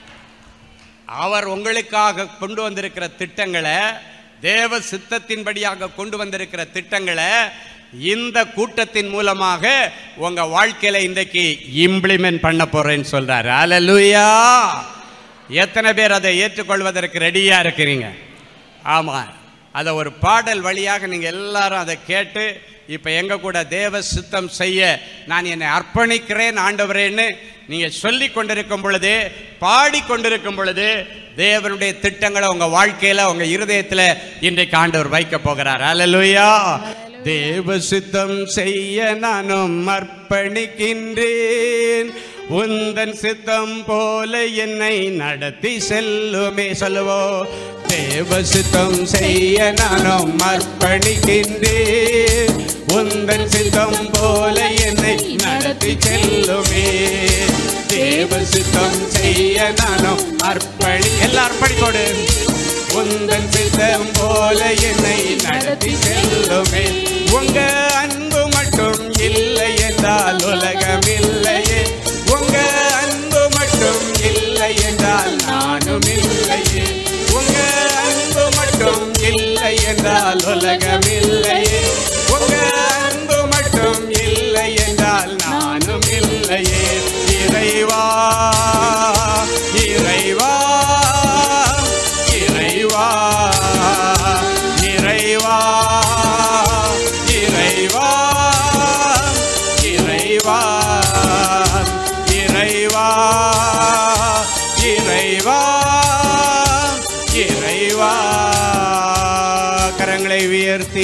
அவர் உங்களுக்காக கொண்டு வந்திருக்கிற திட்டங்களை தேவ சித்தத்தின்படியாக கொண்டு வந்திருக்கிற திட்டங்களை இந்த கூட்டத்தின் மூலமாக உங்க வாழ்க்கையில இன்றைக்கு இம்ப்ளிமெண்ட் பண்ண போறேன்னு சொல்றாரு அல்லேலூயா எத்தனை பேர் அதை ஏற்றுக்கொள்வதற்கு ரெடியா இருக்கிறீங்க ஆமா அதை ஒரு பாடல் வழியாக நீங்க எல்லாரும் அதை கேட்டு இப்ப எங்க கூட தேவ சித்தம் செய்ய நான் என்னை அர்ப்பணிக்கிறேன் ஆண்டவரேன்னு நீங்க சொல்லி கொண்டிருக்கும் பொழுது பாடி கொண்டிருக்கும் பொழுது தேவனுடைய திட்டங்களை உங்க வாழ்க்கையில உங்க இருதயத்துல இன்றைக்கு ஆண்டவர் வைக்க போகிறார் அல்லேலூயா தேவ சித்தம் செய்ய நானும் அர்ப்பணிக்கின்றேன் உந்தன் சித்தம் போல என்னை நடத்தி செல்லுமே சொல்லுவோ தேவ சித்தம் செய்ய நானும் அர்ப்பணிக்கின்றேன் உந்தன் சித்தம் போல என்னை நடத்தி செல்லுமே தேவ சித்தம் செய்ய நானும் அர்ப்பணி எல்லா அர்ப்பணிக்கோடு உந்தன் சித்தம் போல என்னை நடத்தி செல்லுமே உங்க அன்பு மட்டும் இல்லை என்றால் உலகம் இல்லையே உங்க அன்பு மட்டும் இல்லை என்றால் நானும் இல்லையே உங்க அன்பு மட்டும் இல்லை என்றால் உலகம் இல்லையே உங்க அன்பு மட்டும் இல்லை என்றால் நானும் இல்லையே இறைவா இறைவா இறைவா இறைவா இறைவா இறைவா இறைவா இறைவா இறைவா கரங்களை உயர்த்தி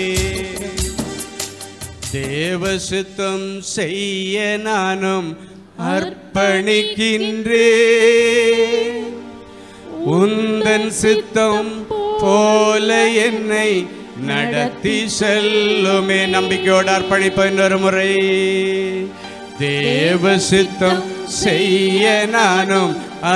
தேவ சித்தம் செய்ய நானும் அர்ப்பணிக்கின்றேன் உந்தன் சித்தம் போல என்னை நடத்தி செல்லுமே நம்பிக்கையோடு அர்ப்பணிப்ப இன்னொரு முறை தேவ சித்தம் செய்ய நானும்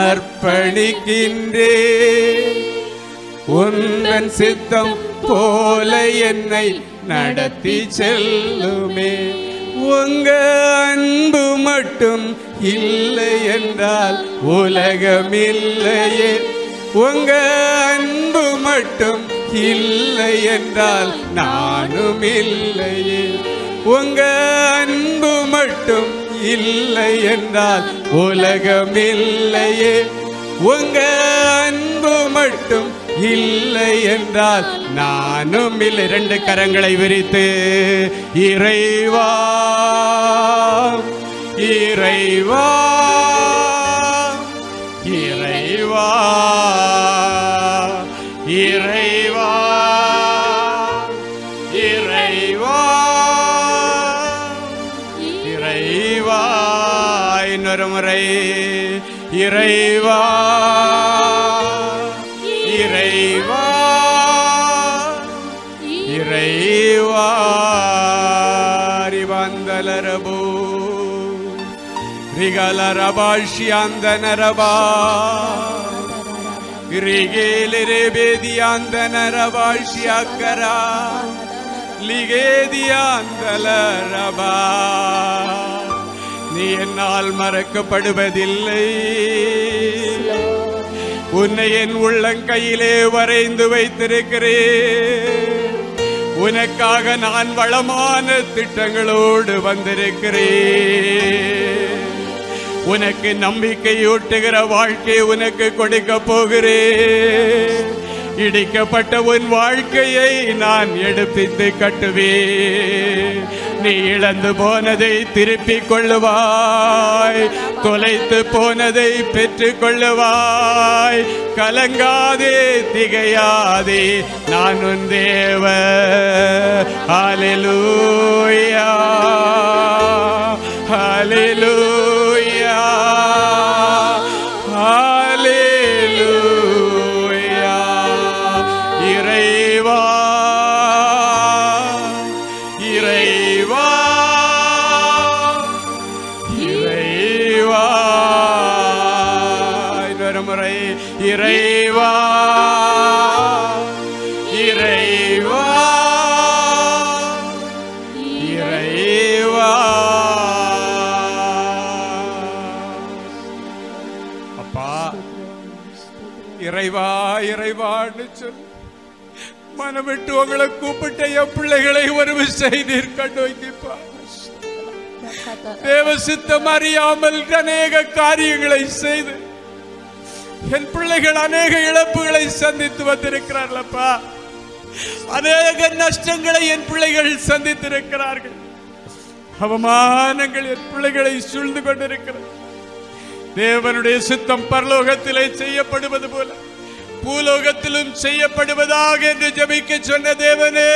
அர்ப்பணிக்கின்றேன் உந்தன் சித்தம் போல என்னை நடத்தி செல்லுமே உங்க அன்பு மட்டும் இல்லை என்றால் உலகம் இல்லையே உங்க அன்பு மட்டும் இல்லை என்றால் நானும் இல்லையே உங்க அன்பு மட்டும் இல்லை என்றால் உலகம் இல்லையே உங்க அன்பு மட்டும் இல்லை என்றால் நானும் இல்லை ரெண்டு கரங்களை விரித்து இறைவா இறைவா இறைவா இறைவா இறைவா இறைவா இன்னொரு முறை இறைவா இறைவா இறைவா ரிவந்தலரபு ரிகலரபாஷ்யாந்தனரபா ரிகேலிரேபேதியாந்தனரபாஷ்யாக்கரா லிகேதியாந்தலரபா நீ என்னால் மறக்கப்படுவதில்லை உன்னை என் உள்ளங்கையிலே வரைந்து வைத்திருக்கிறேன் உனக்காக நான் வளமான திட்டங்களோடு வந்திருக்கிறேன் உனக்கு நம்பிக்கையூட்டுகிற வாழ்க்கை உனக்கு கொடுக்க போகிறேன் இடிக்கப்பட்ட உன் வாழ்க்கையை நான் எடுப்பித்து கட்டுவேன் நீ இழந்து போனதை திருப்பிக் கொள்ளுவாய் தொலைத்து போனதை பெற்றுக் கொள்ளுவாய் கலங்காதே திகையாதே நான் உன் தேவ ஹalleluya ஹalleluya ஹalleluya இறைவா இறைவா இறைவா இன்னொரு முறை இறைவா இறைவா இறைவா அப்பா இறைவா இறைவான்னு சொல் மனம் விட்டு உங்களை கூப்பிட்ட என் பிள்ளைகளை ஒரு செய்தீர் கண்ணோக்கிப்பா தேவ சித்தம் அறியாமல் அநேக காரியங்களை செய்து என் பிள்ளைகள் அநேக இழப்புகளை சந்தித்து வந்திருக்கிறார்களப்பா அநேக நஷ்டங்களை என் பிள்ளைகள் சந்தித்திருக்கிறார்கள் அவமானங்கள் என் பிள்ளைகளை சூழ்ந்து கொண்டிருக்கிறது தேவனுடைய சித்தம் பரலோகத்திலே செய்யப்படுவது போல பூலோகத்திலும் செய்யப்படுவதாக என்று ஜெபிக்க சொன்ன தேவனே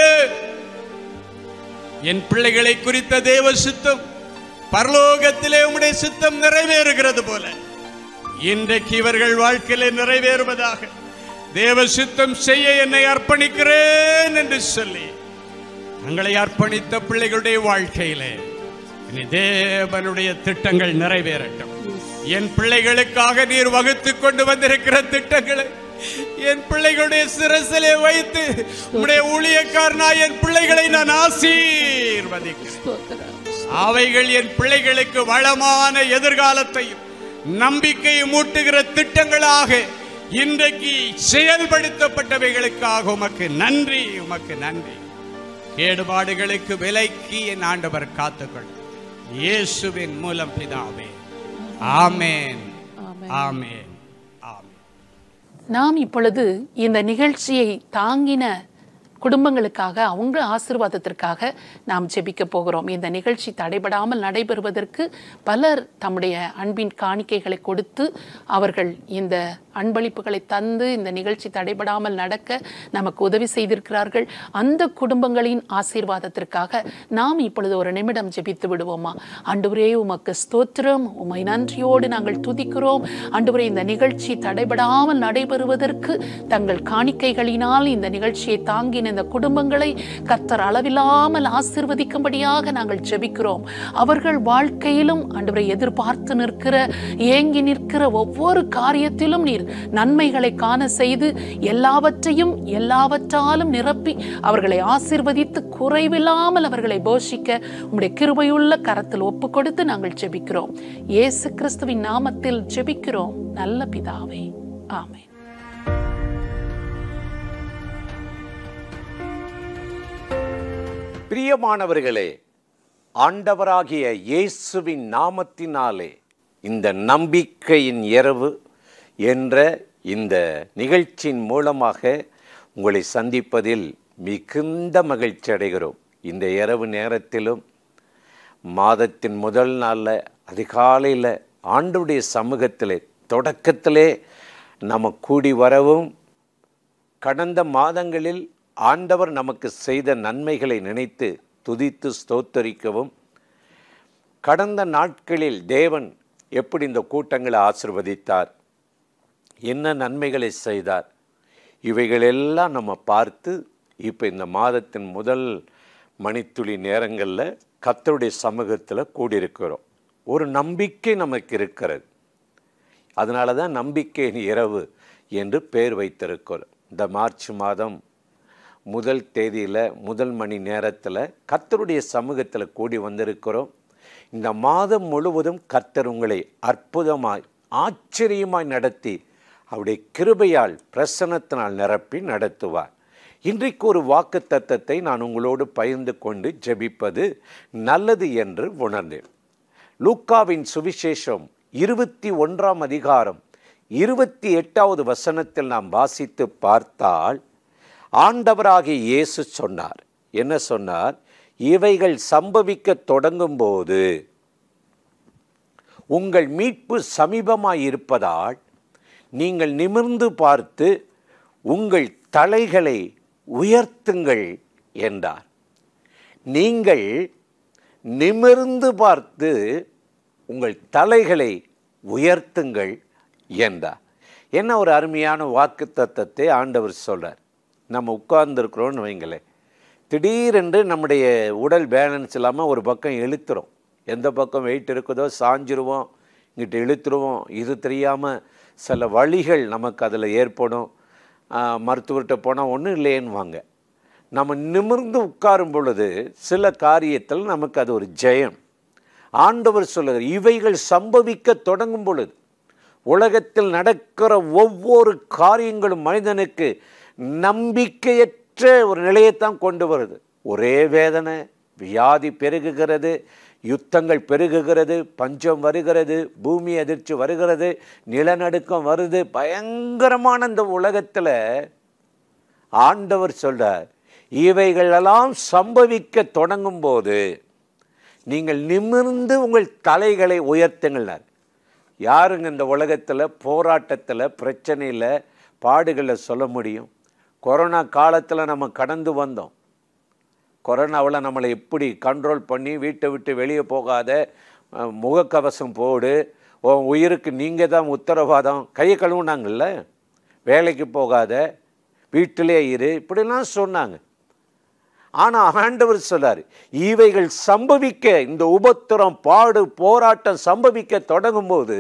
என் பிள்ளைகளை குறித்த தேவ சித்தம் பரலோகத்திலே உம்முடைய சித்தம் நிறைவேறுகிறது போல இன்றைக்கு இவர்கள் வாழ்க்கையிலே நிறைவேறுவதாக தேவ சித்தம் செய்ய என்னை அர்ப்பணிக்கிறேன் என்று சொல்லி தங்களை அர்ப்பணித்த பிள்ளைகளுடைய வாழ்க்கையிலே இனி தேவனுடைய திட்டங்கள் நிறைவேறட்டும் என் பிள்ளைகளுக்காக நீர் வகுத்து கொண்டு வந்திருக்கிற திட்டங்களை என் பிள்ளைகளுடைய சிரசிலே வைத்து உடைய ஊழியக்காரனா என் பிள்ளைகளை நான் ஆசீர்வதிக்கிறேன் அவைகள் என் பிள்ளைகளுக்கு வளமான எதிர்காலத்தையும் நம்பிக்கையும் ஊட்டுகிற திட்டங்களாக இன்றைக்கு செயல்படுத்தப்பட்டவைகளுக்காக உமக்கு நன்றி உமக்கு நன்றி கேடுபாடுகளுக்கு விலைக்கு என் ஆண்டவர் காத்துக்கொள் இயேசுவின் மூலம் பிதாவே ஆமென் ஆமென் ஆமென் நாம் இப்பொழுது இந்த நிகழ்ச்சியை தாங்கின குடும்பங்களுக்காக அவங்க ஆசீர்வாதத்திற்காக நாம் ஜெபிக்க போகிறோம் இந்த நிகழ்ச்சி தடைபடாமல் நடைபெறுவதற்கு பலர் தம்முடைய அன்பின் காணிக்கைகளை கொடுத்து அவர்கள் இந்த அன்பளிப்புகளை தந்து இந்த நிகழ்ச்சி தடைபடாமல் நடக்க நமக்கு உதவி செய்திருக்கிறார்கள் அந்த குடும்பங்களின் ஆசீர்வாதத்திற்காக நாம் இப்பொழுது ஒரு நிமிடம் ஜெபித்து விடுவோமா ஆண்டவரே உமக்கு ஸ்தோத்திரம் உமை நன்றியோடு நாங்கள் துதிக்கிறோம் ஆண்டவரே இந்த நிகழ்ச்சி தடைபடாமல் நடைபெறுவதற்கு தங்கள் காணிக்கைகளினால் இந்த நிகழ்ச்சியை தாங்கின இந்த குடும்பங்களை கர்த்தர் அளவில்லாமல் ஆசிர்வதிக்கும்படியாக நாங்கள் ஜெபிக்கிறோம் அவர்கள் வாழ்க்கையிலும் ஆண்டவரை எதிர்பார்த்து நிற்கிற ஏங்கி நிற்கிற ஒவ்வொரு காரியத்திலும் நீர் நன்மைகளை காண செய்து எல்லாவற்றையும் எல்லாவற்றாலும் நிரப்பி அவர்களை ஆசிர்வதித்து குறைவில்லாமல் அவர்களை போஷிக்க உம்முடைய கிருபையுள்ள கரத்தில் ஒப்பு கொடுத்து நாங்கள் ஜெபிக்கிறோம் இயேசு கிறிஸ்துவின் நாமத்தில் ஜெபிக்கிறோம் நல்ல பிதாவே ஆமென் பிரியமானவர்களே ஆண்டவராகிய இயேசுவின் நாமத்தினாலே இந்த நம்பிக்கையின் இரவு என்ற இந்த நிகழ்ச்சியின் மூலமாக உங்களை சந்திப்பதில் மிகுந்த மகிழ்ச்சி அடைகிறோம் இந்த இரவு நேரத்திலும் மாதத்தின் முதல் நாளில் அதிகாலையில் ஆண்டுடைய சமூகத்திலே தொடக்கத்திலே நம்ம கூடி வரவும் கடந்த மாதங்களில் ஆண்டவர் நமக்கு செய்த நன்மைகளை நினைத்து துதித்து ஸ்தோத்தரிக்கவும் கடந்த நாட்களில் தேவன் எப்படி இந்த கூட்டங்களை ஆசிர்வதித்தார் என்ன நன்மைகளை செய்தார் இவைகளெல்லாம் நம்ம பார்த்து இப்போ இந்த மாதத்தின் முதல் மணித்துளி நேரங்களில் கர்த்தருடைய சமூகத்தில் கூடியிருக்கிறோம் ஒரு நம்பிக்கை நமக்கு இருக்கிறது அதனால தான் நம்பிக்கையின் இரவு என்று பெயர் வைத்திருக்கிறோம் இந்த மார்ச் மாதம் முதல் தேதியில் முதல் மணி நேரத்தில் கர்த்தருடைய சமூகத்தில் கூடி வந்திருக்கிறோம் இந்த மாதம் முழுவதும் கர்த்தர் உங்களை அற்புதமாய் ஆச்சரியமாய் நடத்தி அவருடைய கிருபையால் பிரசன்னத்தினால் நிரப்பி நடத்துவார் இன்றைக்கு ஒரு வாக்கு தத்தத்தை நான் உங்களோடு பகிர்ந்து கொண்டு ஜெபிப்பது நல்லது என்று உணர்ந்தேன் லூக்காவின் சுவிசேஷம் இருபத்தி ஒன்றாம் அதிகாரம் இருபத்தி எட்டாவது வசனத்தில் நாம் வாசித்து பார்த்தால் ஆண்டவராகிய இயேசு சொன்னார் என்ன சொன்னார் இவைகள் சம்பவிக்க தொடங்கும்போது உங்கள் மீட்பு சமீபமாய் இருப்பதால் நீங்கள் நிமிர்ந்து பார்த்து உங்கள் தலைகளை உயர்த்துங்கள் என்றார் நீங்கள் நிமிர்ந்து பார்த்து உங்கள் தலைகளை உயர்த்துங்கள் என்றார் என்ன ஒரு அருமையான வாக்கு தத்தத்தை ஆண்டவர் சொல்றார் நம்ம உட்கார்ந்துருக்குறோன்னு வைங்களேன் திடீரென்று நம்முடைய உடல் பேலன்ஸ் இல்லாமல் ஒரு பக்கம் இழுத்துரும் எந்த பக்கம் வெயிட் இருக்குதோ சாஞ்சிருவோம் இங்கிட்டு இழுத்துருவோம் இது தெரியாமல் சில வழிகள் நமக்கு அதில் ஏற்படும் ஆஹ், மருத்துவர்கிட்ட போனால் ஒன்றும் இல்லையேன்னுவாங்க நம்ம நிமிர்ந்து உட்காரும் பொழுது சில காரியத்தில் நமக்கு அது ஒரு ஜெயம் ஆண்டவர் சொல்லுகிறார் இவைகள் சம்பவிக்க தொடங்கும் பொழுது உலகத்தில் நடக்கிற ஒவ்வொரு காரியங்களும் மனிதனுக்கு நம்பிக்கையற்ற ஒரு நிலையைத்தான் கொண்டு வருது ஒரே வேதனை வியாதி பெருகுகிறது யுத்தங்கள் பெருகுகிறது பஞ்சம் வருகிறது பூமி அதிர்ச்சி வருகிறது நிலநடுக்கம் வருது பயங்கரமான இந்த உலகத்தில் ஆண்டவர் சொல்றார் இவைகளெல்லாம் சம்பவிக்க தொடங்கும் போது நீங்கள் நிமிர்ந்து உங்கள் தலைகளை உயர்த்துங்கள்னார் யாருங்க இந்த உலகத்தில் போராட்டத்தில் பிரச்சனையில் பாடுகளில் சொல்ல முடியும் கொரோனா காலத்தில் நம்ம கடந்து வந்தோம் கொரோனாவில் நம்மளை எப்படி கண்ட்ரோல் பண்ணி வீட்டை விட்டு வெளியே போகாத அஹ், முகக்கவசம் போடு உன் உயிருக்கு நீங்கள் தான் உத்தரவாதம் கையை கழுவுனாங்கல்ல வேலைக்கு போகாத வீட்டிலே இரு இப்படிலாம் சொன்னாங்க ஆனால் ஆண்டவர் சொல்லார் இவைகள் சம்பவிக்க இந்த உபத்திரம் பாடு போராட்டம் சம்பவிக்க தொடங்கும்போது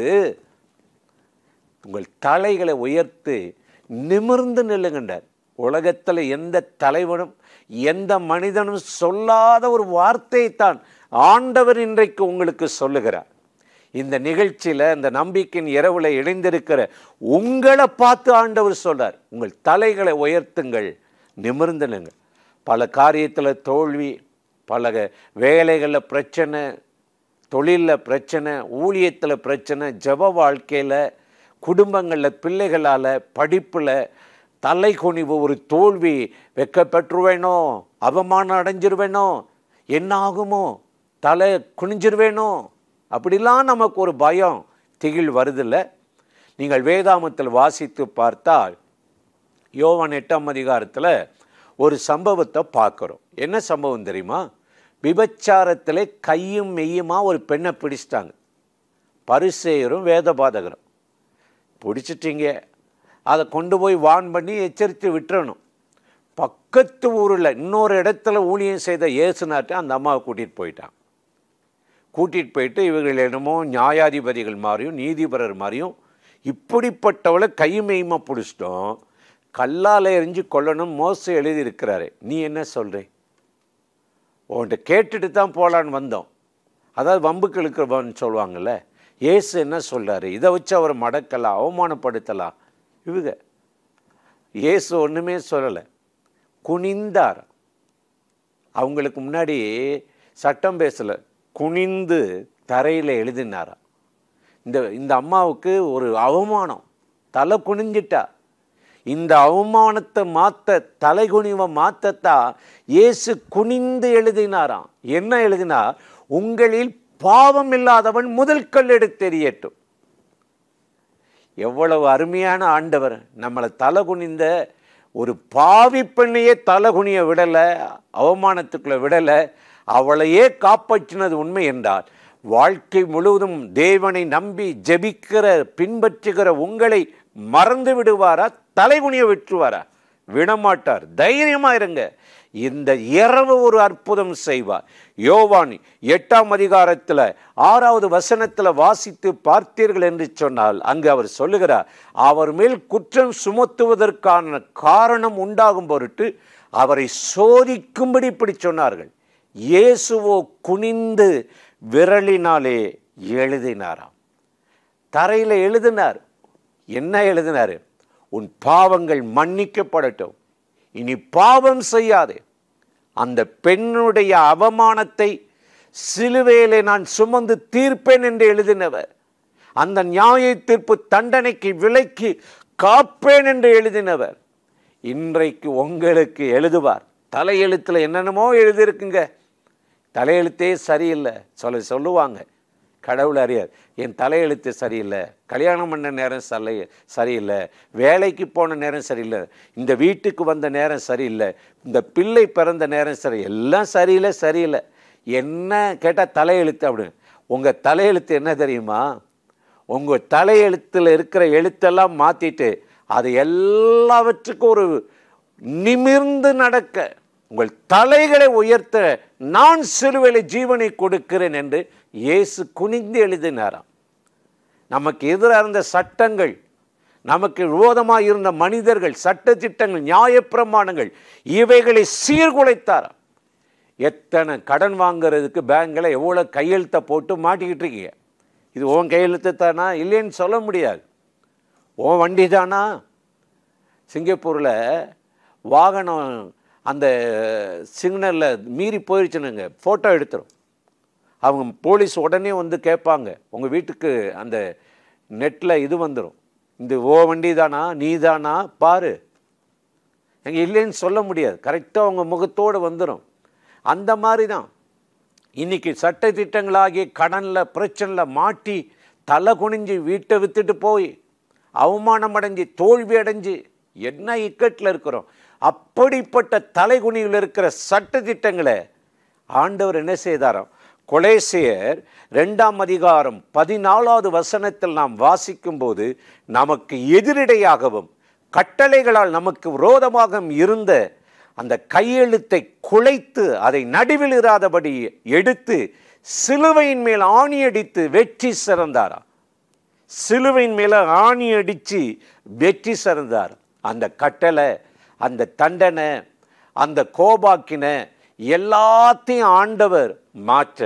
உங்கள் தலைகளை உயர்த்து நிமிர்ந்து நில்லுங்கண்டார் உலகத்தில் எந்த தலைவனும் எந்த மனிதனும் சொல்லாத ஒரு வார்த்தையைத்தான் ஆண்டவர் இன்றைக்கு உங்களுக்கு சொல்லுகிறார் இந்த நிகழ்ச்சியில் இந்த நம்பிக்கையின் இரவுல இணைந்திருக்கிற உங்களை பார்த்து ஆண்டவர் சொல்றார் உங்கள் தலைகளை உயர்த்துங்கள் நிமிர்ந்து நில்லுங்கள் பல காரியத்தில் தோல்வி பல வேலைகளில் பிரச்சனை தொழிலில் பிரச்சனை ஊழியத்தில் பிரச்சனை ஜப வாழ்க்கையில் குடும்பங்களில் பிள்ளைகளால் படிப்பில் தலை குனிவு ஒரு தோல்வி வெக்கப்பட்டுருவேனோ அவமானம் அடைஞ்சிருவேனோ என்ன ஆகுமோ தலை குனிஞ்சிருவேனோ அப்படிலாம் நமக்கு ஒரு பயம் திகில் வருதில்ல நீங்கள் வேதாமத்தில் வாசித்து பார்த்தால் யோவான் எட்டாம் அதிகாரத்தில் ஒரு சம்பவத்தை பார்க்குறோம் என்ன சம்பவம் தெரியுமா விபச்சாரத்திலே கையும் மெய்யுமா ஒரு பெண்ணை பிடிச்சிட்டாங்க பரிசேயரும் வேதபாதகரும் பிடிச்சிட்டீங்க அதை கொண்டு போய் வான் பண்ணி எச்சரித்து விட்டுறணும் பக்கத்து ஊரில் இன்னொரு இடத்துல ஊழியம் செய்த இயேசுநாட்டை அந்த அம்மாவை கூட்டிகிட்டு போயிட்டான் கூட்டிகிட்டு போயிட்டு இவர்கள் என்னமோ நியாயாதிபதிகள் மாதிரியும் நீதிபரர் மாதிரியும் இப்படிப்பட்டவளை கைமையுமா பிடிச்சிட்டோம் கல்லால் எரிஞ்சு கொல்லணும் மோசம் எழுதியிருக்கிறாரு நீ என்ன சொல்கிறே உன்கிட்ட கேட்டுட்டு தான் போகலான்னு வந்தோம் அதாவது வம்புக்கு இழுக்கிறவன்னு சொல்லுவாங்கள்ல இயேசு என்ன சொல்றாரு இதை வச்சு அவரை மடக்கலாம் அவமானப்படுத்தலாம் இவங்க இயேசு ஒன்றுமே சொல்லலை குனிந்தார் அவங்களுக்கு முன்னாடி சட்டம் பேசலை குனிந்து தரையில் எழுதினாராம் இந்த இந்த அம்மாவுக்கு ஒரு அவமானம் தலை குனிஞ்சிட்டா இந்த அவமானத்தை மாத்த தலைகுனிவை மாத்தத்தான் இயேசு குனிந்து எழுதினாராம் என்ன எழுதினார் உங்களில் பாவம் இல்லாதவன் முதல் கல் எடுத்து எறியட்டும் எவ்வளவு அருமையான ஆண்டவர் நம்மளை தலை குனிந்த ஒரு பாவி பெண்ணையே தலை குனிய விடலை அவமானத்துக்குள்ள விடலை அவளையே காப்பாற்றினது உண்மை என்றால் வாழ்க்கை முழுவதும் தேவனை நம்பி ஜெபிக்கிற பின்பற்றுகிற உங்களை மறந்து விடுவாரா தலைகுனிய விட்டுருவாரா விடமாட்டார் தைரியமா இருங்க இந்த இரவு ஒரு அற்புதம் செய்வார் யோவான் எட்டாம் அதிகாரத்தில் ஆறாவது வசனத்தில் வாசித்து பார்த்தீர்கள் என்று சொன்னால் அங்கு அவர் சொல்லுகிறார் அவர் மேல் குற்றம் சுமத்துவதற்கான காரணம் உண்டாகும் பொருட்டு அவரை சோதிக்கும்படி இப்படி சொன்னார்கள் இயேசுவோ குனிந்து விரலினாலே எழுதினாராம் தரையில் எழுதினார் என்ன எழுதினார் உன் பாவங்கள் மன்னிக்கப்படட்டும் இனி பாவம் செய்யாதே அந்த பெண்ணுடைய அவமானத்தை சிலுவையிலே நான் சுமந்து தீர்ப்பேன் என்று எழுதினவர் அந்த நியாய தீர்ப்பு தண்டனைக்கு விலைக்கு காப்பேன் என்று எழுதினவர் இன்றைக்கு உங்களுக்கு எழுதுவார் தலையெழுத்தில் என்னென்னமோ எழுதியிருக்குங்க தலையெழுத்தே சரியில்லை சொல்ல சொல்லுவாங்க கடவுள் அறியார் என் தலையெழுத்து சரியில்லை கல்யாணம் பண்ண நேரம் சரி சரியில்லை வேலைக்கு போன நேரம் சரியில்லை இந்த வீட்டுக்கு வந்த நேரம் சரியில்லை இந்த பிள்ளை பிறந்த நேரம் சரி எல்லாம் சரியில்லை சரியில்லை என்ன கேட்டால் தலையெழுத்து அப்படின்னு உங்கள் தலையெழுத்து என்ன தெரியுமா உங்கள் தலையெழுத்தில் இருக்கிற எழுத்தெல்லாம் மாற்றிட்டு அது எல்லாவற்றுக்கும் ஒரு நிமிர்ந்து நடக்க உங்கள் தலைகளை உயர்த்த நான் சிறுவேளை ஜீவனை கொடுக்கிறேன் என்று இயேசு குனிந்து எழுதினாராம் நமக்கு எதிராக இருந்த சட்டங்கள் நமக்கு விரோதமாக இருந்த மனிதர்கள் சட்ட திட்டங்கள் நியாயப்பிரமாணங்கள் இவைகளை சீர்குலைத்தாராம் எத்தனை கடன் வாங்குறதுக்கு பேங்கில் எவ்வளோ கையெழுத்தை போட்டு மாட்டிக்கிட்டு இருக்கீங்க இது உன் கையெழுத்து தானா இல்லைன்னு சொல்ல முடியாது உன் வண்டி தானா சிங்கப்பூரில் வாகனம் அந்த சிக்னலில் மீறி போயிடுச்சுனுங்க ஃபோட்டோ எடுத்துரும் அவங்க போலீஸ் உடனே வந்து கேட்பாங்க உங்கள் வீட்டுக்கு அந்த நெட்டில் இது வந்துடும் இந்த ஓ வண்டி தானா நீ தானா பாரு எங்கே இல்லைன்னு சொல்ல முடியாது கரெக்டாக உங்கள் முகத்தோடு வந்துடும் அந்த மாதிரி தான் இன்னைக்கு சட்ட திட்டங்களாகி கடனில் பிரச்சனையில் மாட்டி தலை குனிஞ்சு வீட்டை வித்துட்டு போய் அவமானம் அடைஞ்சு தோல்வி அடைஞ்சு என்ன இக்கட்டில் இருக்கிறோம் அப்படிப்பட்ட தலைகுனியில் இருக்கிற சட்ட திட்டங்களை ஆண்டவர் என்ன செய்தாராம் கொலேசியர் ரெண்டாம் அதிகாரம் பதினாலாவது வசனத்தில் நாம் வாசிக்கும்போது நமக்கு எதிரிடையாகவும் கட்டளைகளால் நமக்கு விரோதமாக இருந்த அந்த கையெழுத்தை குலைத்து அதை நடுவில் இராதபடி எடுத்து சிலுவையின் மேல் ஆணியடித்து வெற்றி சிறந்தாரா சிலுவையின் மேல ஆணி அடித்து வெற்றி சிறந்தார் அந்த கட்டளை அந்த தண்டனை அந்த கோபாக்கினை எல்லாத்தையும் ஆண்டவர் மாற்ற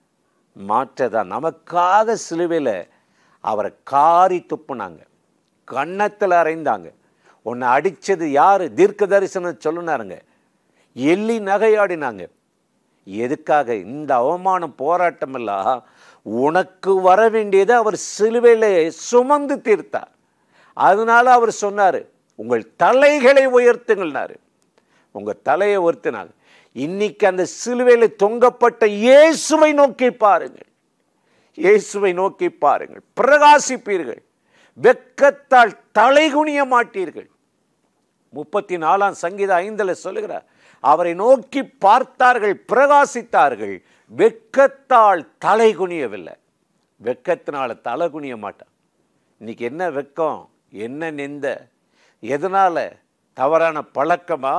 மாற்றதான் நமக்காக சிலுவையில் அவரை காரி துப்புனாங்க கன்னத்தில் அறைந்தாங்க உன்னை அடித்தது யார் தீர்க்க தரிசனம் சொல்லுனாருங்க எள்ளி நகையாடினாங்க எதுக்காக இந்த அவமானம் போராட்டம் எல்லாம் உனக்கு வர வேண்டியதை அவர் சிலுவையில் சுமந்து தீர்த்தார் அதனால அவர் சொன்னார் உங்கள் தலைகளை உயர்த்துங்கள்னாரு உங்கள் தலையை உயர்த்தினாங்க இன்னைக்கு அந்த சிலுவையில் தொங்கப்பட்ட இயேசுவை நோக்கி பாருங்கள் இயேசுவை நோக்கி பாருங்கள் பிரகாசிப்பீர்கள் வெக்கத்தால் தலைகுனிய மாட்டீர்கள் முப்பத்தி நாலாம் சங்கீத ஐந்தில் சொல்லுகிறார் அவரை நோக்கி பார்த்தார்கள் பிரகாசித்தார்கள் வெக்கத்தால் தலை குனியவில்லை வெக்கத்தினால தலை குனிய மாட்டான் இன்னைக்கு என்ன வெக்கம் என்ன நிந்த எதனால தவறான பழக்கமா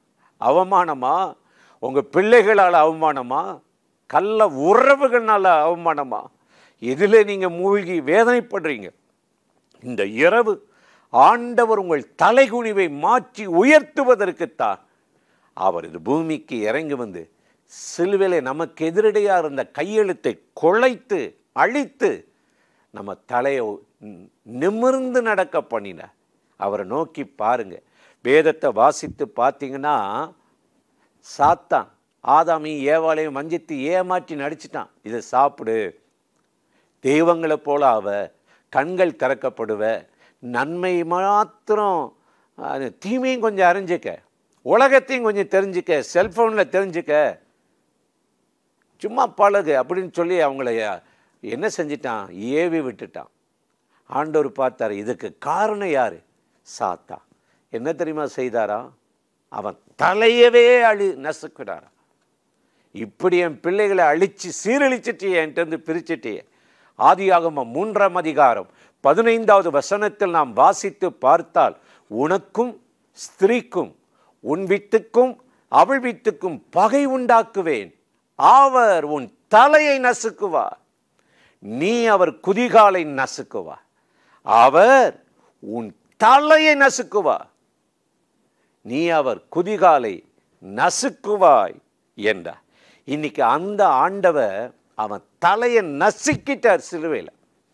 அவமானமா உங்க பிள்ளைகளால் அவமானமா கள்ள உறவுகள்னால அவமானமா எதில் நீங்க மூழ்கி வேதனைப்படுறீங்க இந்த இரவு ஆண்டவர் உங்கள் தலைகுனிவை மாற்றி உயர்த்துவதற்குத்தான் அவர் இந்த பூமிக்கு இறங்கி வந்து சிலுவையிலே நமக்கு எதிரடையாக இருந்த கையெழுத்தை கொலைத்து அழித்து நம்ம தலையை நிமிர்ந்து நடக்க பண்ணினார் அவரை நோக்கி பாருங்க வேதத்தை வாசித்து பார்த்தீங்கன்னா சாத்தான் ஆதாமையும் ஏவாளையும் வஞ்சித்து ஏமாற்றி நடிச்சிட்டான் இதை சாப்பிடு தெய்வங்களை போல அவ கண்கள் திறக்கப்படுவ நன்மை மாத்திரம் அது தீமையும் கொஞ்சம் அறிஞ்சிக்க உலகத்தையும் கொஞ்சம் தெரிஞ்சுக்க செல்ஃபோனில் தெரிஞ்சுக்க சும்மா பழகு அப்படின்னு சொல்லி அவங்கள என்ன செஞ்சிட்டான் ஏவி விட்டுட்டான் ஆண்டவர் பார்த்தார் இதுக்கு காரணம் யார் சாத்தா என்ன தெரியுமா செய்தாரா அவன் தலையவே அழி நசுக்கிறாரா இப்படி என் பிள்ளைகளை அழிச்சு சீரழிச்சிட்டியே என்கிட்ட பிரிச்சிட்டியே ஆதியாகமம் மூன்றாம் அதிகாரம் பதினைந்தாவது வசனத்தில் நாம் வாசித்து பார்த்தால் உனக்கும் ஸ்திரீக்கும் உன் வீட்டுக்கும் அவள் வீட்டுக்கும் பகை உண்டாக்குவேன் அவர் உன் தலையை நசுக்குவார் நீ அவர் குதிகாலை நசுக்குவார் அவர் உன் தலையை நசுக்குவார் நீ அவர் குதிகாலை நசுக்குவாய் என்றார் இன்னைக்கு அந்த ஆண்டவர் அவன் தலையை நசுக்கிட்டார் சிலுவையில்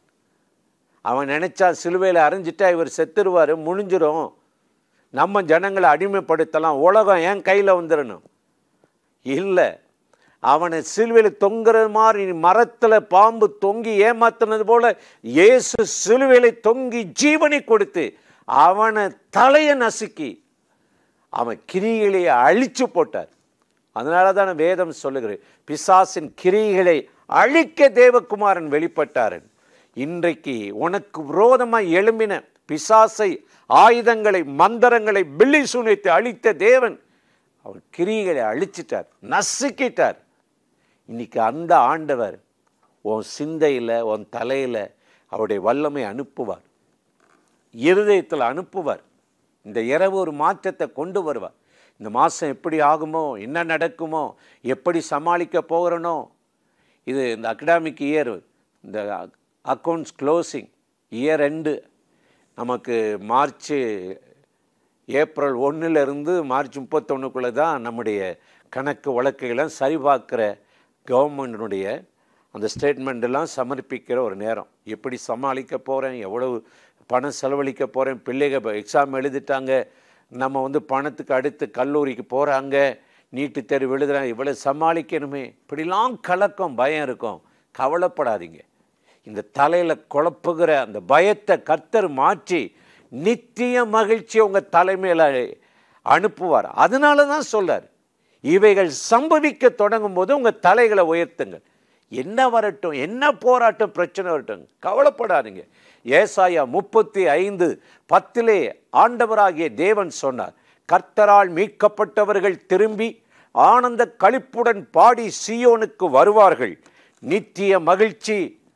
அவன் நினைச்சா சிலுவையில் அரைஞ்சிட்டா இவர் செத்துருவார் முடிஞ்சிரும் நம்ம ஜனங்களை அடிமைப்படுத்தலாம் உலகம் என் கையில் வந்துடணும் இல்லை அவனை சிலுவையில் தொங்குறது மாதிரி மரத்தில் பாம்பு தொங்கி ஏமாத்துனது போல இயேசு சிலுவையில் தொங்கி ஜீவனை கொடுத்து அவனை தலையை நசுக்கி அவன் கிரிகளை அழிச்சு போட்டார் அதனால தான் வேதம் சொல்லுகிறது பிசாசின் கிரிகளை அழிக்க தேவகுமாரன் வெளிப்பட்டாரன் இன்றைக்கு உனக்கு விரோதமாய் எழும்பின பிசாசை ஆயுதங்களை மந்திரங்களை பில்லி சூனியத்தை அழித்த தேவன் அவர் கிரிகளை அழிச்சிட்டார் நசுக்கிட்டார் இன்னைக்கு அந்த ஆண்டவர் உன் சிந்தையில் உன் தலையில் அவருடைய வல்லமை அனுப்புவார் இருதயத்தில் அனுப்புவார் இந்த இரவு ஒரு மாற்றத்தை கொண்டு வருவார் இந்த மாதம் எப்படி ஆகுமோ என்ன நடக்குமோ எப்படி சமாளிக்க போகிறனோ இது இந்த அகடாமிக் இயர் இந்த அக்கௌண்ட்ஸ் க்ளோசிங் இயர் ரெண்டு நமக்கு மார்ச் ஏப்ரல் ஒன்றிலிருந்து மார்ச் முப்பத்தொன்றுக்குள்ளே தான் நம்முடைய கணக்கு வழக்குகளை சரிபார்க்குற கவர்மெண்டினுடைய அந்த ஸ்டேட்மெண்ட்டெல்லாம் சமர்ப்பிக்கிற ஒரு நேரம் எப்படி சமாளிக்க போகிறேன் எவ்வளவு பணம் செலவழிக்க போகிறேன் பிள்ளைகள் எக்ஸாம் எழுதிட்டாங்க நம்ம வந்து பணத்துக்கு அடுத்து கல்லூரிக்கு போகிறாங்க நீட்டு தேர்வு எழுதுறாங்க இவ்வளோ சமாளிக்கணுமே இப்படிலாம் கலக்கம் பயம் இருக்கும் கவலைப்படாதீங்க இந்த தலையில் குழப்புகிற அந்த பயத்தை கர்த்தர் மாற்றி நித்திய மகிழ்ச்சி உங்கள் தலைமையில் அனுப்புவார் அதனால தான் சொல்லார் இவைகள் சம்பவிக்க தொடங்கும் போது உங்கள் தலைகளை உயர்த்துங்கள் என்ன வரட்டும் என்ன போராட்டம் பிரச்சனை வரட்டும் கவலைப்படாதீங்க ஏசாயா முப்பத்தி ஐந்து பத்திலே ஆண்டவராகிய தேவன் சொன்னார் கர்த்தரால் மீட்கப்பட்டவர்கள் திரும்பி ஆனந்த களிப்புடன் பாடி சியோனுக்கு வருவார்கள் நித்திய மகிழ்ச்சி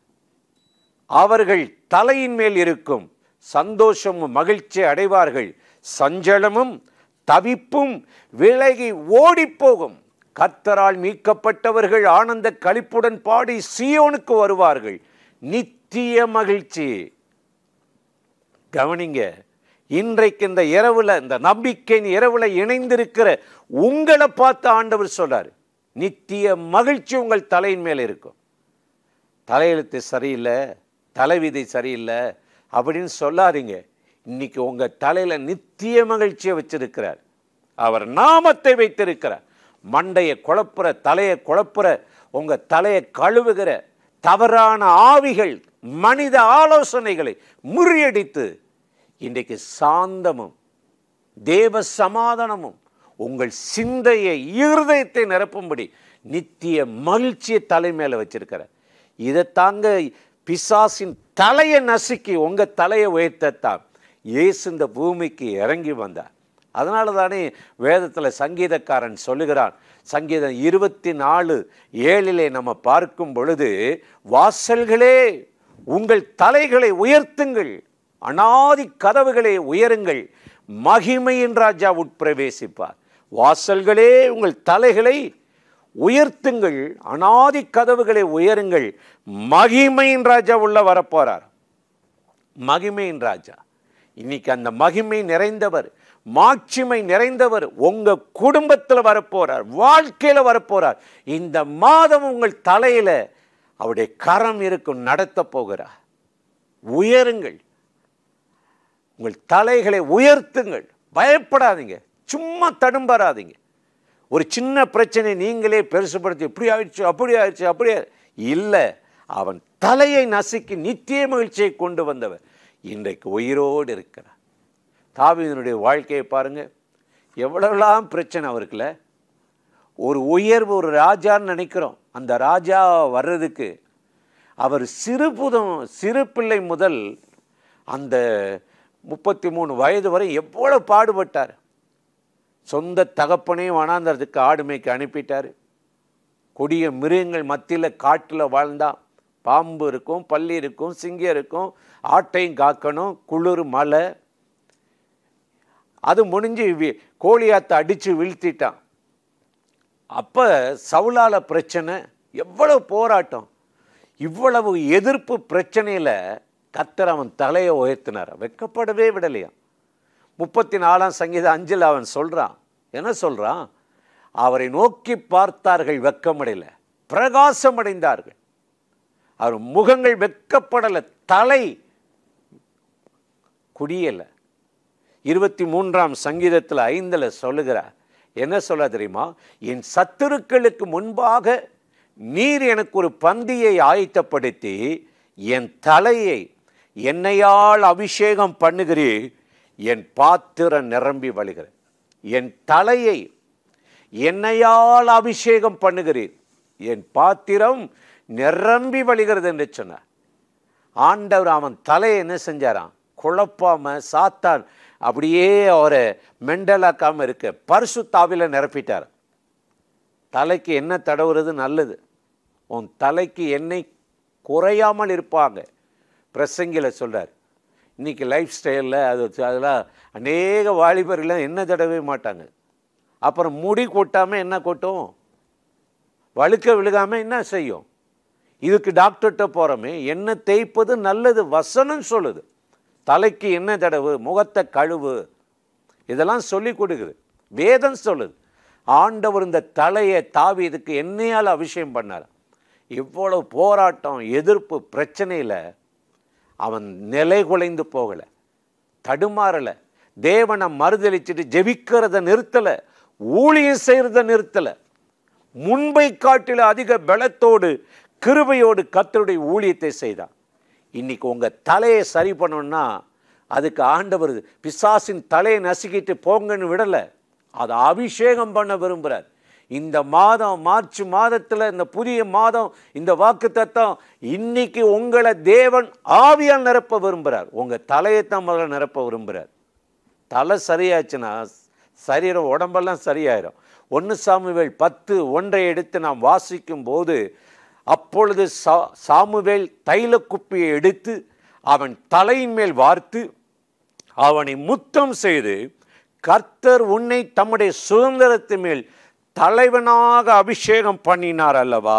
அவர்கள் தலையின் மேல் இருக்கும் சந்தோஷமும் மகிழ்ச்சி அடைவார்கள் சஞ்சலமும் தவிப்பும் விலகி ஓடிப்போகும் கர்த்தரால் மீட்கப்பட்டவர்கள் ஆனந்த களிப்புடன் பாடி சியோனுக்கு வருவார்கள் நித்திய மகிழ்ச்சி கவனிங்க இன்றைக்கு இந்த இரவுல இந்த நம்பிக்கையின் இரவுல இணைந்திருக்கிற உங்களை பார்த்து ஆண்டவர் சொல்றாரு நித்திய மகிழ்ச்சி உங்கள் தலையின் மேல இருக்கும் தலையெழுத்து சரியில்லை தலைவிதி சரியில்லை அப்படின்னு சொல்லாதீங்க இன்னைக்கு உங்க தலையில நித்திய மகிழ்ச்சியை வச்சிருக்கிறார் அவர் நாமத்தை வைத்திருக்கிறார் மண்டையை குழப்புற தலையை குழப்புற உங்க தலையை கழுவுகிற தவறான ஆவிகள் மனித ஆலோசனைகளை முறியடித்து இன்றைக்கு சாந்தமும் தேவ சமாதானமும் உங்கள் சிந்தையை இருதயத்தை நிரப்பும்படி நித்திய மகிழ்ச்சியை தலை மேல வச்சிருக்கிறார் இதை தாங்க பிசாசின் தலையை நசுக்கி உங்க தலையை உயர்த்தத்தான் இயேசு இந்த பூமிக்கு இறங்கி வந்தார் அதனால தானே வேதத்தில் சங்கீதக்காரன் சொல்லுகிறான் சங்கீதம் இருபத்தி நாலு ஏழிலே நம்ம பார்க்கும் பொழுது வாசல்களே உங்கள் தலைகளை உயர்த்துங்கள் அனாதி கதவுகளை உயருங்கள் மகிமையின் ராஜா உட்பிரவேசிப்பார் வாசல்களே உங்கள் தலைகளை உயர்த்துங்கள் அனாதி கதவுகளை உயருங்கள் மகிமையின் ராஜா உள்ள வரப்போறார் மகிமையின் ராஜா இன்னைக்கு அந்த மகிமை நிறைந்தவர் மாட்சிமை நிறைந்தவர் உங்க குடும்பத்தில் வரப்போறார் வாழ்க்கையில வரப்போறார் இந்த மாதம் உங்கள் தலையில அவருடைய கரம் இருக்கும் நடத்த போகிறார் உயருங்கள் உங்கள் தலைகளை உயர்த்துங்கள் பயப்படாதீங்க சும்மா தடும்பறாதீங்க ஒரு சின்ன பிரச்சனை நீங்களே பெருசுப்படுத்தி இப்படி ஆயிடுச்சு அப்படி ஆயிடுச்சு அப்படி இல்லை அவன் தலையை நசுக்கி நித்திய மகிழ்ச்சியை கொண்டு வந்தவர் இன்றைக்கு உயிரோடு இருக்கிறார் தாவீதனுடைய வாழ்க்கையை பாருங்க எவ்வளவுலாம் பிரச்சனை அவருக்குல ஒரு உயர்வு ஒரு ராஜான்னு நினைக்கிறோம் அந்த ராஜா வர்றதுக்கு அவர் சிறு புதம் சிறு பிள்ளை முதல் அந்த முப்பத்தி மூணு வயது வரை எவ்வளோ பாடுபட்டார் சொந்த தகப்பனையும் வனாந்தரத்துக்கு ஆடு மேய்க்க அனுப்பிட்டார் கொடிய மிருகங்கள் மத்தியில் காட்டில் வாழ்ந்தான் பாம்பு இருக்கும் பல்லி இருக்கும் சிங்கம் இருக்கும் ஆட்டையும் காக்கணும் குளிர் மழை அது முடிஞ்சு வி- கோலியாத்தை அடித்து வீழ்த்திட்டான் அப்போ சவுலால பிரச்சனை எவ்வளவு போராட்டம் இவ்வளவு எதிர்ப்பு பிரச்சனையில் கத்தர் அவன் தலையை உயர்த்தினார் வெக்கப்படவே விடலையா முப்பத்தி நாலாம் சங்கீதம் அஞ்சில் அவன் சொல்றான் என்ன சொல்றான் அவரை நோக்கி பார்த்தார்கள் வெக்கமடையல பிரகாசமடைந்தார்கள் அவர் முகங்கள் வெக்கப்படலை தலை குடியல இருபத்தி மூன்றாம் சங்கீதத்தில் ஐந்தில் சொல்லுகிறார் என்ன சொல்ல தெரியுமா என் சத்துருக்களுக்கு முன்பாக நீர் எனக்கு ஒரு பந்தியை ஆயத்தப்படுத்தி என் தலையை என்னையால் அபிஷேகம் பண்ணுகிறீர் என் பாத்திரம் நிரம்பி வழிகிற என் தலையை என்னையால் அபிஷேகம் பண்ணுகிறீர் என் பாத்திரம் நிரம்பி வழிகிறது என்று சொன்னார் ஆண்டவர் அவன் தலையை என்ன செஞ்சாராம் குழப்பாம சாத்தான் அப்படியே அவரை மெண்டலாக்காம இருக்க பரிசுத்தாவில நிரப்பிட்டார் தலைக்கு என்ன தடவுறது நல்லது உன் தலைக்கு எண்ணெய் குறையாமல் இருப்பாங்க பிரசங்கில சொல்றார் இன்னைக்கு லைஃப் ஸ்டைலில் அது அதெல்லாம் அநேக வாலிபர்கள் என்ன தடவே மாட்டாங்க அப்புறம் முடி கொட்டாமல் என்ன கொட்டும் வழுக்க விழுகாமல் என்ன செய்யும் இதுக்கு டாக்டர்கிட்ட போகிறோமே என்ன தேய்ப்பது நல்லது வசனம் சொல்லுது தலைக்கு என்ன தடவு முகத்தை கழுவு இதெல்லாம் சொல்லி கொடுக்குது வேதம் சொல்லுது ஆண்டவர் இந்த தலையை தாவி இதுக்கு என்னையால் அபிஷேகம் பண்ணார் இவ்வளவு போராட்டம் எதிர்ப்பு பிரச்சனையில் அவன் நிலை குலைந்து போகலை தடுமாறலை தேவனை மறுதளிச்சுட்டு ஜெபிக்கிறத நிறுத்தலை ஊழியம் செய்கிறத நிறுத்தலை முன்பை காட்டில அதிக பலத்தோடு கிருபையோடு கத்தருடைய ஊழியத்தை செய்தான் இன்னைக்கு உங்கள் தலையை சரி பண்ணணும்னா அதுக்கு ஆண்டவர் பிசாசின் தலையை நசுக்கிட்டு போங்கன்னு விடலை அதை அபிஷேகம் பண்ண விரும்புகிறார் இந்த மாதம் மார்ச் மாதத்தில் இந்த புதிய மாதம் இந்த வாக்கு தத்தம் இன்னைக்கு உங்களை தேவன் ஆவியால் நிரப்ப விரும்புகிறார் உங்கள் தலையைத்தான் முதல்ல நிரப்ப விரும்புகிறார் தலை சரியாச்சுன்னா சரீரம் உடம்பெல்லாம் சரியாயிரும் ஒன்று சாமுவேல் பத்து ஒன்றை எடுத்து நாம் வாசிக்கும் போது அப்பொழுது சா சாமுவேல் தைல குப்பியை எடுத்து அவன் தலையின் மேல் வார்த்து அவனை முத்தம் செய்து கர்த்தர் உன்னை தம்முடைய சுதந்திரத்தின் மேல் தலைவனாக அபிஷேகம் பண்ணினார் அல்லவா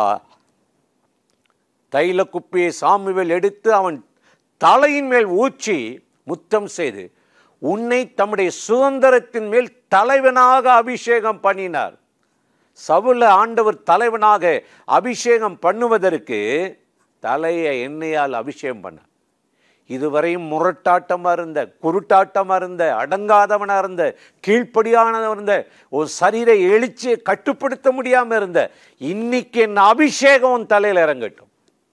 தைல குப்பியை சாமுவேல் எடுத்து அவன் தலையின் மேல் ஊற்றி முத்தம் செய்து உன்னை தம்முடைய சுதந்திரத்தின் மேல் தலைவனாக அபிஷேகம் பண்ணினார் சவுல ஆண்டவர் தலைவனாக அபிஷேகம் பண்ணுவதற்கு தலையை எண்ணெயால் அபிஷேகம் பண்ணார் இதுவரையும் முரட்டாட்டமாக இருந்த குருட்டாட்டமாக இருந்த அடங்காதவனாக இருந்த கீழ்ப்படியானவன் இருந்த ஒரு சரீர எழுச்சியை கட்டுப்படுத்த முடியாமல் இருந்த இன்னைக்கு என் அபிஷேகம் உன் தலையில் இறங்கட்டும்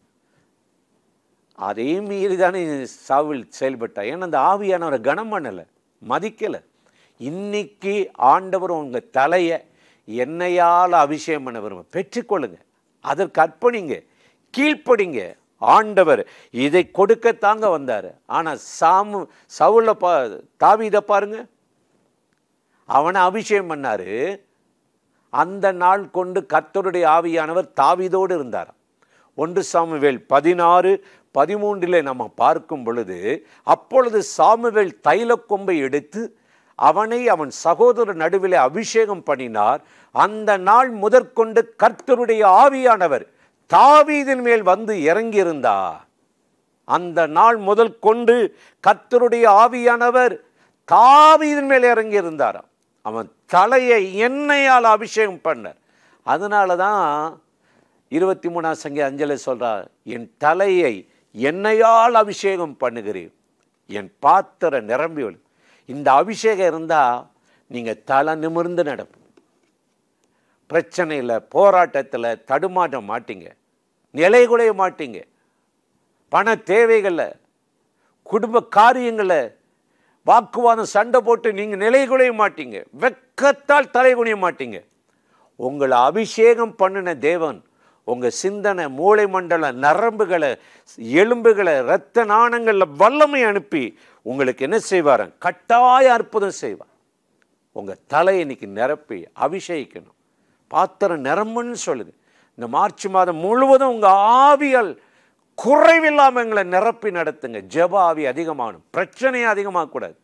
அதே மீறி தானே சாவில் செயல்பட்டார் ஏன்னா அந்த ஆவியானவரை கனம் பண்ணலை மதிக்கலை இன்னைக்கு ஆண்டவர் உங்கள் தலையை என்னையால் அபிஷேகம் பண்ண விரும்ப பெற்றுக்கொள்ளுங்க அதற்கு அர்ப்பணிங்க கீழ்ப்படிங்க ஆண்டவர் இதை கொடுக்கத்தாங்க வந்தார் ஆனால் சாமு சவுல பா தாவீதை பாருங்க அவனை அபிஷேகம் பண்ணாரு அந்த நாள் கொண்டு கர்த்தருடைய ஆவியானவர் தாவீதோடு இருந்தார் ஒன்று சாமுவேல் பதினாறு பதிமூன்றிலே நம்ம பார்க்கும் பொழுது அப்பொழுது சாமுவேல் தைலக்கொம்பை எடுத்து அவனை அவன் சகோதரர் நடுவிலே அபிஷேகம் பண்ணினார் அந்த நாள் முதற்கொண்டு கர்த்தருடைய ஆவியானவர் தாவீதின் மேல் வந்து இறங்கியிருந்தார் அந்த நாள் முதல் கொண்டு கர்த்தருடைய ஆவியானவர் தாவீதின் மேல் இறங்கியிருந்தாராம் அவன் தலையை எண்ணெயால் அபிஷேகம் பண்ணார் அதனால தான் இருபத்தி மூணாம் சங்கி அஞ்சலி சொல்றார் என் தலையை எண்ணெயால் அபிஷேகம் பண்ணுகிறேன் என் பாத்திர நிரம்பி ஒளி இந்த அபிஷேகம் இருந்தால் நீங்கள் தலை நிமிர்ந்து நடப்போம் பிரச்சனையில் போராட்டத்தில் தடுமாற்ற மாட்டீங்க நிலை குலைய மாட்டீங்க பண தேவைகளில் குடும்ப காரியங்களில் வாக்குவாதம் சண்டை போட்டு நீங்கள் நிலை குலைய மாட்டீங்க வெக்கத்தால் தலை குனிய மாட்டீங்க உங்களை அபிஷேகம் பண்ணின தேவன் உங்கள் சிந்தனை மூளை மண்டல நரம்புகளை எலும்புகளை இரத்த நாணங்களில் வல்லமை அனுப்பி உங்களுக்கு என்ன செய்வார் கட்டாய அற்புதம் செய்வார் உங்கள் தலையை இன்னைக்கு நிரப்பி அபிஷேகிக்கணும் பாத்திரம் நிரம்புன்னு சொல்லுது இந்த மார்ச் மாதம் முழுவதும் உங்கள் ஆவியால் குறைவில்லாமல் எங்களை நிரப்பி நடத்துங்க ஜெப ஆவி அதிகமாகணும் பிரச்சனையே அதிகமாகக்கூடாது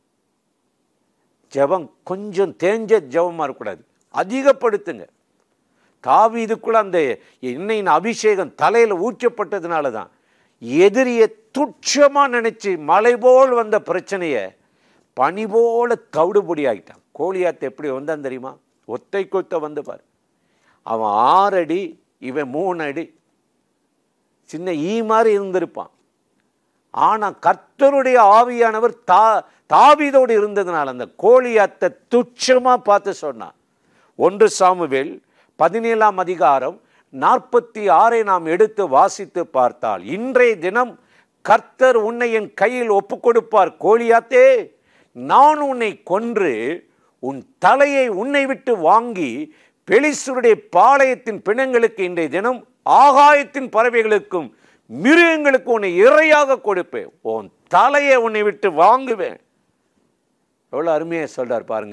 ஜெபம் கொஞ்சம் தேஞ்ச ஜெபமாக இருக்கக்கூடாது அதிகப்படுத்துங்க தாவீதுக்குள்ள அந்த எண்ணெயின் அபிஷேகம் தலையில் ஊற்றப்பட்டதுனால தான் எதிரியை துட்சமாக நினச்சி மலை போல் வந்த பிரச்சனையை பனி போல தவிடுபொடி ஆகிட்டான் கோழியாத்து எப்படி வந்தான் தெரியுமா ஒத்தை கொத்த வந்து பார் அவன் ஆறு அடி இவன் மூணு அடி சின்ன ஈ மாதிரி இருந்திருப்பான் ஆனால் கர்த்தருடைய ஆவியானவர் தா தாவீதோடு இருந்ததுனால அந்த கோழியாத்தை துச்சமாக பார்த்து சொன்னான் ஒன்று சாமுவேல் பதினேழாம் அதிகாரம் நாற்பத்தி ஆறை நாம் எடுத்து வாசித்து பார்த்தால் இன்றைய தினம் கர்த்தர் உன்னை என் கையில் ஒப்புக் கொடுப்பார் கோலியாத்தே நான் உன்னை கொன்று உன் தலையை உன்னை விட்டு வாங்கி பெலிசுருடைய பாளையத்தின் பிணங்களுக்கு இன்றைய தினம் ஆகாயத்தின் பறவைகளுக்கும் மிருகங்களுக்கும் உன்னை இரையாக கொடுப்பேன் உன் தலையை உன்னை விட்டு வாங்குவேன் எவ்வளோ அருமையாக சொல்றார் பாருங்க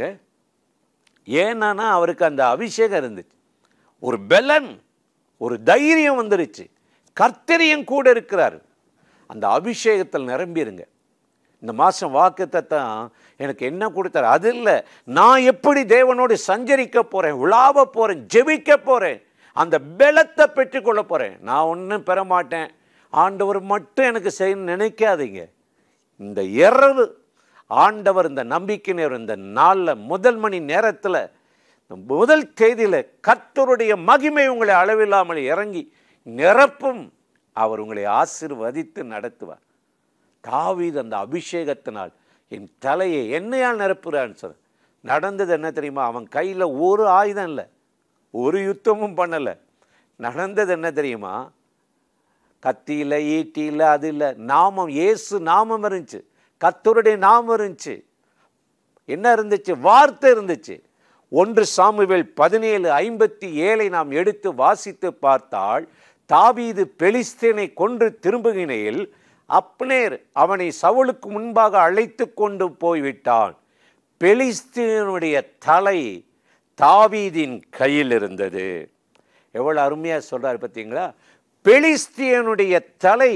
ஏன்னா அவருக்கு அந்த அபிஷேகம் இருந்துச்சு ஒரு பெலன் ஒரு தைரியம் வந்துருச்சு கர்த்தரியம் கூட இருக்கிறார் அந்த அபிஷேகத்தில் நிரம்பிருங்க இந்த மாதம் வாக்குத்தை தான் எனக்கு என்ன கொடுத்தாரு அது இல்லை நான் எப்படி தேவனோடு சஞ்சரிக்க போகிறேன் உலாவ போகிறேன் ஜெபிக்க போகிறேன் அந்த பெலத்தை பெற்றுக்கொள்ள போகிறேன் நான் ஒன்றும் பெற மாட்டேன் ஆண்டவர் மட்டும் எனக்கு செய்யணும்னு நினைக்காதீங்க இந்த இரவு ஆண்டவர் இந்த நம்பிக்கை நேரம் இந்த நாளில் முதல் மணி நேரத்தில் இந்த முதல் தேதியில் கர்த்தருடைய மகிமை உங்களை அளவில்லாமல் இறங்கி நிரப்பும் அவர் உங்களை ஆசிர்வதித்து நடத்துவார் தாவீது அந்த அபிஷேகத்தினால் என் தலையை என்னையால் நிரப்புறான்னு சொன்ன நடந்தது என்ன தெரியுமா அவன் கையில் ஒரு ஆயுதம் இல்லை ஒரு யுத்தமும் பண்ணலை நடந்தது என்ன தெரியுமா கத்தி இல்லை ஈட்டி இல்லை அது இல்லை நாமம் இயேசு நாமம் இருந்துச்சு கத்தருடைய நாமம் இருந்துச்சு என்ன இருந்துச்சு வார்த்தை இருந்துச்சு ஒன்று சாமுவேல் பதினேழு ஐம்பத்தி ஏழை நாம் எடுத்து வாசித்து பார்த்தால் தாவீது பெலிஸ்தீனை கொன்று திரும்புகினையில் அப்னேர் அவனை சவுலுக்கு முன்பாக அழைத்து கொண்டு போய்விட்டான் பெலிஸ்தீனுடைய தலை தாவீதின் கையில் இருந்தது எவ்வளோ அருமையாக சொல்றாரு பார்த்தீங்களா பெலிஸ்தியனுடைய தலை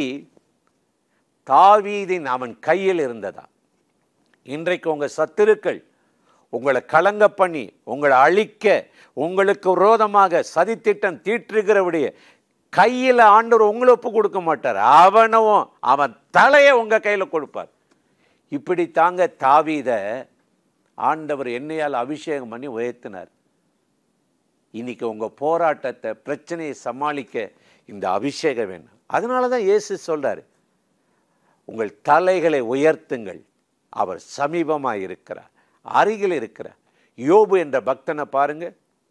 தாவீதின் அவன் கையில் இருந்ததா இன்றைக்கு உங்கள் சத்துருக்கள் உங்களை கலங்க பண்ணி உங்களை அழிக்க உங்களுக்கு விரோதமாக சதித்திட்டம் தீற்றுகிறவுடைய கையில் ஆண்டவர் உங்களை ஒப்பு கொடுக்க மாட்டார் அவனவும் அவன் தலையை உங்கள் கையில் கொடுப்பார் இப்படி தாங்க தாவீத ஆண்டவர் என்னையால் அபிஷேகம் பண்ணி உயர்த்தினார் இன்னைக்கு உங்கள் போராட்டத்தை பிரச்சனையை சமாளிக்க இந்த அபிஷேகம் வேணும் அதனால தான் இயேசு சொல்றாரு உங்கள் தலைகளை உயர்த்துங்கள் அவர் சமீபமாக இருக்கிறார் அருகில் இருக்கிறார் யோபு என்ற பக்தனை பாருங்க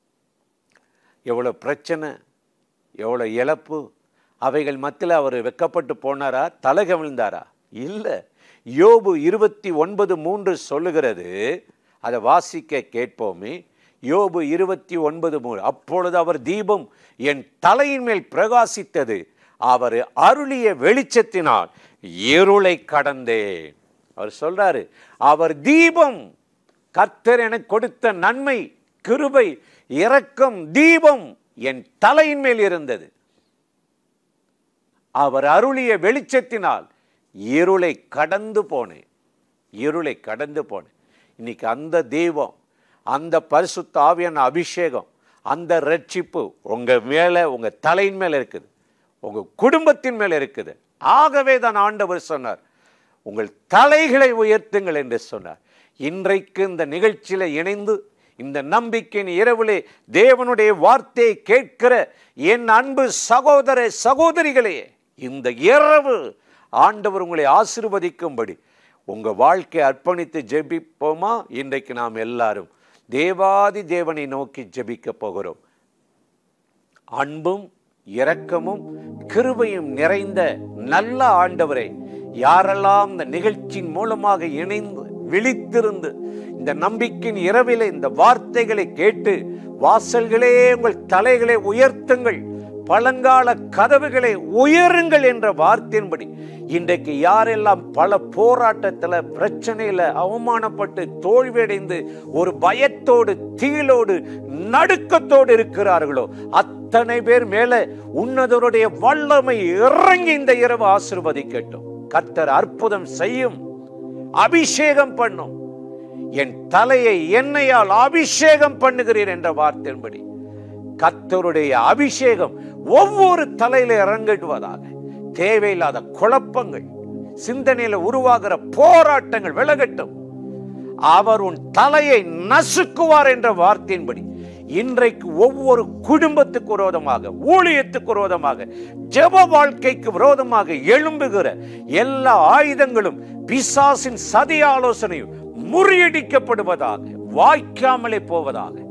எவ்வளோ பிரச்சனை எவ்வளோ இழப்பு அவைகள் மத்தியில் அவர் வெக்கப்பட்டு போனாரா தலை கவிழ்ந்தாரா இல்லை யோபு இருபத்தி ஒன்பது மூன்று சொல்லுகிறது அதை வாசிக்க கேட்போமே யோபு இருபத்தி ஒன்பது மூணு அப்பொழுது அவர் தீபம் என் தலையின் மேல் பிரகாசித்தது அவர் அருளிய வெளிச்சத்தினால் இருளை கடந்தேன் அவர் சொல்றாரு அவர் தீபம் கர்த்தர் எனக்கு கொடுத்த நன்மை கிருபை இரக்கம் தீபம் என் தலையின் மேல் இருந்தது அவர் அருளிய வெளிச்சத்தினால் இருளை கடந்து போனேன் இருளை கடந்து போனேன் இன்னைக்கு அந்த தெய்வம் அந்த பரிசுத்த ஆவியான அபிஷேகம் அந்த ரட்சிப்பு உங்க மேலே உங்க தலையின் மேலே இருக்குது உங்க குடும்பத்தின் மேலே இருக்குது ஆகவே தான் ஆண்டவர் சொன்னார் உங்கள் தலைகளை உயர்த்துங்கள் என்று சொன்னார் இன்றைக்கு இந்த நிகழ்ச்சியில் இணைந்து இந்த நம்பிக்கையின் இரவிலே தேவனுடைய வார்த்தையை கேட்கிற என் அன்பு சகோதர சகோதரிகளே இந்த இரவு ஆண்டவர் உங்களை ஆசிர்வதிக்கும்படி உங்க வாழ்க்கையை அர்ப்பணித்து ஜெபிப்போமா இன்றைக்கு நாம் எல்லாரும் தேவாதி தேவனை நோக்கி ஜெபிக்க போகிறோம் அன்பும் இரக்கமும் கிருபையும் நிறைந்த நல்ல ஆண்டவரை யாரெல்லாம் இந்த நிகழ்ச்சியின் மூலமாக இணைந்து விழித்திருந்து இந்த நம்பிக்கையின் இரவிலே இந்த வார்த்தைகளை கேட்டு வாசல்களே உங்கள் தலைகளை உயர்த்துங்கள் பழங்கால கதவுகளை உயருங்கள் என்ற வார்த்தையின்படி இன்றைக்கு யாரெல்லாம் பல போராட்டத்தில் பிரச்சனையில் அவமானப்பட்டு தோல்வியடைந்து ஒரு பயத்தோடு தீலோடு நடுக்கத்தோடு இருக்கிறார்களோ அத்தனை பேர் மேல உன்னதருடைய வல்லமை இறங்கி இந்த இரவு ஆசிர்வதிக்கட்டும் கர்த்தர் அற்புதம் செய்யும் அபிஷேகம் பண்ணும் என் தலையை எண்ணெயால் அபிஷேகம் பண்ணுகிறேன் என்ற வார்த்தையின்படி கர்த்தருடைய அபிஷேகம் ஒவ்வொரு தலையில இறங்கிடுவதாக தேவையில்லாத குழப்பங்கள் சிந்தனையில உருவாகிற போராட்டங்கள் விலகட்டும் அவர் உன் தலையை நசுக்குவார் என்ற வார்த்தையின்படி இன்றைக்கு ஒவ்வொரு குடும்பத்துக்கு விரோதமாக ஊழியத்துக்கு விரோதமாக ஜெப வாழ்க்கைக்கு விரோதமாக எழும்புகிற எல்லா ஆயுதங்களும் பிசாசின் சதி ஆலோசனையும் முறியடிக்கப்படுவதாக வாய்க்காமலே போவதாக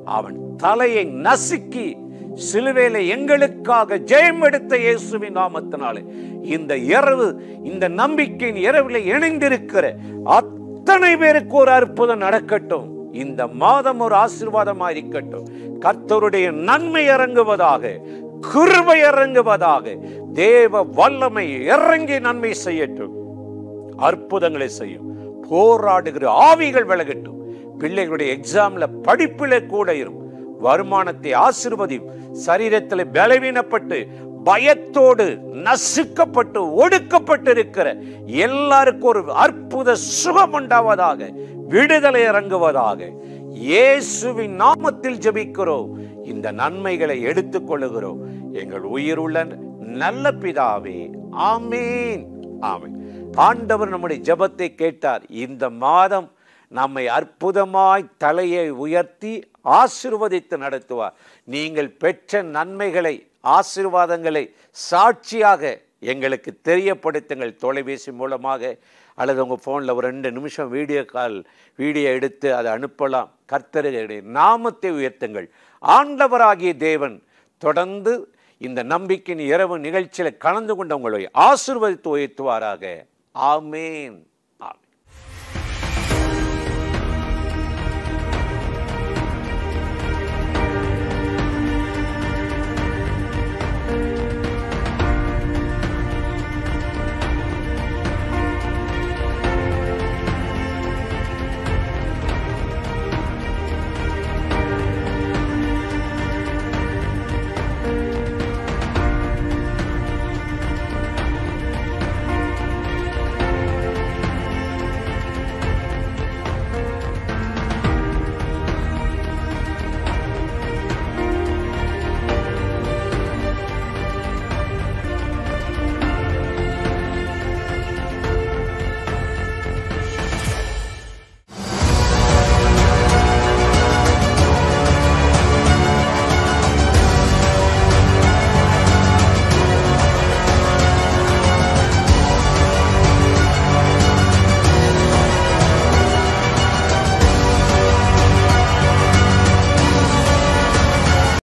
அவன் தலையை நசுக்கி சிலுவையில எங்களுக்காக ஜெயம் எடுத்த இயேசுவின் நாமத்தினாலே இந்த இரவு இந்த நம்பிக்கையின் இரவில் இணைந்திருக்கிற அத்தனை பேருக்கு ஒரு அற்புதம் நடக்கட்டும் இந்த மாதம் ஒரு ஆசீர்வாதமாக இருக்கட்டும் கர்த்தருடைய நன்மை இறங்குவதாக கிருபை இறங்குவதாக தேவ வல்லமை இறங்கி நன்மை செய்யட்டும் அற்புதங்களை செய்யும் போராடுகிற ஆவிகள் விலகட்டும் பிள்ளைகளுடைய எக்ஸாம்ல படிப்பில கூட இருக்கும் வருமானத்தை ஆசிர்வதியும் சரீரத்தில் பலவீனப்பட்டு பயத்தோடு நசுக்கப்பட்டு ஒடுக்கப்பட்டு இருக்கிற எல்லாருக்கும் ஒரு அற்புத சுகம் உண்டாவதாக விடுதலை இறங்குவதாக இயேசுவின் நாமத்தில் ஜெபிக்கிறோம் இந்த நன்மைகளை எடுத்துக்கொள்ளுகிறோம் எங்கள் உயிருள்ள நல்ல பிதாவே ஆமீன் ஆமீன் ஆண்டவர் நம்முடைய ஜெபத்தை கேட்டார் இந்த மாதம் நம்மை அற்புதமாய் தலையை உயர்த்தி ஆசிர்வதித்து நடத்துவார் நீங்கள் பெற்ற நன்மைகளை ஆசீர்வாதங்களை சாட்சியாக எங்களுக்கு தெரியப்படுத்துங்கள் தொலைபேசி மூலமாக அல்லது உங்கள் ஃபோனில் ஒரு ரெண்டு நிமிஷம் வீடியோ கால் வீடியோ எடுத்து அதை அனுப்பலாம் கர்த்தருடைய நாமத்தை உயர்த்துங்கள் ஆண்டவராகிய தேவன் தொடர்ந்து இந்த நம்பிக்கையின் இரவு நிகழ்ச்சியில் கலந்து கொண்டவங்களை ஆசிர்வதித்து உயர்த்துவாராக ஆமேன்